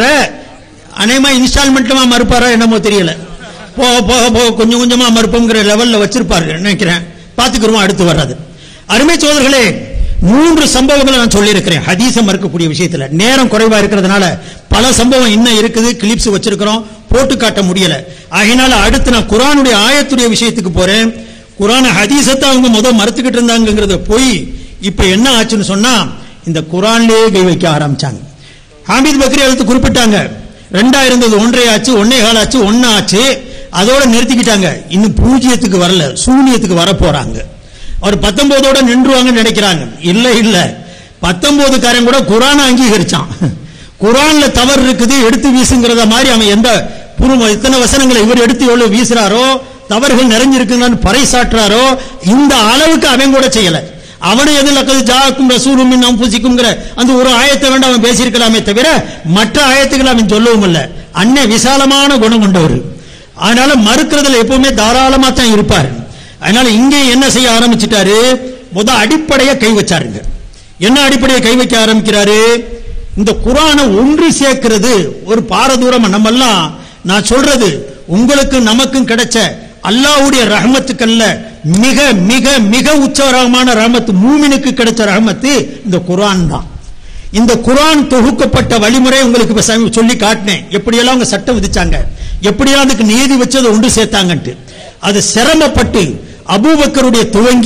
A: அநேகமா இன்ஸ்டால்மெண்ட்லமா மறுப்பாரா என்னமோ தெரியல போக போக போக கொஞ்சம் கொஞ்சமா மறுப்புங்கிற லெவல்ல வச்சிருப்பாரு நினைக்கிறேன் பாத்துக்கிறோம் அடுத்து வர்றது அருமை சோதர்களே மூன்று சம்பவங்களை நான் சொல்லியிருக்கிறேன் ஹதீஸை மறுக்கக்கூடிய விஷயத்துல நேரம் குறைவா இருக்கிறதுனால பல சம்பவம் இன்னும் இருக்குது கிளிப்ஸ் வச்சிருக்கிறோம் போட்டு காட்ட முடியல ஆகையினால அடுத்து நான் குரானுடைய ஆயத்துடைய விஷயத்துக்கு போறேன் குரான ஹதீஸத்தை அவங்க முதல் மறுத்துக்கிட்டு இருந்தாங்கிறத போய் இப்ப என்ன ஆச்சுன்னு சொன்னா இந்த குரான்லயே கை வைக்க ஆரம்பிச்சாங்க ஹாமித் பக்ரி எழுத்து குறிப்பிட்டாங்க ரெண்டா இருந்தது ஒன்றே ஆச்சு ஒன்னே கால் ஆச்சு ஒன்னு ஆச்சு அதோட நிறுத்திக்கிட்டாங்க இன்னும் பூஜ்ஜியத்துக்கு வரல சூனியத்துக்கு வர போறாங்க அவர் பத்தொன்பதோட நின்றுவாங்கன்னு நினைக்கிறாங்க இல்ல இல்ல பத்தொன்பது காரன் கூட குரானை அங்கீகரிச்சான் குரான்ல தவறு இருக்குது எடுத்து வீசுங்கிறத மாதிரி அவன் எந்த பூர்வ இத்தனை வசனங்களை இவர் எடுத்து எவ்வளவு வீசுறாரோ தவறுகள் நிறைஞ்சிருக்குங்கன்னு பறைசாற்றுறாரோ இந்த அளவுக்கு அவன் கூட செய்யல அவனு எது லக்கது ஜாக்கும் ரசூலும் நாம் பூசிக்குங்கிற அந்த ஒரு ஆயத்தை வேண்டாம் அவன் பேசியிருக்கலாமே தவிர மற்ற ஆயத்துக்களை அவன் சொல்லவும் இல்லை அன்னை விசாலமான குணம் கொண்டவர் அதனால மறுக்கிறதுல எப்பவுமே தாராளமா தான் இருப்பார் அதனால இங்கே என்ன செய்ய ஆரம்பிச்சிட்டாரு முத அடிப்படையை கை வச்சாருங்க என்ன அடிப்படையை கை வைக்க ஆரம்பிக்கிறாரு இந்த குரானை ஒன்று சேர்க்கிறது ஒரு பாரதூரம் நம்மெல்லாம் நான் சொல்றது உங்களுக்கு நமக்கும் கிடைச்ச அல்லாஹ்வுடைய ரஹமத்துக்கல்ல மிக மிக மிக உச்சரகமான ரஹமத்து மூமினுக்கு கிடைச்ச ரஹமத்து இந்த குரான் தான் இந்த குரான் தொகுக்கப்பட்ட வழிமுறை உங்களுக்கு இப்ப சமீ- சொல்லி காட்டினேன் எப்படியெல்லாம் அவங்க சட்டம் விதிச்சாங்க எப்படியெல்லாம் அதுக்கு நீதி வச்சு அதை ஒன்று சேர்த்தாங்கன்ட்டு அது சிரமப்பட்டு அபூபக்கருடைய துவங்கி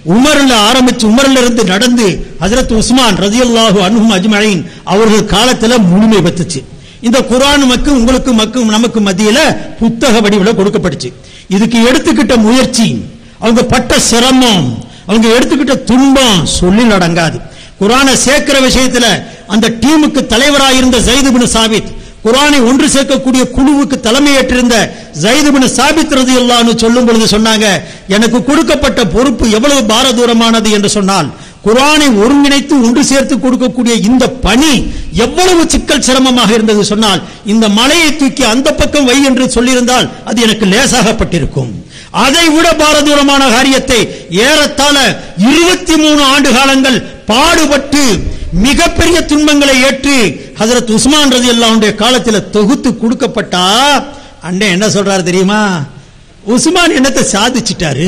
A: உமர்ல ஆரம்பிச்சு உமர்ல இருந்து நடந்து ஹஜரத் உஸ்மான் ரதியல்லாஹு அன்ஹும் அஜ்மஈன் அவர்கள் காலத்துல முழுமை பெற்றுச்சு இந்த குர்ஆன் மக்கு உங்களுக்கு மக்கு நமக்கு மத்தியில புத்தக வடிவில் கொடுக்கப்பட்டுச்சு இதுக்கு எடுத்துக்கிட்ட முயற்சி அவங்க பட்ட சிரமம் அவங்க எடுத்துக்கிட்ட துன்பம் சொல்லி நடங்காது குர்ஆனை சேர்க்கிற விஷயத்துல அந்த டீமுக்கு தலைவராக இருந்த ஜைது பின் சாபித் குர்ஆனை ஒன்று சேர்க்கக்கூடிய குழுவுக்கு தலைமையேற்றிருந்த ஜைது பின் சாபித் ரதியல்லாஹு சொல்லும் பொழுது சொன்னாங்க எனக்கு கொடுக்கப்பட்ட பொறுப்பு எவ்வளவு பாரதூரமானது என்று சொன்னால் குர்ஆனை ஒருங்கிணைத்து ஒன்று சேர்த்து கொடுக்கக்கூடிய இந்த பணி எவ்வளவு சிக்கல் சிரமமாக இருந்தது சொன்னால் இந்த மலையை தூக்கி அந்த பக்கம் வை என்று சொல்லியிருந்தால் அது எனக்கு லேசாகப்பட்டிருக்கும் அதை விட பாரதூரமான காரியத்தை ஏறத்தாழ இருபத்தி மூணு ஆண்டு காலங்கள் பாடுபட்டு மிகப்பெரிய துன்பங்களை ஏற்று ஹஜரத் உஸ்மான் ரதி அல்லாவுடைய காலத்தில் தொகுத்து கொடுக்கப்பட்டா அண்ணே என்ன சொல்றாரு தெரியுமா உஸ்மான் என்னத்தை சாதிச்சிட்டாரு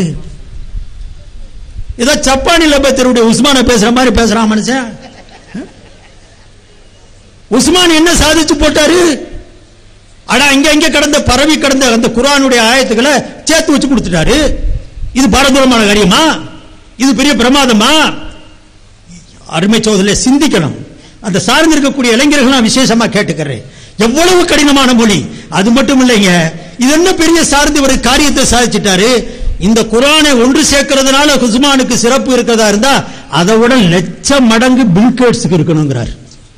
A: ஏதோ சப்பானில பத்தருடைய உஸ்மான பேசுற மாதிரி பேசுறான் மனுஷன் உஸ்மான் என்ன சாதிச்சு போட்டாரு அடா இங்க இங்க கடந்த பரவி கடந்த அந்த குரானுடைய ஆயத்துக்களை சேர்த்து வச்சு கொடுத்துட்டாரு இது பாரதூரமான காரியமா இது பெரிய பிரமாதமா அருமை சோதரிலே சிந்திக்கணும் அந்த சார்ந்து இருக்கக்கூடிய இளைஞர்கள் நான் விசேஷமா கேட்டுக்கிறேன் எவ்வளவு கடினமான மொழி அது மட்டும் இல்லைங்க இது என்ன பெரிய சார்ந்து ஒரு காரியத்தை சாதிச்சிட்டாரு இந்த குரானை ஒன்று சேர்க்கறதுனால உஸ்மானுக்கு சிறப்பு இருக்கிறதா இருந்தா அதை விட லட்சம் மடங்கு பில்கேட்ஸுக்கு இருக்கணுங்கிறார்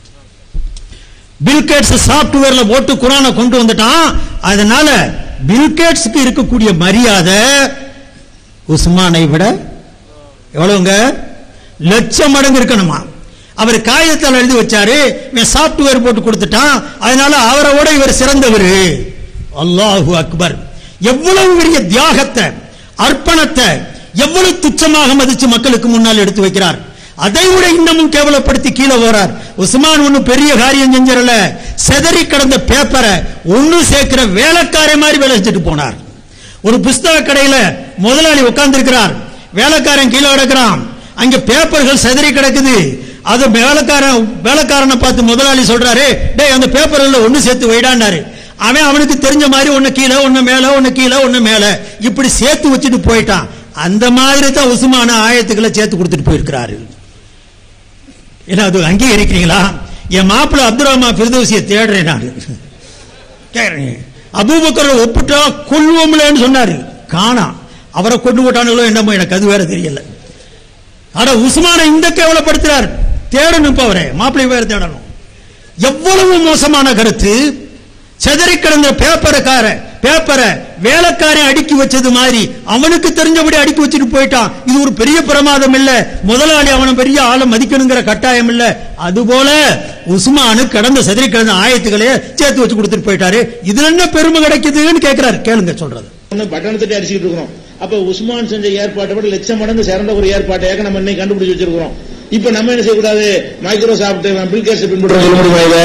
A: பில்கேட்ஸ் சாப்ட்வேர்ல போட்டு குரானை கொண்டு வந்துட்டான் அதனால பில்கேட்ஸ்க்கு இருக்கக்கூடிய மரியாதை உஸ்மானை விட எவ்வளவுங்க லட்சம் மடங்கு இருக்கணுமா அவர் காகிதத்தால் எழுதி வச்சாரு இவன் சாப்ட்வேர் போட்டு கொடுத்துட்டான் அதனால அவரை விட இவர் சிறந்தவர் அல்லாஹு அக்பர் எவ்வளவு பெரிய தியாகத்தை அர்ப்பணத்தை எவ்வளவு துச்சமாக மதிச்சு மக்களுக்கு முன்னால் எடுத்து வைக்கிறார் அதை விட இன்னமும் கேவலப்படுத்தி கீழே போறார் உஸ்மான் ஒண்ணு பெரிய காரியம் செஞ்சிடல செதறி கடந்த பேப்பரை ஒண்ணு சேர்க்கிற வேலைக்கார மாதிரி வேலை செஞ்சுட்டு போனார் ஒரு புஸ்தக கடையில முதலாளி உட்கார்ந்து இருக்கிறார் வேலைக்காரன் கீழே கிடக்கிறான் அங்க பேப்பர்கள் செதறி கிடக்குது அது வேலைக்காரன் வேலைக்காரனை பார்த்து முதலாளி சொல்றாரு டேய் அந்த பேப்பர்ல ஒண்ணு சேர்த்து வைடான்னாரு அவன் அவனுக்கு தெரிஞ்ச மாதிரி ஒண்ணு கீழே ஒண்ணு மேல ஒண்ணு கீழே ஒண்ணு மேல இப்படி சேர்த்து வச்சுட்டு போயிட்டான் அந்த மாதிரி தான் உசுமான ஆயத்துக்களை சேர்த்து கொடுத்துட்டு போயிருக்கிறாரு ஏன்னா அது அங்கீகரிக்கிறீங்களா என் மாப்பிள்ள அப்துல் ரஹ்மான் பிரதோசியை தேடுறேன் நான் கேக்குறேன் அபூபக்கரை ஒப்பிட்டா கொல்வோம்லன்னு சொன்னாரு காணா அவரை கொண்டு போட்டானுங்களோ என்னமோ எனக்கு அது வேற தெரியல ஆனா உஸ்மானை இந்த கேவலப்படுத்துறார் தேடணும் இப்ப அவரை மாப்பிள்ளை வேற தேடணும் எவ்வளவு மோசமான கருத்து செதறி கிடந்த பேப்பரக்கார பேப்பரை வேலைக்காரன் அடுக்கி வச்சது மாதிரி அவனுக்கு தெரிஞ்சபடி அடுக்கி வச்சுட்டு போயிட்டான் இது ஒரு பெரிய பிரமாதம் இல்ல முதலாளி அவனை பெரிய ஆளை மதிக்கணுங்கிற கட்டாயம் இல்ல அதுபோல உஸ்மானு கடந்த செதறி கிடந்த ஆயத்துக்களே சேர்த்து வச்சு கொடுத்துட்டு போயிட்டாரு இதுல என்ன பெருமை கிடைக்குதுன்னு கேட்கிறாரு கேளுங்க சொல்றது
D: ஒண்ணு பட்டணத்திட்டு அடிச்சுட்டு இருக்கிறோம் அப்ப உஸ்மான் செஞ்ச ஏற்பாட்டை விட லட்சம் மடங்கு சிறந்த ஒரு ஏற்பாட்டையாக நம்ம இன்னைக்கு கண்டுபிடிச்சு வச்சிருக்கிறோம் இப்ப நம்ம என்ன செய்யக்கூடாது மைக்ரோசாப்ட் பில்கேட்ஸ் பின்பற்ற சொல்ல முடியுமா இத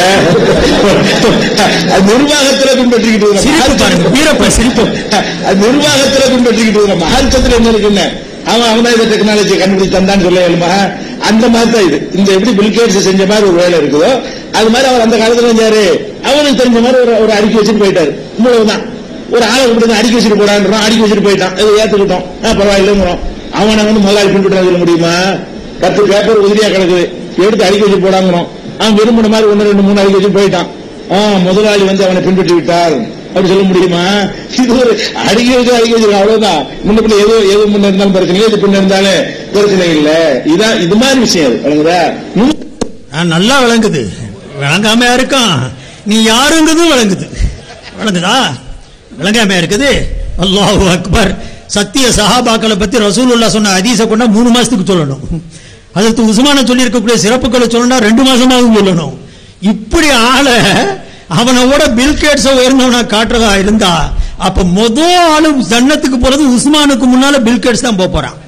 D: அது நிர்வாகத்துல பின்பற்றிக்கிட்டு
A: சிரிப்பு பாருங்க
D: இருக்கிறோம்.
A: வீரப்ப சிரிப்பு
D: அது நிர்வாகத்துல பின்பற்றிக்கிட்டு இருக்கிறோம் மார்க்கத்துல என்ன இருக்குன்னு அவன் அவன் தான் இந்த டெக்னாலஜி கண்டுபிடிச்சு தந்தான்னு சொல்ல இயலுமா அந்த மாதிரி தான் இது இந்த எப்படி பில்கேட்ஸ் செஞ்ச மாதிரி ஒரு வேலை இருக்குதோ அது மாதிரி அவர் அந்த காலத்துல செஞ்சாரு அவனுக்கு தெரிஞ்ச மாதிரி ஒரு ஒரு அறிக்கை வச்சுட்டு போயிட்டாரு இவ்வளவுதான் ஒரு ஆளை கூப்பிட்டு அடிக்க வச்சுட்டு போடான்றோம் அடிக்க வச்சுட்டு போயிட்டான் இதை ஏத்துக்கிட்டோம் ஆ, பரவாயில்லைங்கிறோம் அவனை வந்து முதலாளி பின்பற்ற சொல்ல முடியுமா பத்து பேப்பர் உதிரியா கிடக்குது எடுத்து அடிக்க வச்சு போடாங்கிறோம் அவன் விரும்பின மாதிரி ஒன்னு ரெண்டு மூணு அடிக்க வச்சு போயிட்டான் ஆ, முதலாளி வந்து அவனை பின்பற்றி விட்டார் அப்படி சொல்ல முடியுமா இது ஒரு அடிக்க வச்சு அடிக்க வச்சு அவ்வளவுதான் முன்ன பின்ன எது எது முன்ன இருந்தாலும் பிரச்சனை இல்லை, எது பின்ன இருந்தாலும் பிரச்சனை இல்ல இதான் இது மாதிரி விஷயம் அது வழங்குதா நுண்
A: ஆ, நல்லா விளங்குது விளங்காமையா இருக்கான் நீ யாருங்கிறதும் விளங்குது விளங்குதா விளங்காமையா இருக்குது அல்லாஹு அக்பர் சத்திய சஹாபாக்களை பத்தி ரசூலுல்லா சொன்ன ஹதீஸை கொண்டா மூணு மாசத்துக்கு சொல்லணும் அதற்கு உஸ்மான சொல்லி இருக்கக்கூடிய சிறப்புகளை சொல்லணும்னா ரெண்டு மாசமாகவும் சொல்லணும் இப்படி ஆள அவனோட பில்கேட்ஸ உயர்ந்தவனா காட்டுறதா இருந்தா அப்ப மொத ஆளு ஜன்னத்துக்கு போறது உஸ்மானுக்கு முன்னால பில்கேட்ஸ் தான் போப் போறான்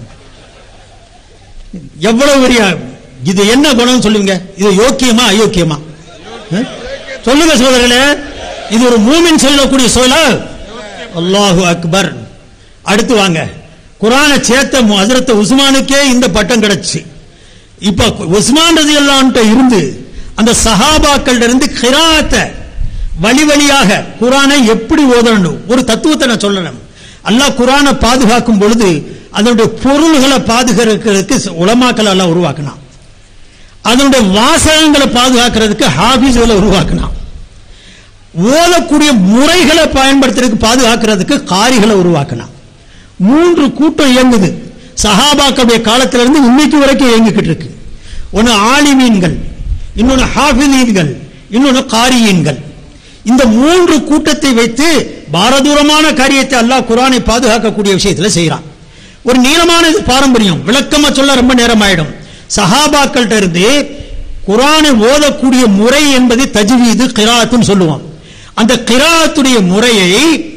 A: எவ்வளவு பெரிய இது என்ன குணம் சொல்லுங்க இது யோக்கியமா அயோக்கியமா அஹ்? சொல்லுங்க சோதரர்களே இது ஒரு மூமின் சொல்லக்கூடிய சொல்ல அல்லாஹு அக்பர் அடுத்து வாங்க குரானை சேர்த்த ஹஜரத் உஸ்மானுக்கே இந்த பட்டம் கிடைச்சு இப்ப உஸ்மான் ரதி இருந்து அந்த சஹாபாக்கள் இருந்து கிராத்தை வழி வழியாக குரானை எப்படி ஓதணும் ஒரு தத்துவத்தை நான் சொல்லணும் அல்லாஹ் குரானை பாதுகாக்கும் பொழுது அதனுடைய பொருள்களை பாதுகாக்கிறதுக்கு உலமாக்கள் எல்லாம் உருவாக்கினான் அதனுடைய வாசகங்களை பாதுகாக்கிறதுக்கு ஹாபிஸ்களை உருவாக்கினான் ஓதக்கூடிய முறைகளை பயன்படுத்துறதுக்கு பாதுகாக்கிறதுக்கு காரிகளை உருவாக்கினான் மூன்று கூட்டம் இயங்குது சஹாபாக்களுடைய காலத்திலிருந்து இன்னைக்கு வரைக்கும் இயங்கிக்கிட்டு இருக்கு ஒன்னு ஆலிமீன்கள் இன்னொன்னு ஹாஃபிலீன்கள் இன்னொன்னு காரியீன்கள் இந்த மூன்று கூட்டத்தை வைத்து பாரதூரமான காரியத்தை அல்லாஹ் குரானை பாதுகாக்கக்கூடிய விஷயத்துல செய்யறான் ஒரு நீளமான இது பாரம்பரியம் விளக்கமா சொல்ல ரொம்ப நேரம் ஆயிடும் சஹாபாக்கள்கிட்ட இருந்து குரானை ஓதக்கூடிய முறை என்பது தஜ்வீது கிராத்துன்னு சொல்லுவோம் அந்த கிராத்துடைய முறையை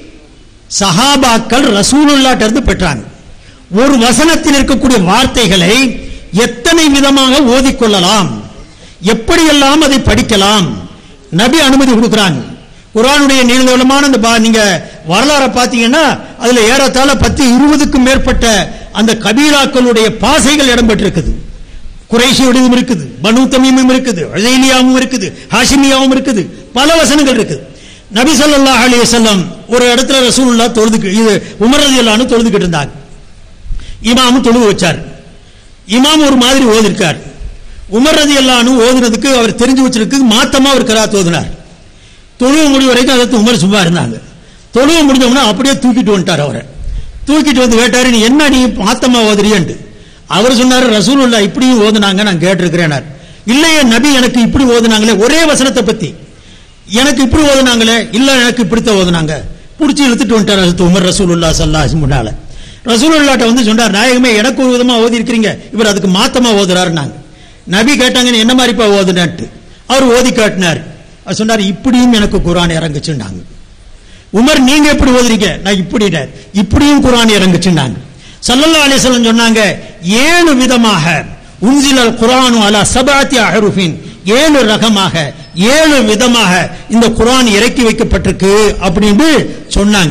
A: சஹாபாக்கள் ரசூலுல்லாட்ட இருந்து பெற்றாங்க ஒரு வசனத்தில் இருக்கக்கூடிய வார்த்தைகளை எத்தனை விதமாக ஓதிக்கொள்ளலாம் எப்படியெல்லாம் அதை படிக்கலாம் நபி அனுமதி கொடுக்குறாங்க குரானுடைய நீளமான அந்த பா- நீங்க வரலாறை பார்த்தீங்கன்னா அதுல ஏறத்தாழ பத்து இருபதுக்கும் மேற்பட்ட அந்த கபீராக்களுடைய பாசைகள் இடம்பெற்றிருக்குது குறைஷியுடையதும் இருக்குது பனு தமீமும் இருக்குது அழைலியாவும் இருக்குது ஹாஷிமியாவும் இருக்குது பல வசனங்கள் இருக்குது நபி ஸல்லல்லாஹு அலைஹி வஸல்லம் ஒரு இடத்துல ரசூலுல்லாஹ் தொழுது இது உமர் ரலியல்லாஹு அன்ஹு தொழுதுகிட்டு இருந்தாங்க இமாமும் தொழுவு வச்சார் இமாம் ஒரு மாதிரி ஓதிருக்கார் உமர் ரலியல்லாஹு அன்ஹு ஓதுனதுக்கு அவர் தெரிஞ்சு வச்சிருக்கு மாத்தமா ஒரு கராத் ஓதுனார் தொழுவு முடிவு வரைக்கும் அதற்கு உமர் சும்மா இருந்தாங்க தொழுவு முடிஞ்சோம்னா அப்படியே தூக்கிட்டு வந்துட்டார் அவரை தூக்கிட்டு வந்து கேட்டாரு நீ என்ன நீ மாத்தமா ஓதுறியன்ட்டு அவர் சொன்னாரு ரசூலுல்லாஹ் இப்படியும் ஓதுனாங்க நான் கேட்டிருக்கிறேனார் இல்லையே நபி எனக்கு இப்படி ஓதுனாங்களே ஒரே வசனத்தை பத்தி எனக்கு இப்படி ஓதுனாங்களே இல்ல எனக்கு இப்படித்தான் ஓதுனாங்க புடிச்சு இழுத்துட்டு வந்துட்டார் ஹஜ்ரத் உமர் ரசூலுல்லாஹ் ஸல்லல்லாஹு அலைஹி முன்னால ரசூலுல்லாஹ்ட்ட வந்து சொன்னார் நாயகமே எனக்கு ஒரு விதமா ஓதி இருக்கிறீங்க இவர் அதுக்கு மாத்தமா ஓதுறாருன்னாங்க நபி கேட்டாங்க நீ என்ன மாதிரிப்பா ஓதுனான்ட்டு அவர் ஓதி காட்டினார் அவர் சொன்னார் இப்படியும் எனக்கு குர்ஆன் இறங்குச்சுன்னாங்க உமர் நீங்க எப்படி ஓதுறீங்க நான் இப்படி இப்படியும் குர்ஆன் இறங்குச்சுன்னாங்க ஸல்லல்லாஹு அலைஹி வஸல்லம் சொன்னாங்க ஏழு விதமாக உன்சிலல் குர்ஆனு அலா சபாத்தி அஹ்ருஃபின் ஏழு ரகமாக ஏழு விதமாக இந்த குர்ஆன் இறக்கி வைக்கப்பட்டிருக்கு அப்படின்னு சொன்னாங்க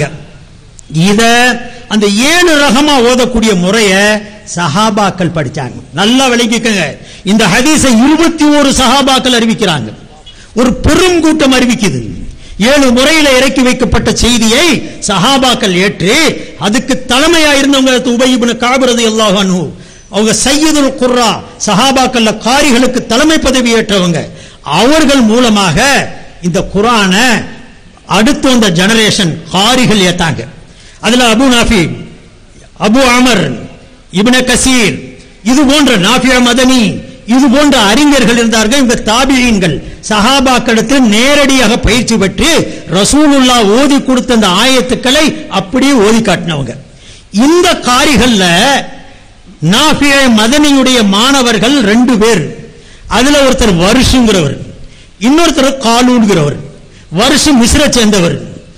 A: இத அந்த ஏழு ரகமா ஓதக்கூடிய முறைய சஹாபாக்கள் படிச்சாங்க நல்லா விளங்கிக்கங்க இந்த ஹதீஸை இருபத்தி ஒரு சஹாபாக்கள் அறிவிக்கிறாங்க ஒரு பெரும் கூட்டம் அறிவிக்குது ஏழு முறையில இறக்கி வைக்கப்பட்ட செய்தியை சஹாபாக்கள் ஏற்று அதுக்கு தலைமையா இருந்தவங்க உபயிபுன காபிரது அல்லாஹ் அவங்க சையதுல் குர்ரா சஹாபாக்கள்ல காரிகளுக்கு தலைமை பதவி ஏற்றவங்க அவர்கள் மூலமாக இந்த குரானை அடுத்து வந்த ஜெனரேஷன் காரிகள் ஏத்தாங்க அதுல அபு நாஃபி அபு அமர் இப்னு கசீர் இது போன்ற நாஃபியா மதனி இது போன்ற அறிஞர்கள் இருந்தார்கள் இந்த தாபியீன்கள் சஹாபாக்களிடத்தில் நேரடியாக பயிற்சி பெற்று ரசூலுல்லா ஓதி கொடுத்த அந்த ஆயத்துக்களை அப்படியே ஓதி காட்டினவங்க இந்த காரிகள்ல நாஃபிய மதனியுடைய மாணவர்கள் ரெண்டு பேர் அதுல ஒருத்தர் வருஷங்கிறவர் இன்னொருத்தர் காலூன்கிறவர் வருஷம் மிஸ்ர சேர்ந்தவர்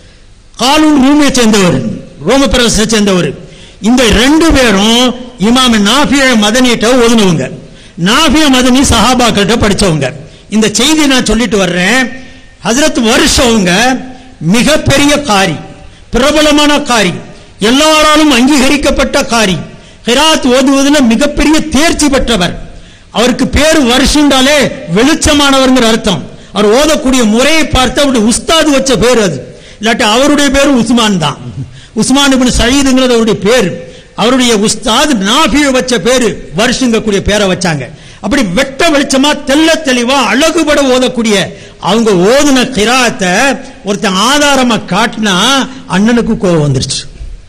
A: காலூன் ரூமியை சேர்ந்தவர் ரோம பிரதேசத்தை சேர்ந்தவர் இந்த ரெண்டு பேரும் இமாம் நாஃபிய மதனிட்ட ஓதுனவங்க நாஃபிய மதனி சஹாபாக்கிட்ட படிச்சவங்க இந்த செய்தி நான் சொல்லிட்டு வர்றேன் ஹஜரத் வருஷவங்க மிகப்பெரிய காரி பிரபலமான காரி எல்லாராலும் அங்கீகரிக்கப்பட்ட காரி ஹிராத் ஓதுவதில் மிகப்பெரிய தேர்ச்சி பெற்றவர் அவருக்கு பேர் வருஷண்டாலே வெளிச்சமானவர்ங்கிற அர்த்தம் அவர் ஓதக்கூடிய முறையை பார்த்து அவருடைய உஸ்தாது வச்ச பேர் அது இல்லாட்டி அவருடைய பேர் உஸ்மான் தான் உஸ்மான் இப்னு சயீதுங்கிறது அவருடைய பேர் அவருடைய உஸ்தாத் நாஃபிய வச்ச பேரு வருஷங்கக்கூடிய பேரை வச்சாங்க அப்படி வெட்ட வெளிச்சமா தெள்ள தெளிவா அழகுபட ஓதக்கூடிய அவங்க ஓதுன கிராத்தை ஒருத்தன் ஆதாரமா காட்டினா அண்ணனுக்கு கோவம் வந்துருச்சு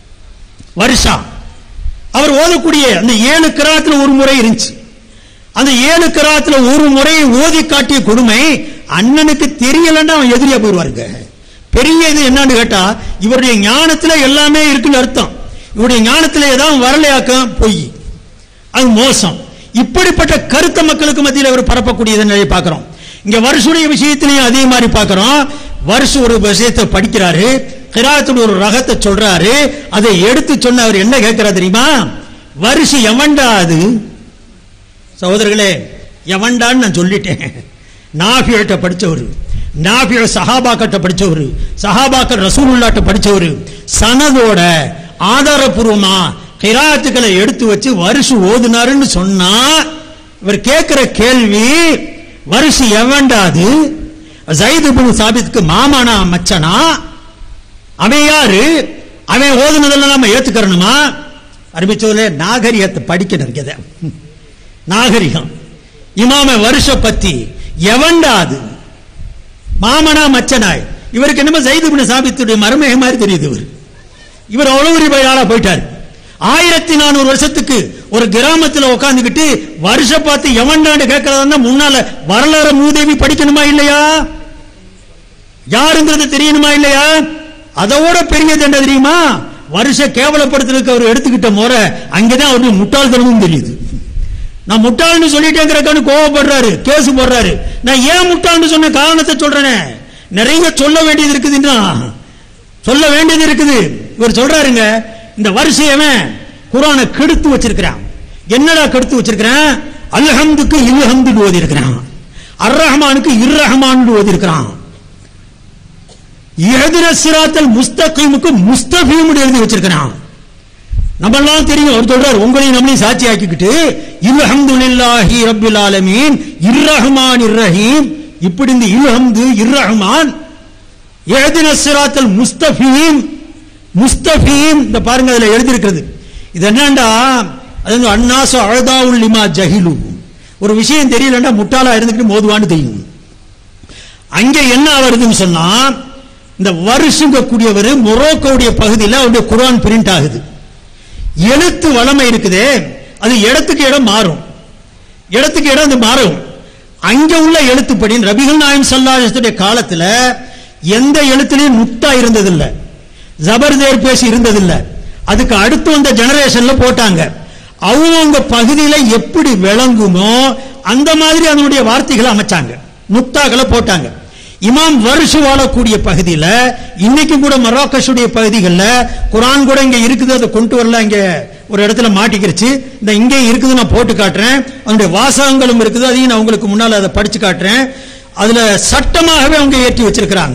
A: வருஷா அவர் ஓதக்கூடிய அந்த ஏழு கிராத்துல ஒரு முறை இருந்துச்சு அந்த ஏழு கிராத்துல ஒரு முறையை ஓதி காட்டிய கொடுமை அண்ணனுக்கு தெரியலன்னா அவன் எதிரியா போயிடுவாருங்க பெரிய இது என்னன்னு கேட்டா இவருடைய ஞானத்துல எல்லாமே இருக்குன்னு அர்த்தம் இவருடைய ஞானத்துல ஏதாவது வரலையாக்கம் பொய் அது மோசம் இப்படிப்பட்ட கருத்த மக்களுக்கு மத்தியில் அவர் பரப்பக்கூடியதை நிறைய பார்க்கிறோம் இங்க வருஷுடைய விஷயத்திலையும் அதே மாதிரி பார்க்கிறோம் வருஷ ஒரு விஷயத்தை படிக்கிறாரு கிராத்துல ஒரு ரகத்தை சொல்றாரு அதை எடுத்து சொன்ன அவர் என்ன கேட்கிறார் தெரியுமா வருஷ எவன்டா அது சகோதரர்களே எவன்டான்னு நான் சொல்லிட்டேன் நாஃபியிட்ட படிச்சவர் நாஃபிய சஹாபாக்கிட்ட படிச்சவர் சஹாபாக்கள் ரசூலுல்லாட்ட படிச்சவர் சனதோட ஆதாரபூர்வமா கிராத்துக்களை எடுத்து வச்சு வருஷம் ஓதுனாருன்னு சொன்னா இவர் கேட்கிற கேள்வி வருஷம் எவன்டாது ஜயிது பின் சாபித்துக்கு மாமானா மச்சனா அவன் யாரு அவன் ஓதுனதெல்லாம் நம்ம ஏத்துக்கறணுமா அறிவிச்சோலே நாகரிகத்தை படிக்கணும் இதை நாகரிகம் இமாம வருஷ பத்தி எவன்டா அது மாமனா மச்சனாய் இவருக்கு என்னமோ ஜெயிது பின் சாபித்துடைய மருமக மாதிரி தெரியுது இவர் இவர் அவ்வளவு பெரிய ஆளா போயிட்டார் ஆயிரத்தி நானூறு வருஷத்துக்கு ஒரு கிராமத்துல உட்காந்துக்கிட்டு வருஷ பார்த்து எவன்டாண்டு கேட்கறதா முன்னால வரலாறு மூதேவி படிக்கணுமா இல்லையா யாருங்கிறது தெரியணுமா இல்லையா அதோட பெரியது என்ன தெரியுமா வருஷ கேவலப்படுத்துறதுக்கு அவர் எடுத்துக்கிட்ட முறை அங்கதான் அவருடைய முட்டாள்தனமும் தெரியுது நான் முட்டாள்னு சொல்லிட்டேங்கிறக்கான்னு கோவப்படுறாரு கேஸ் போடுறாரு நான் ஏன் முட்டாள்னு சொன்ன காரணத்தை சொல்றேனே நிறைய சொல்ல வேண்டியது இருக்குதுன்னா சொல்ல வேண்டியது இருக்குது இவர் சொல்றாருங்க இந்த வருஷம் குரானை கெடுத்து வச்சிருக்கிறான் என்னடா கெடுத்து வச்சிருக்கிறான் அல்ஹம்துக்கு இல்ஹம்து ஓதி இருக்கிறான் அர் ரஹ்மானுக்கு இர் ரஹ்மான் ஓதி இருக்கிறான் எதிர சிராத்தல் முஸ்தகீமுக்கு முஸ்தபீம் எழுதி வச்சிருக்கிறான் நம்ம எல்லாம் தெரியும் அவர் சொல்றாரு உங்களையும் நம்மளையும் சாட்சி ஆக்கிக்கிட்டு இல்ஹம்துலில்லாஹி ரப்பில் ஆலமீன் இர்ரஹ்மான் இர்ரஹீம் இப்படி இந்த இல்ஹம்து இர்ரஹ்மான் எஹ்தின சிராத்தல் முஸ்தபீம் முஸ்தபீம் இந்த பாருங்க அதுல எழுதி இருக்கிறது இது என்னண்டா அது வந்து அன்னாசு அழதாவுல் லிமா ஜஹிலு ஒரு விஷயம் தெரியலண்டா முட்டாளா இருந்துக்கிட்டு மோதுவான்னு தெரியும் அங்க என்ன வருதுன்னு சொன்னா இந்த வருஷங்க கூடியவர் மொரோக்கோவுடைய பகுதியில் அவருடைய குரான் பிரிண்ட் ஆகுது எழுத்து வளமை இருக்குதே அது இடத்துக்கு இடம் மாறும் இடத்துக்கு இடம் அது மாறும் அங்க உள்ள எழுத்துப்படி ரபிகள் நாயம் சல்லாஹத்துடைய காலத்துல எந்த எழுத்துலயும் முத்தா இருந்ததில்லை ஜபர்தேர் பேசி இருந்ததில்லை அதுக்கு அடுத்து வந்த ஜெனரேஷன்ல போட்டாங்க அவங்கவுங்க பகுதியில எப்படி விளங்குமோ அந்த மாதிரி அதனுடைய வார்த்தைகளை அமைச்சாங்க முத்தாக்களை போட்டாங்க இமாம் வருஷு வாழக்கூடிய பகுதியில் இன்னைக்கு கூட மராக்கஷுடைய பகுதிகளில் குரான் கூட இங்க இருக்குது அதை கொண்டு வரல இங்க ஒரு இடத்துல மாட்டிக்கிருச்சு இந்த இங்கே இருக்குது நான் போட்டு காட்டுறேன் அதனுடைய வாசகங்களும் இருக்குது அதையும் நான் உங்களுக்கு முன்னால் அதை படிச்சு காட்டுறேன் அதுல சட்டமாகவே அவங்க ஏற்றி வச்சிருக்கிறாங்க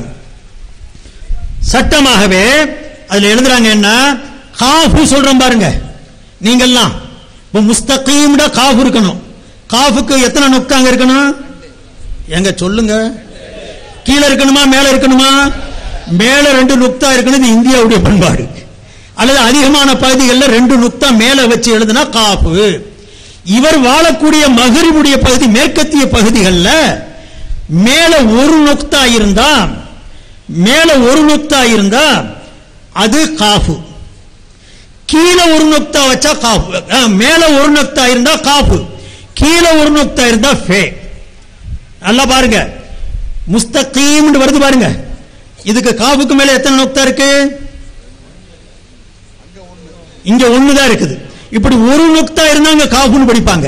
A: சட்டமாகவே அதுல எழுதுறாங்க என்ன காஃபு சொல்றோம் பாருங்க நீங்கெல்லாம் இப்போ முஸ்தகீம்டா காஃபு இருக்கணும் காஃபுக்கு எத்தனை நொக்காங்க இருக்கணும் எங்க சொல்லுங்க கீழே இருக்கணுமா மேல இருக்கணுமா மேல ரெண்டு நுக்தா இருக்கணும் இது இந்தியாவுடைய பண்பாடு அல்லது அதிகமான பகுதிகளில் ரெண்டு நுக்தா மேல வச்சு எழுதுனா காப்பு இவர் வாழக்கூடிய மகரிபுடைய பகுதி மேற்கத்திய பகுதிகளில் மேல ஒரு நுக்தா இருந்தா மேல ஒரு நுக்தா இருந்தா அது காஃபு கீழே ஒரு நுக்தா வச்சா காஃபு அஹ், மேல ஒரு நுக்தா இருந்தா காஃபு கீழே ஒரு நுக்தா இருந்தா ஃபே நல்லா பாருங்க முஸ்தகீம்னு வருது பாருங்க இதுக்கு காஃபுக்கு மேல எத்தனை நுக்தா இருக்கு இங்க ஒண்ணுதான் இருக்குது இப்படி ஒரு நுக்தா இருந்தா அங்க காஃபுன்னு படிப்பாங்க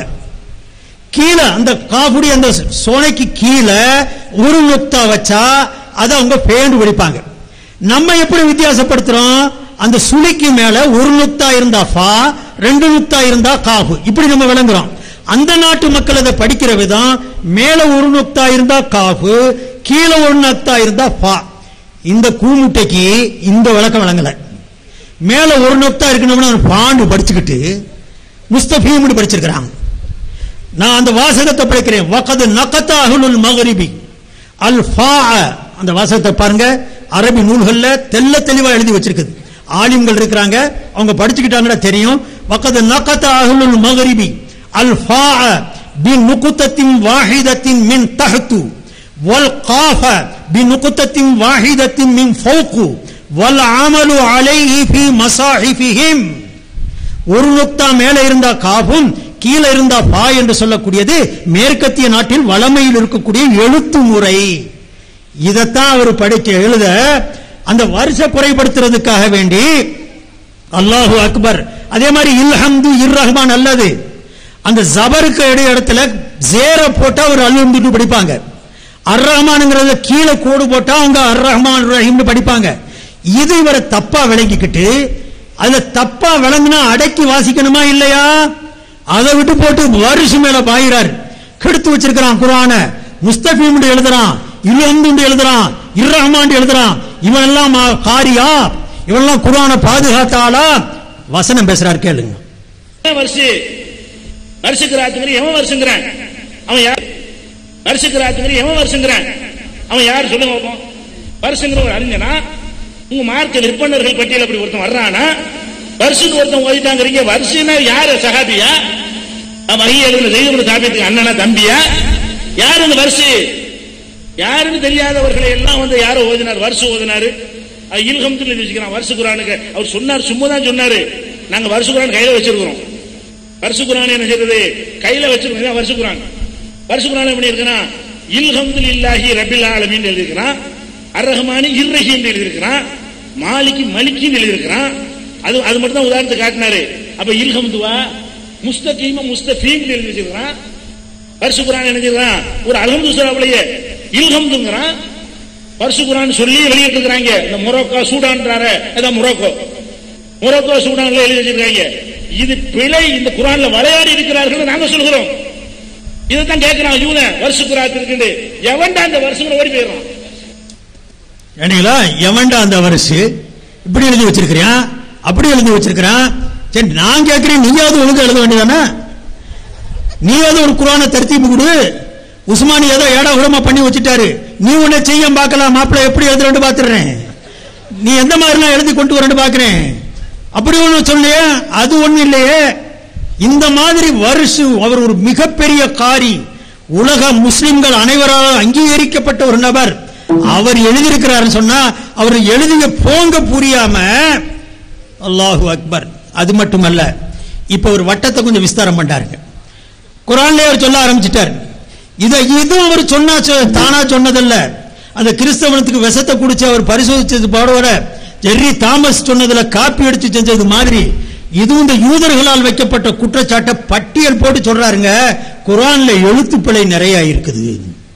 A: கீழே அந்த காஃபுடைய அந்த சோனைக்கு கீழே ஒரு நுக்தா வச்சா அதை அவங்க பேண்டு படிப்பாங்க நம்ம எப்படி வித்தியாசப்படுத்துறோம் அந்த சுழிக்கு மேல ஒரு நுக்தா இருந்தா ஃபா ரெண்டு நுக்தா இருந்தா காஃபு இப்படி நம்ம விளங்குறோம் அந்த நாட்டு மக்கள் அதை படிக்கிற விதம் மேல ஒரு நுக்தா இருந்தா காஃபு கீழே ஒரு நுக்தா இருந்தா ஃபா இந்த கூமுட்டைக்கு இந்த விளக்கம் விளங்கல மேல ஒரு நுக்தா இருக்கணும்னு அவன் பாண்டு படிச்சுக்கிட்டு முஸ்தபீம்னு படிச்சிருக்கிறான் நான் அந்த வாசகத்தை படிக்கிறேன் வகது நகத்த அஹ்லுல் மகரிபி அல் ஃபா அந்த வாசகத்தை பாருங்க அரபி நூல்கள்ல தெல்ல தெளிவா எழுதி வச்சிருக்குது ஆலிம்கள் இருக்கிறாங்க அவங்க படிச்சுக்கிட்டாங்கன்னா தெரியும் வகது நகத்த அஹ்லுல் மகரிபி அல் ஃபா பி நுகுத்தத்தின் வாஹிதத்தின் மின் தஹத்து வல் காஃப பி நுகுத்தத்தின் வாஹிதத்தின் மின் ஃபௌகு வல் அமலு அலைஹி ஃபி மசாஹிஃபிஹிம் ஒரு நுக்தா மேல இருந்தா காஃபும் கீழே இருந்தா பா என்று சொல்லக்கூடியது மேற்கத்திய நாட்டில் வளமையில் இருக்கக்கூடிய எழுத்து முறை இதைத்தான் அவர் படிக்க எழுத அந்த வருஷ குறைபடுத்துறதுக்காக வேண்டி அல்லாஹு அக்பர் அதே மாதிரி இல்ஹம்து இர் ரஹ்மான் அல்லது அந்த ஜபருக்கு இடைய இடத்துல ஜேர போட்டா ஒரு அல்ஹம்துன்னு படிப்பாங்க அர் ரஹ்மானுங்கிறத கீழே கோடு போட்டா அவங்க அர் ரஹ்மான் ரஹீம்னு படிப்பாங்க இது இவரை தப்பா விளங்கிக்கிட்டு அதுல தப்பா விளங்குனா அடக்கி வாசிக்கணுமா இல்லையா அதை விட்டு போட்டு வருஷம் மேல பாயிறார் கெடுத்து வச்சிருக்கிறான் குரான முஸ்தபீம் எழுதுறான் இல்ஹம்து எழுதுறான் இர் ரஹ்மான் எழுதுறான் இவன் எல்லாம் மா- காரியா இவன் எல்லாம் குரானை பாதுகாத்தாளா வசனம் பேசுறார் கேளுங்க
E: வருஷு வருஷக்கு ராத்துங்கிற எவன் வருஷங்கிறான் அவன் யார் வருஷக்கு ராத்துங்கிற எவன் வருஷங்கிறான் அவன் யார் சொல்லுங்க பார்ப்போம் வருஷங்கிற ஒரு அறிஞனா உங்க மார்க்க விற்பனர்கள் பட்டியல் அப்படி ஒருத்தன் வர்றானா வருஷம் ஒருத்தன் ஓதிட்டாங்கிறீங்க வருஷம்னா யாரு சகாபியா வகை எழுதுன செய்தி சாபியத்துக்கு அண்ணனா தம்பியா யாரு இந்த வருஷு யாருன்னு தெரியாதவர்களை எல்லாம் வந்து யாரோ ஓதினார் வருஷம் ஓதினாரு அது இல்ஹம்துன்னு எழுதி வச்சுக்கிறான் வருஷ குரானுக்கு அவர் சொன்னார் சும்மா தான் சொன்னாரு நாங்க வருஷ குரான் கையில வச்சிருக்கிறோம் வருஷ குரான் என்ன செய்யறது கையில வச்சிருக்கோம் வருஷ குரான் வருஷ குரான் எப்படி இருக்குன்னா இல்ஹம்துல் இல்லாஹி ரபில் ஆலமின்னு எழுதியிருக்கிறான் அர் ரஹ்மானி இர்ரஹீம் எழுதியிருக்கிறான் மாலிக்கு மலிக்கின்னு எழுதியிருக்கிறான் அது அது மட்டும் தான் உதாரணத்துக்கு காட்டினாரு அப்ப இல்ஹம்துவா முஸ்தகீம முஸ்தபீம் எழுதி வச்சிருக்கிறான் வருஷ குரான் என்ன செய்யறான் ஒரு அல்ஹம்து சூறாவிலேயே இல்ஹம்துங்கிறான் வருஷ குரான் சொல்லி வெளியிட்டு இருக்கிறாங்க இந்த மொரோக்கோ சூடான்றாரு அதான் மொரோக்கோ மொரோக்கோ சூடான்ல எழுதி வச்சிருக்காங்க இது பிழை இந்த குரான்ல விளையாடி இருக்கிறார்கள் நாங்க சொல்கிறோம் இதைத்தான் கேட்கிறான் யூதன் வருஷ குரான் இருக்குது எவன்டா அந்த வருஷங்களை ஓடி போயிடுறான்
A: ஏனீங்களா எவன்டா அந்த வருஷு இப்படி எழுதி வச்சிருக்கிறியா அப்படி எழுதி வச்சிருக்கிறான் சரி நான் கேட்கிறேன் நீயாவது ஒழுங்கா எழுத வேண்டியதானே நீயாவது ஒரு குரானை தர்த்தீப்பு கொடு உஸ்மானி ஏதோ ஏடா உரமா பண்ணி வச்சுட்டாரு நீ உன்னை செய்ய பார்க்கலாம் மாப்பிள்ளை எப்படி எழுதுறேன்னு பாத்துறேன் நீ எந்த மாதிரிலாம் எழுதி கொண்டு வரேன்னு பாக்குறேன் அப்படி ஒண்ணு சொல்லியே அது ஒண்ணு இல்லையே இந்த மாதிரி வருஷு அவர் ஒரு மிகப்பெரிய காரி உலக முஸ்லிம்கள் அனைவரால் அங்கீகரிக்கப்பட்ட ஒரு நபர் அவர் எழுதியிருக்கிறாருன்னு சொன்னா அவர் எழுதிய போங்க புரியாம அல்லாஹு அக்பர் அது மட்டுமல்ல இப்ப ஒரு வட்டத்தை கொஞ்சம் விஸ்தாரம் பண்ணாருங்க குரான்லயே அவர் சொல்ல ஆரம்பிச்சிட்டார் இதை இதுவும் அவர் சொன்னா சொ- தானா சொன்னதல்ல அந்த கிறிஸ்தவனத்துக்கு விஷத்தை குடிச்சு அவர் பரிசோதிச்சது பாடுவர ஜெர்ரி தாமஸ் சொன்னதுல காப்பி அடிச்சு செஞ்சது மாதிரி இதுவும் இந்த யூதர்களால் வைக்கப்பட்ட குற்றச்சாட்டை பட்டியல் போட்டு சொல்றாருங்க குரான்ல எழுத்து பிழை நிறைய இருக்குது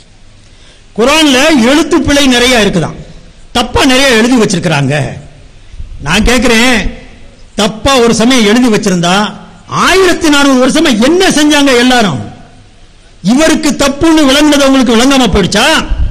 A: குரான்ல எழுத்து பிழை நிறைய இருக்குதாம் தப்பா நிறைய எழுதி வச்சிருக்கிறாங்க நான் கேட்கிறேன் தப்பா ஒரு சமயம் எழுதி வச்சிருந்தா ஆயிரத்தி நானூறு வருஷமா என்ன செஞ்சாங்க எல்லாரும் இவருக்கு தப்புன்னு விளங்குனது உங்களுக்கு விளங்காம போயிடுச்சா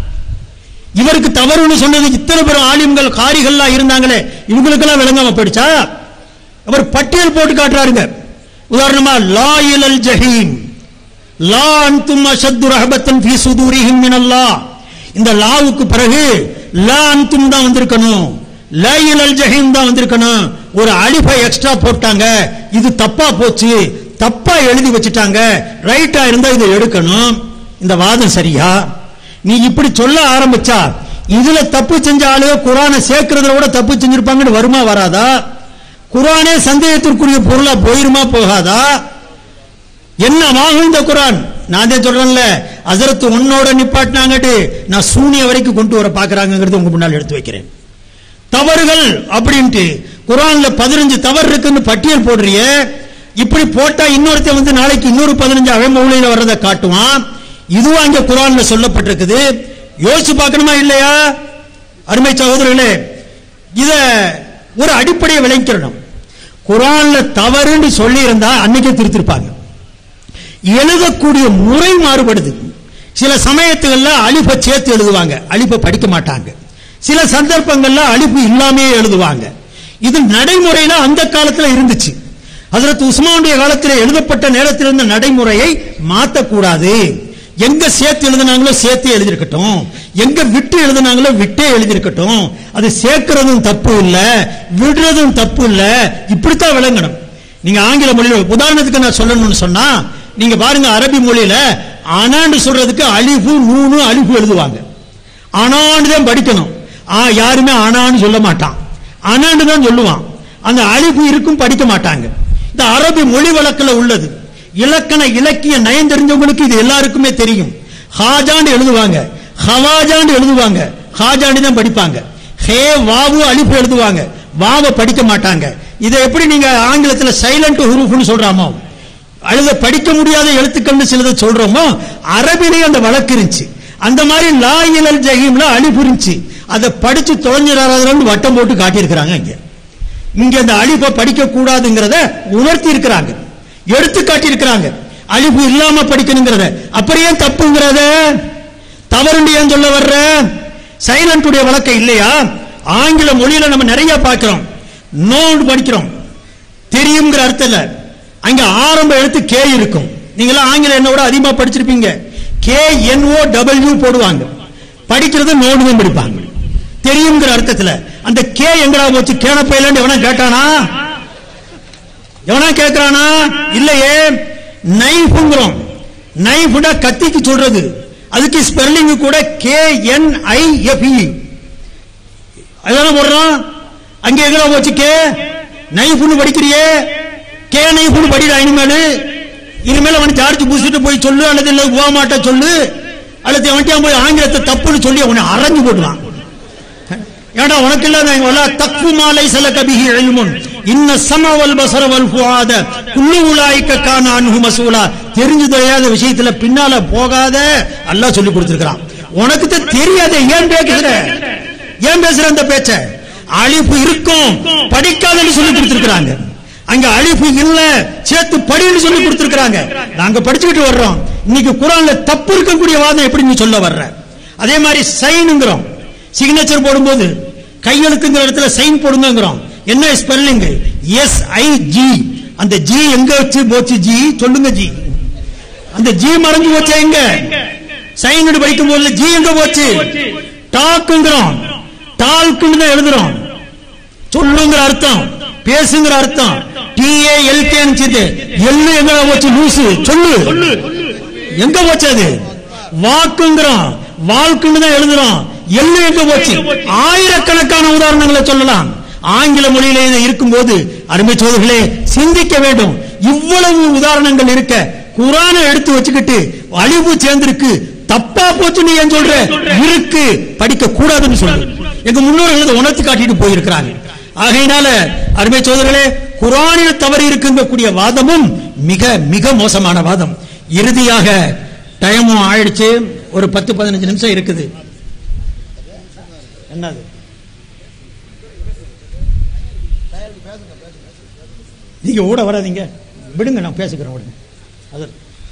A: இவருக்கு தவறுன்னு சொன்னது இத்தனை பேர் ஆலிம்கள் காரிகள்லாம் இருந்தாங்களே இவங்களுக்கெல்லாம் விளங்காம போயிடுச்சா அவர் பட்டியல் போட்டு காட்டுறாருங்க உதாரணமா லா இலல் ஜஹீம் லா அன்தும் அஷத்து ரஹபத்தன் ஃபீ சுதூரிஹிம் மினல்லாஹ் இந்த லாவுக்கு பிறகு லா அன்தும் தான் வந்திருக்கணும் லா இலல் ஜஹீம் தான் வந்திருக்கணும் ஒரு அலிஃபை எக்ஸ்ட்ரா போட்டாங்க இது தப்பா போச்சு தப்பா எழுதி வச்சுட்டாங்க ரைட்டா இருந்தா இதை எடுக்கணும் இந்த வாதம் சரியா நீ இப்படி சொல்ல ஆரம்பிச்சா இதுல தப்பு செஞ்ச ஆளு குரானை சேர்க்கறதுல கூட தப்பு செஞ்சிருப்பாங்கன்னு வருமா வராதா குரானே சந்தேகத்திற்குரிய பொருளா போயிருமா போகாதா என்ன ஆகும் இந்த குரான் நான் தான் சொல்றேன்ல அசரத்து உன்னோட நிப்பாட்டினாங்கட்டு நான் சூனிய வரைக்கும் கொண்டு வர பாக்குறாங்கிறது உங்க முன்னால் எடுத்து வைக்கிறேன் தவறுகள் அப்படின்ட்டு குரான்ல பதினஞ்சு தவறு இருக்குன்னு பட்டியல் போடுறிய இப்படி போட்டா இன்னொருத்தன் வந்து நாளைக்கு இன்னொரு பதினஞ்சு அவன் மௌலியில வர்றதை காட்டுவான் இதுவும் அங்க குரான்ல சொல்லப்பட்டிருக்குது யோசிச்சு பார்க்கணுமா இல்லையா அருமை சகோதரர்களே இத ஒரு அடிப்படையை விளைக்கிறணும் குரான்ல தவறுன்னு சொல்லி இருந்தா அன்னைக்கே திருத்திருப்பாங்க எழுதக்கூடிய முறை மாறுபடுது சில சமயத்துகள்ல அலிப்பை சேர்த்து எழுதுவாங்க அலிப்பை படிக்க மாட்டாங்க சில சந்தர்ப்பங்கள்ல அலிப்பு இல்லாமே எழுதுவாங்க இது நடைமுறையில அந்த காலத்துல இருந்துச்சு ஹஜரத் உஸ்மானுடைய காலத்தில் எழுதப்பட்ட நேரத்தில் இருந்த நடைமுறையை மாத்தக்கூடாது எங்க சேர்த்து எழுதினாங்களோ சேர்த்து எழுதியிருக்கட்டும் எங்க விட்டு எழுதினாங்களோ விட்டே எழுதியிருக்கட்டும் அது சேர்க்கிறதும் தப்பு இல்ல விடுறதும் தப்பு இல்ல இப்படித்தான் விளங்கணும் நீங்க ஆங்கில மொழியில உதாரணத்துக்கு நான் சொல்லணும்னு சொன்னா நீங்க பாருங்க அரபி மொழியில அனான்னு சொல்றதுக்கு அலிஃபு நூனு அலிஃபு எழுதுவாங்க அனான்னு தான் படிக்கணும் ஆ யாருமே அனான்னு சொல்ல மாட்டான் அனான்னு தான் சொல்லுவான் அந்த அலிஃபு இருக்கும் படிக்க மாட்டாங்க இந்த அரபி மொழி வழக்குல உள்ளது இலக்கண இலக்கிய நயம் தெரிஞ்சவங்களுக்கு இது எல்லாருக்குமே தெரியும் ஹாஜான்னு எழுதுவாங்க ஹவாஜான்னு எழுதுவாங்க ஹாஜான்னு தான் படிப்பாங்க ஹே வாவு அலிஃபு எழுதுவாங்க வாவை படிக்க மாட்டாங்க இதை எப்படி நீங்க ஆங்கிலத்துல சைலண்ட் ஹுரூஃப்னு சொல்றாமோ அழுத படிக்க முடியாத எழுத்துக்கள்னு சிலதை சொல்றோமோ அரபிலேயே அந்த வழக்கு இருந்துச்சு அந்த மாதிரி லா இலல் ஜஹீம்ல அலிஃப் இருந்துச்சு அதை படிச்சு தொலைஞ்சிடாதவங்க வட்டம் போட்டு காட்டியிருக்கிறாங்க இங்க இங்க அந்த அலிஃபை படிக்க கூடாதுங்கிறத உணர்த்தி இருக்கிறாங்க எடுத்து காட்டியிருக்கிறாங்க அலிஃபு இல்லாம படிக்கணுங்கிறத அப்புறம் ஏன் தப்புங்கிறத தவறுண்டு ஏன் சொல்ல வர்ற சைலண்டுடைய வழக்கம் இல்லையா ஆங்கில மொழியில நம்ம நிறைய பார்க்கிறோம் நோண்டு படிக்கிறோம் தெரியுங்கிற அர்த்தம் இல்ல அங்க ஆரம்ப எழுத்து கே இருக்கும் நீங்களாம் ஆங்கிலம் என்னோட அதிகமா படிச்சிருப்பீங்க கே என்ஓ டபிள்யூ போடுவாங்க படிக்கிறது நோடு தான் படிப்பாங்க தெரியுங்கிற அர்த்தத்துல அந்த கே எங்கடா போச்சு கேன பயிலன்னு எவனா கேட்டானா எவனா கேட்கிறானா இல்லையே நைஃப்ங்கிறோம் நைஃப்னா கத்திக்கு சொல்றது அதுக்கு ஸ்பெல்லிங் கூட K N I F E அதெல்லாம் போடுறோம் அங்க எங்க போச்சு கே நைஃப்னு படிக்கிறியே கே நைஃப்னு படிடா இனிமேல் இனிமேல் அவன் சார்ஜ் பூசிட்டு போய் சொல்லு அல்லது இல்ல போக மாட்டா சொல்லு அல்லது அவன்கிட்ட போய் ஆங்கிலத்தை தப்புன்னு சொல்லி அவனை அரைஞ்சு போடுவான் ஏடா உனக்கு இல்லாத வலா தக்கு மாலை சில கபிஹி இல்முன் இன்ன சமவல் பசர வல் ஃபுஆத குல்லு உலாய்க்க கான அன்ஹு மசூலா தெரிஞ்சு தெரியாத விஷயத்துல பின்னால போகாத அல்லாஹ் சொல்லி கொடுத்திருக்கான் உனக்கு தான் தெரியாத ஏன் பேசுற ஏன் பேசுற அந்த பேச்ச அழிப்பு இருக்கும் படிக்காதன்னு சொல்லி கொடுத்திருக்காங்க அங்க அழிப்பு இல்ல சேர்த்து படின்னு சொல்லி கொடுத்திருக்காங்க நாங்க படிச்சுக்கிட்டு வர்றோம் இன்னைக்கு குரான்ல தப்பு இருக்கக்கூடிய வாதம் எப்படி நீ சொல்ல வர்ற அதே மாதிரி சைனுங்கிறோம் சிக்னேச்சர் போடும்போது கையெழுத்துங்கிற இடத்துல சைன் போடுங்கிறோம் என்ன ஸ்பெல்லிங் எஸ் ஐ ஜி அந்த ஜி எங்க வச்சு போச்சு ஜி சொல்லுங்க ஜி அந்த ஜி மறைஞ்சு போச்சு எங்க சைன் படிக்கும் போது ஜி எங்க போச்சு டாக்குங்கிறோம் டால்க்குன்னு தான் எழுதுறோம் சொல்லுங்கிற அர்த்தம் பேசுங்கிற அர்த்தம் டிஏ எல்கே எல்லு எங்க போச்சு லூசு சொல்லு எங்க போச்சு அது வாக்குங்கிறோம் வாழ்க்குன்னு தான் எழுதுறோம் எல்லு எங்க போச்சு ஆயிரக்கணக்கான உதாரணங்களை சொல்லலாம் ஆங்கில மொழியிலே இது இருக்கும்போது அருமை சோதர்களே சிந்திக்க வேண்டும் இவ்வளவு உதாரணங்கள் இருக்க குரானை எடுத்து வச்சுக்கிட்டு அழிவு சேர்ந்திருக்கு தப்பா போச்சு நீ ஏன் சொல்ற இருக்கு படிக்க கூடாதுன்னு சொல்லு எங்க முன்னோர்கள் இதை உணர்த்தி காட்டிட்டு போயிருக்கிறாங்க ஆகையினால அருமை சோதர்களே குரானில் தவறு இருக்குங்கக்கூடிய வாதமும் மிக மிக மோசமான வாதம் இறுதியாக டைமும் ஆயிடுச்சு ஒரு பத்து பதினஞ்சு நிமிஷம் இருக்குது என்னது நீங்க ஓட வராதீங்க விடுங்க நான் பேசுகிறேன் விடுங்க அது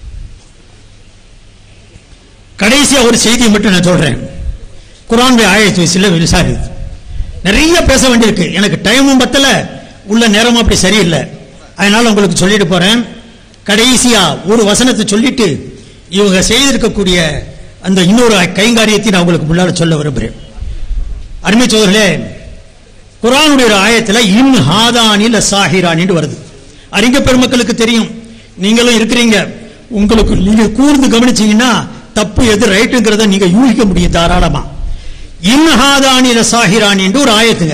A: கடைசியா ஒரு செய்தியை மட்டும் நான் சொல்றேன் குரானுடைய ஆயத்து வயசுல விசாரிது நிறைய பேச வேண்டியிருக்கு எனக்கு டைமும் பத்தல உள்ள நேரமும் அப்படி சரியில்லை அதனால உங்களுக்கு சொல்லிட்டு போறேன் கடைசியா ஒரு வசனத்தை சொல்லிட்டு இவங்க செய்திருக்கக்கூடிய அந்த இன்னொரு கைங்காரியத்தை நான் உங்களுக்கு முன்னால சொல்ல விரும்புகிறேன் அருமை சோதர்களே குரானுடைய ஒரு ஆயத்துல இன் ஹாதானில் சாஹிரானின்னு வருது அறிஞ பெருமக்களுக்கு தெரியும் நீங்களும் இருக்கிறீங்க உங்களுக்கு நீங்க கூர்ந்து கவனிச்சீங்கன்னா தப்பு எது ரைட்டுங்கிறத நீங்க யூகிக்க முடியும் தாராளமா இன்ஹாதானி லசாஹிரானி என்று ஒரு ஆயத்துங்க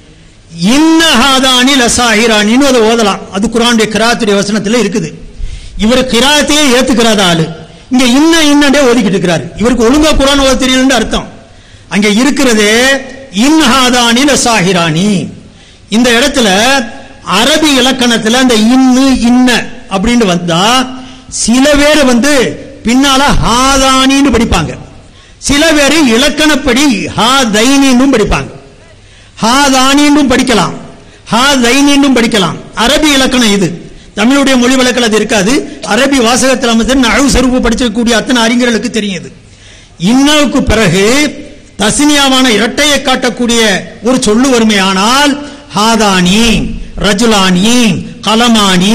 A: இன்னஹாதானி லசாஹிரானின்னு அதை ஓதலாம் அது குரானுடைய கிராத்துடைய வசனத்துல இருக்குது இவர் கிராத்தையே ஏத்துக்கிறாத ஆளு இங்க இன்ன இன்னண்டே ஓதிக்கிட்டு இருக்கிறாரு இவருக்கு ஒழுங்கா குரான் ஓத தெரியலன்னு அர்த்தம் அங்க இருக்கிறது இன்ஹாதானி லசாஹிரானி இந்த இடத்துல அரபி இலக்கணத்துல அந்த இன்னு இன்ன அப்படின்னு வந்தா சில பேர் வந்து பின்னால ஹாதானின்னு படிப்பாங்க சில பேர் இலக்கணப்படி ஹா தைனின்னும் படிப்பாங்க ஹா தானின்னும் படிக்கலாம் ஹா தைனின்னும் படிக்கலாம் அரபி இலக்கணம் இது தமிழுடைய மொழி வழக்கில் அது இருக்காது அரபி வாசகத்தில் அமைத்து அழகு செருப்பு படிச்சக்கூடிய அத்தனை அறிஞர்களுக்கு தெரியுது இன்னவுக்கு பிறகு தசினியாவான இரட்டையை காட்டக்கூடிய ஒரு சொல்லு வறுமையானால் ஹாதானி ரஜுலானி கலமானி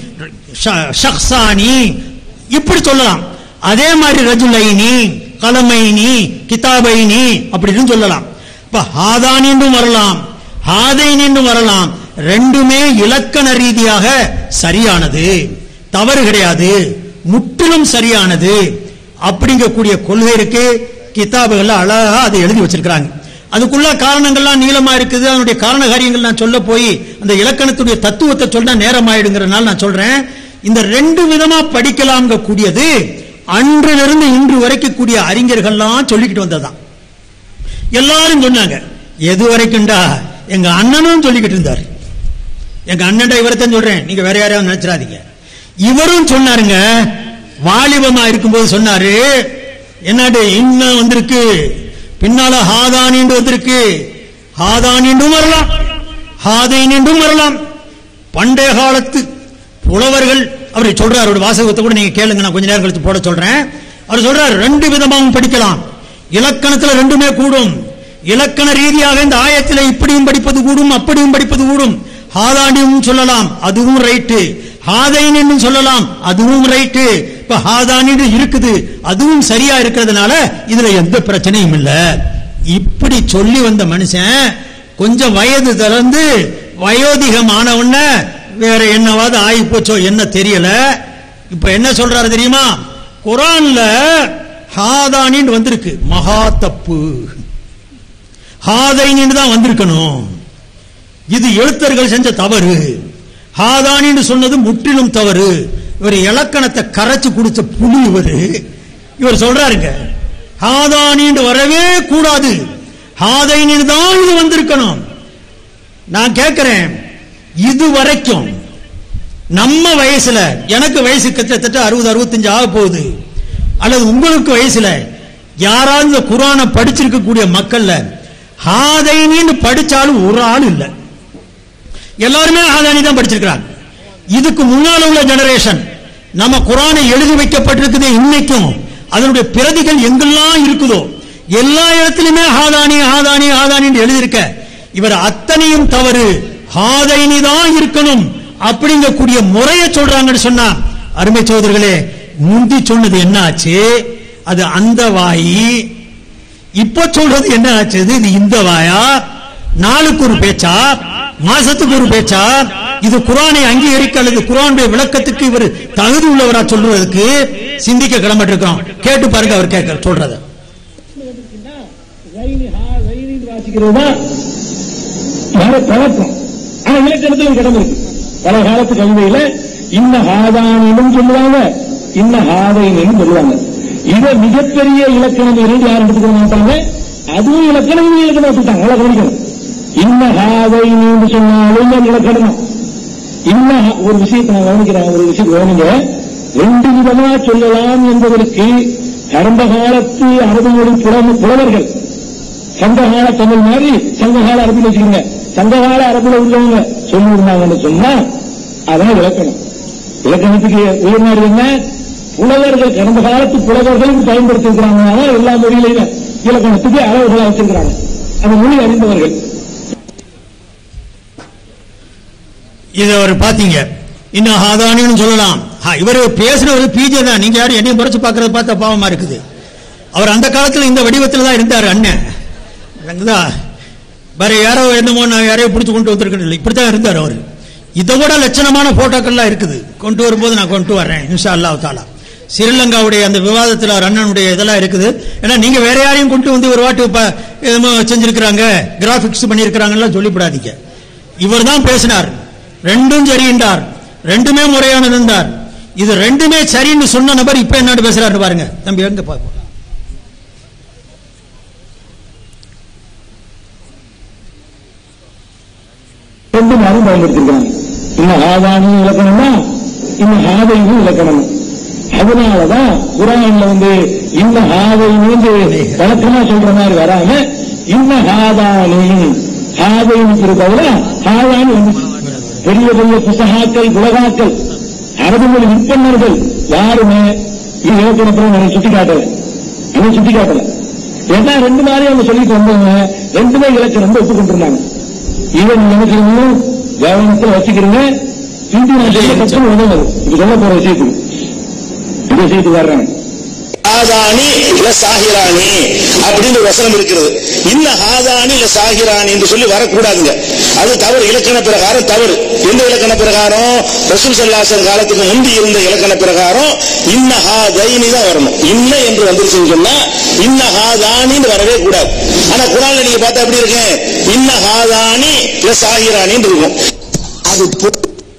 A: ஷ- ஷக்ஸானி இப்படி சொல்லலாம் அதே மாதிரி ரஜுலைனி கலமைனி கிதாபைனி அப்படின்னு சொல்லலாம் இப்ப ஹாதானின்றும் வரலாம் ஹாதைனின்றும் வரலாம் ரெண்டுமே இலக்கண ரீதியாக சரியானது தவறு கிடையாது முற்றிலும் சரியானது அப்படிங்கக்கூடிய கொள்கை இருக்கு கிதாபுகள்ல அழகா அதை எழுதி வச்சிருக்கிறாங்க அதுக்குள்ள காரணங்கள்லாம் நீளமா இருக்குது அதனுடைய காரண காரியங்கள் நான் சொல்ல போய் அந்த இலக்கணத்துடைய தத்துவத்தை சொன்னா நேரம் ஆயிடுங்கிறனால நான் சொல்றேன் இந்த ரெண்டு விதமா படிக்கலாம்ங்க கூடியது அன்றிலிருந்து இன்று வரைக்கும் கூடிய அறிஞர்கள்லாம் சொல்லிக்கிட்டு வந்ததுதான் எல்லாரும் சொன்னாங்க எது வரைக்கும்டா எங்க அண்ணனும் சொல்லிக்கிட்டு இருந்தார் எங்க அண்ணன்டா இவரைத்தான் சொல்றேன் நீங்க வேற யாரையாவது நினைச்சிடாதீங்க இவரும் சொன்னாருங்க வாலிபமா இருக்கும்போது சொன்னாரு என்னடு இன்னும் வந்திருக்கு பின்னால ஹாதானின்னு வந்திருக்கு ஹாதானின்றும் வரலாம் ஹாதைனின்றும் வரலாம் பண்டைய காலத்து புலவர்கள் அவர் சொல்றாரு அவருடைய வாசகத்தை கூட நீங்க கேளுங்க நான் கொஞ்ச நேரம் கழிச்சு போட சொல்றேன் அவர் சொல்றாரு ரெண்டு விதமாகவும் படிக்கலாம் இலக்கணத்துல ரெண்டுமே கூடும் இலக்கண ரீதியாக இந்த ஆயத்துல இப்படியும் படிப்பது கூடும் அப்படியும் படிப்பது கூடும் ஹாதானியும் சொல்லலாம் அதுவும் ரைட்டு ஹாதைன்னு சொல்லலாம் அதுவும் ரைட்டு இப்ப ஹாதானின்னு இருக்குது அதுவும் சரியா இருக்கிறதுனால இதுல எந்த பிரச்சனையும் இல்ல இப்படி சொல்லி வந்த மனுஷன் கொஞ்சம் வயது திறந்து வயோதிகமான உடனே வேற என்னவாது ஆகி போச்சோ என்ன தெரியல இப்ப என்ன சொல்றாரு தெரியுமா குரான்ல ஹாதானின்னு வந்திருக்கு மகா தப்பு ஹாதைனின்னு தான் வந்திருக்கணும் இது எழுத்தர்கள் செஞ்ச தவறு ஹாதானின்னு சொன்னது முற்றிலும் தவறு இவர் இலக்கணத்தை கரைச்சு குடிச்ச புலி இவரு இவர் சொல்றாருங்க ஹாதானின்னு வரவே கூடாது ஹாதைனின்னு தான் இது வந்திருக்கணும் நான் கேட்கிறேன் இது வரைக்கும் நம்ம வயசுல எனக்கு வயசு கிட்டத்தட்ட அறுபது அறுபத்தஞ்சு ஆக போகுது அல்லது உங்களுக்கு வயசுல யாராவது இந்த குரானை படிச்சிருக்கக்கூடிய மக்கள்ல ஹாதைனின்னு படிச்சாலும் ஒரு ஆள் இல்லை எல்லாருமே ஹாதானி தான் படிச்சிருக்கிறாங்க இதுக்கு முன்னால உள்ள ஜெனரேஷன் நம்ம குரானை எழுதி வைக்கப்பட்டிருக்குது இன்னைக்கும் அதனுடைய பிரதிகள் எங்கெல்லாம் இருக்குதோ எல்லா இடத்திலுமே ஹாதானி ஹாதானி ஹாதானி எழுதியிருக்க இவர் அத்தனையும் தவறு ஹாதைனி தான் இருக்கணும் அப்படிங்கக்கூடிய முறையை சொல்றாங்கன்னு சொன்னா அருமை சோதர்களே முந்தி சொன்னது என்ன ஆச்சு அது அந்த வாயி இப்ப சொல்றது என்ன ஆச்சு இது இந்த வாயா நாளுக்கு ஒரு பேச்சா மாசத்துக்கு ஒரு பேச்சா இது குரானை அங்கீகரிக்க அல்லது குரானுடைய விளக்கத்துக்கு இவர் தகுதி உள்ளவரா சொல்றதுக்கு சிந்திக்க கிளம்பிட்டு கேட்டு பாருங்க அவர் கேட்க சொல்றத
F: வாசிக்கிறது தான் வேற பழக்கம் ஆனா இலக்கணத்துல ஒரு கடமை இருக்கு பல காலத்து கவிதையில இன்ன ஹாதானினும் சொல்லுவாங்க இன்ன ஹாதைனும் சொல்லுவாங்க இதை மிகப்பெரிய இலக்கணம் இரண்டு யாரும் எடுத்துக்க மாட்டாங்க அதுவும் இலக்கணம் இதுவும் இலக்கணம் வச்சுட்டாங்க அவ்வளவு கவனிக்கணும் இன்ன ஹாதைன்னு சொன்னாலும் அது இலக்கணம் இன்ன ஹா- ஒரு விஷயத்தை நான் கவனிக்கிறேன் ஒரு விஷயம் கவனிங்க ரெண்டு விதமா சொல்லலாம் என்பதற்கு கடந்த காலத்து அரபு மொழி புலம- புலவர்கள் சங்ககால தமிழ் மாதிரி சங்ககால அரபில் வச்சுக்கோங்க சங்ககால அரபுல உள்ளவங்க சொல்லியிருந்தாங்கன்னு சொன்னா அதான் இலக்கணம் இலக்கணத்துக்கு உயர்நாடு என்ன புலவர்கள் கடந்த காலத்து புலவர்கள் பயன்படுத்தி இருக்கிறாங்க எல்லா மொழியிலையும் இலக்கணத்துக்கு அளவுகளா வச்சிருக்கிறாங்க அந்த மொழி அறிந்தவர்கள்
A: இதை அவர் பாத்தீங்க இன்னும் ஹாதானின்னு சொல்லலாம் ஹா, இவர் பேசுறவர் பிஜே தான் நீங்க யாரும் என்னையும் குறைச்சு பார்க்கறத பார்த்தா பாவமா இருக்குது அவர் அந்த காலத்துல இந்த வடிவத்தில் தான் இருந்தார் அண்ணன் விளங்குதா? வேற யாரோ என்னமோ நான் யாரையோ பிடிச்சு கொண்டு வந்திருக்கேன் இல்லை இப்படித்தான் இருந்தார் அவர் இதை விட லட்சணமான போட்டோக்கள்லாம் இருக்குது கொண்டு வரும்போது நான் கொண்டு வர்றேன் இன்ஷா அல்லாஹ் தாலா ஸ்ரீலங்காவுடைய அந்த விவாதத்தில் அவர் அண்ணனுடைய இதெல்லாம் இருக்குது ஏன்னா நீங்க வேற யாரையும் கொண்டு வந்து ஒரு வாட்டி இப்ப என்னமோ செஞ்சிருக்கிறாங்க கிராபிக்ஸ் பண்ணியிருக்கிறாங்கலாம் சொல்லிவிடாதீங்க இவர் தான் பேசினார் ரெண்டும் சரி என்றார் ரெண்டுமே முறையானது என்றார் இது ரெண்டுமே சரின்னு சொன்ன நபர் இப்ப என்ன பேசுறாரு பாருங்க தம்பி எங்க பார்ப்போம்
F: ரெண்டு மாறும் பயன்படுத்திருக்காங்க இன்னும் ஹாதானியும் இலக்கணமா இன்னும் ஹாதையும் இலக்கணம் அதனாலதான் குரான்ல வந்து இந்த ஹாதையும் வழக்கமா சொல்ற மாதிரி வராம இன்ன ஹாதானி ஹாதையும் பதில ஹாதானி வந்துச்சு பெரிய பெரிய புசகாக்கள் உலகாக்கள் அரபு மொழி விற்பனர்கள் யாருமே இது இலக்கணத்துல நான் சுட்டி காட்டல இன்னும் சுட்டி காட்டல ஏன்னா ரெண்டு மாதிரி அவங்க சொல்லிட்டு வந்தவங்க ரெண்டுமே இலக்கணம் ஒப்புக்கொண்டிருந்தாங்க இதை நீங்க என்ன செய்யணும் கவனத்துல வச்சுக்கிறீங்க இந்தி நான் சொல்ல பக்கம் உதவுது இது சொல்ல போற விஷயத்துக்கு இந்த விஷயத்துக்கு வர்றேன்
D: ஹாதானி இல்ல சாஹிரானி அப்படின்னு ஒரு வசனம் இருக்கிறது இன்ன ஹாதானி இல்ல சாஹிரானி என்று சொல்லி வரக்கூடாதுங்க அது தவறு இலக்கண பிரகாரம் தவறு எந்த இலக்கண பிரகாரம் ரசூல் சல்லாசன் காலத்துக்கு முந்தி இருந்த இலக்கண பிரகாரம் இன்ன ஹாதைனி தான் வரணும் இன்ன என்று வந்துருச்சுன்னு சொன்னா இன்ன ஹாதானின்னு வரவே கூடாது ஆனா குரான்ல நீங்க பார்த்தா எப்படி இருக்கு இன்ன ஹாதானி இல்ல சாஹிரானின்னு இருக்கும் அது பொ-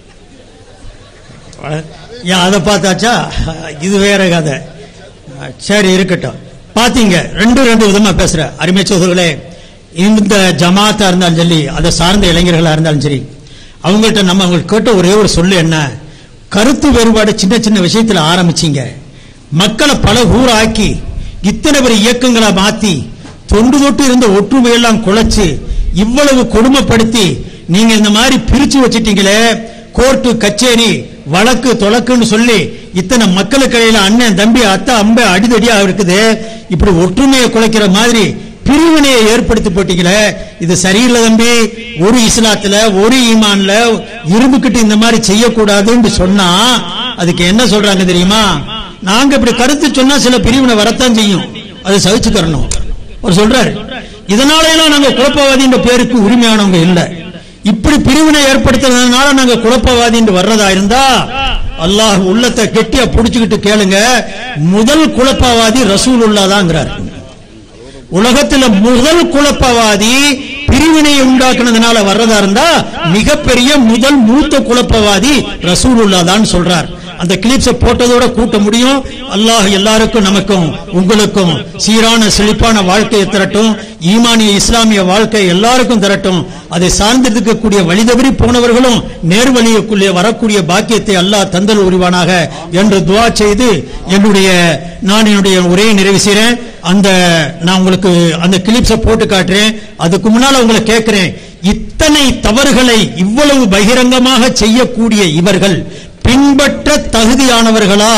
A: ஏன் அதை பார்த்தாச்சா இது வேற கதை சரி இருக்கட்டும் பாத்தீங்க ரெண்டு ரெண்டு விதமா பேசுற அருமை சோதர்களே இந்த ஜமாத்தா இருந்தாலும் சரி அதை சார்ந்த இளைஞர்களா இருந்தாலும் சரி அவங்கள்ட்ட நம்ம அவங்களுக்கு கேட்ட ஒரே ஒரு சொல்லு என்ன கருத்து வேறுபாடு சின்ன சின்ன விஷயத்துல ஆரம்பிச்சீங்க மக்களை பல ஊராக்கி இத்தனை பெரிய இயக்கங்களா மாத்தி தொண்டு தொட்டு இருந்த ஒற்றுமையெல்லாம் குலைச்சு இவ்வளவு கொடுமைப்படுத்தி நீங்க இந்த மாதிரி பிரிச்சு வச்சிட்டீங்களே கோர்ட்டு கச்சேரி வழக்கு தொலக்குன்னு சொல்லி இத்தனை மக்களுக்கு இடையில அண்ணன் தம்பி அத்தா அம்ப அடிதடியா இருக்குது இப்படி ஒற்றுமையை குலைக்கிற மாதிரி பிரிவினையை ஏற்படுத்தி போட்டீங்களே இது சரியில்லை தம்பி ஒரு இஸ்லாத்துல ஒரு ஈமான்ல இருந்துகிட்டு இந்த மாதிரி செய்யக்கூடாதுன்னு சொன்னா அதுக்கு என்ன சொல்றாங்க தெரியுமா நாங்க இப்படி கருத்து சொன்னா சில பிரிவினை வரத்தான் செய்யும் அதை சகிச்சு தரணும் அவர் சொல்றாரு இதனால எல்லாம் நாங்க குழப்பவாதின்ற பேருக்கு உரிமையானவங்க இல்ல இப்படி இப்படி பிரிவினை ஏற்படுத்துறதுனால நாங்க குழப்பவாதின்னு வர்றதா இருந்தா அல்லாஹ் உள்ளத்தை கெட்டியா புடிச்சுக்கிட்டு கேளுங்க முதல் குழப்பவாதி ரசூலுல்லா தாங்கிறார் உலகத்துல முதல் குழப்பவாதி பிரிவினையை உண்டாக்குனதுனால வர்றதா இருந்தா மிகப்பெரிய முதல் மூத்த குழப்பவாதி ரசூலுல்லா தான் சொல்றார் அந்த கிளிப்ஸை போட்டதோட கூட்ட முடியும் அல்லாஹ் எல்லாருக்கும் நமக்கும் உங்களுக்கும் சீரான செழிப்பான வாழ்க்கையை திரட்டும் ஈமானிய இஸ்லாமிய வாழ்க்கை எல்லாருக்கும் திரட்டும் அதை சார்ந்திருக்கக்கூடிய வழிதவறி போனவர்களும் நேர்வழியுக்குள்ளே வரக்கூடிய பாக்கியத்தை அல்லாஹ் தந்தல் உரிவானாக என்று துவா செய்து என்னுடைய நான் என்னுடைய உரையை நிறைவு செய்றேன் அந்த நான் உங்களுக்கு அந்த கிளிப்ஸை போட்டு காட்டுறேன் அதுக்கு முன்னால உங்களை கேட்கிறேன் இத்தனை தவறுகளை இவ்வளவு பகிரங்கமாக செய்யக்கூடிய இவர்கள் பின்பற்ற தகுதியானவர்களா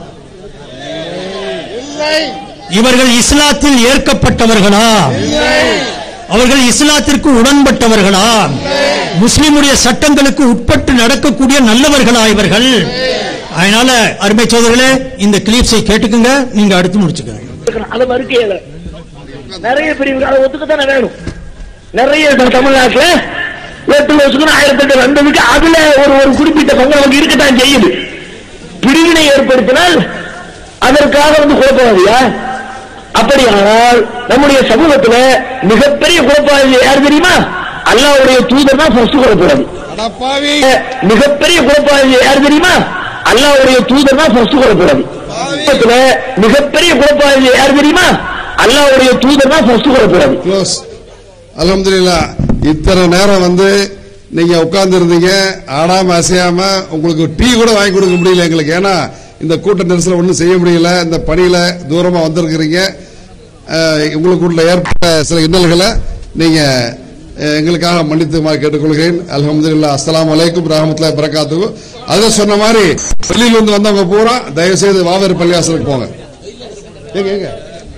A: இவர்கள் இஸ்லாத்தில் ஏற்கப்பட்டவர்களா அவர்கள் இஸ்லாத்திற்கு உடன்பட்டவர்களா முஸ்லிமுடைய சட்டங்களுக்கு உட்பட்டு நடக்கக்கூடிய நல்லவர்களா இவர்கள் அதனால அருமை சோதர்களே இந்த கிளிப்ஸை கேட்டுக்குங்க நீங்க அடுத்து முடிச்சுக்கங்க
G: இருக்கணும். அதை மறுக்கையில நிறைய பிரிவுகள் அதை ஒத்துக்கத்தானே வேணும் நிறைய நம்ம தமிழ்நாட்டுல எட்டு வருஷத்துக்கு ஆயிரத்தி எட்டு வந்ததுக்கு அதுல ஒரு ஒரு குறிப்பிட்ட பங்கு நமக்கு இருக்கத்தான் செய்யுது பிரிவினை ஏற்படுத்தினால் அதற்காக வந்து குழப்பவாதியா அப்படியானால் நம்முடைய சமூகத்துல மிகப்பெரிய குழப்பவாதி யார் தெரியுமா அல்லாவுடைய தூதர் தான் ஃபர்ஸ்ட் குழப்பவாதி மிகப்பெரிய குழப்பவாதி யார் தெரியுமா அல்லாவுடைய தூதர் தான் ஃபர்ஸ்ட் குழப்பவாதி உலகத்துல மிகப்பெரிய குழப்பவாதி யார் தெரியுமா அல்லாவுடைய தூதர் தான் ஃபர்ஸ்ட் குழப்பவாதி
H: க்ளோஸ் அல்ஹம்துலில்லா இத்தனை நேரம் வந்து நீங்க உட்கார்ந்து இருந்தீங்க ஆடாம அசையாம உங்களுக்கு டீ கூட வாங்கி கொடுக்க முடியல எங்களுக்கு ஏன்னா இந்த கூட்ட நெரிசல ஒன்றும் செய்ய முடியல இந்த பணியில தூரமா வந்திருக்கிறீங்க அஹ், உங்களுக்கு உள்ள ஏற்பட்ட சில இன்னல்களை நீங்க அஹ், எங்களுக்காக மன்னித்துமாறு கேட்டுக்கொள்கிறேன் அல்ஹம்துலில்லா அஸ்ஸலாமு அலைக்கும் ரஹமத்துல்லாஹி பரக்காத்துஹு அதை சொன்ன மாதிரி வெளியில இருந்து வந்தவங்க பூரா தயவு செய்து வாவேறு பள்ளிவாசலுக்கு போங்க ஏங்க ஏங்க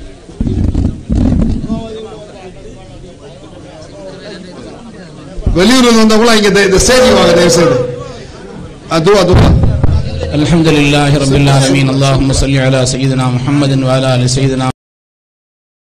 H: வெளியூர்ல இருந்து வந்தவங்களா இங்க இந்த- இந்த ஸ்டேஜ் வாங்க தயவு செய்து அதுவா அதுவா
B: الحمد لله رب العالمين اللهم صل على سيدنا محمد وعلى ال سيدنا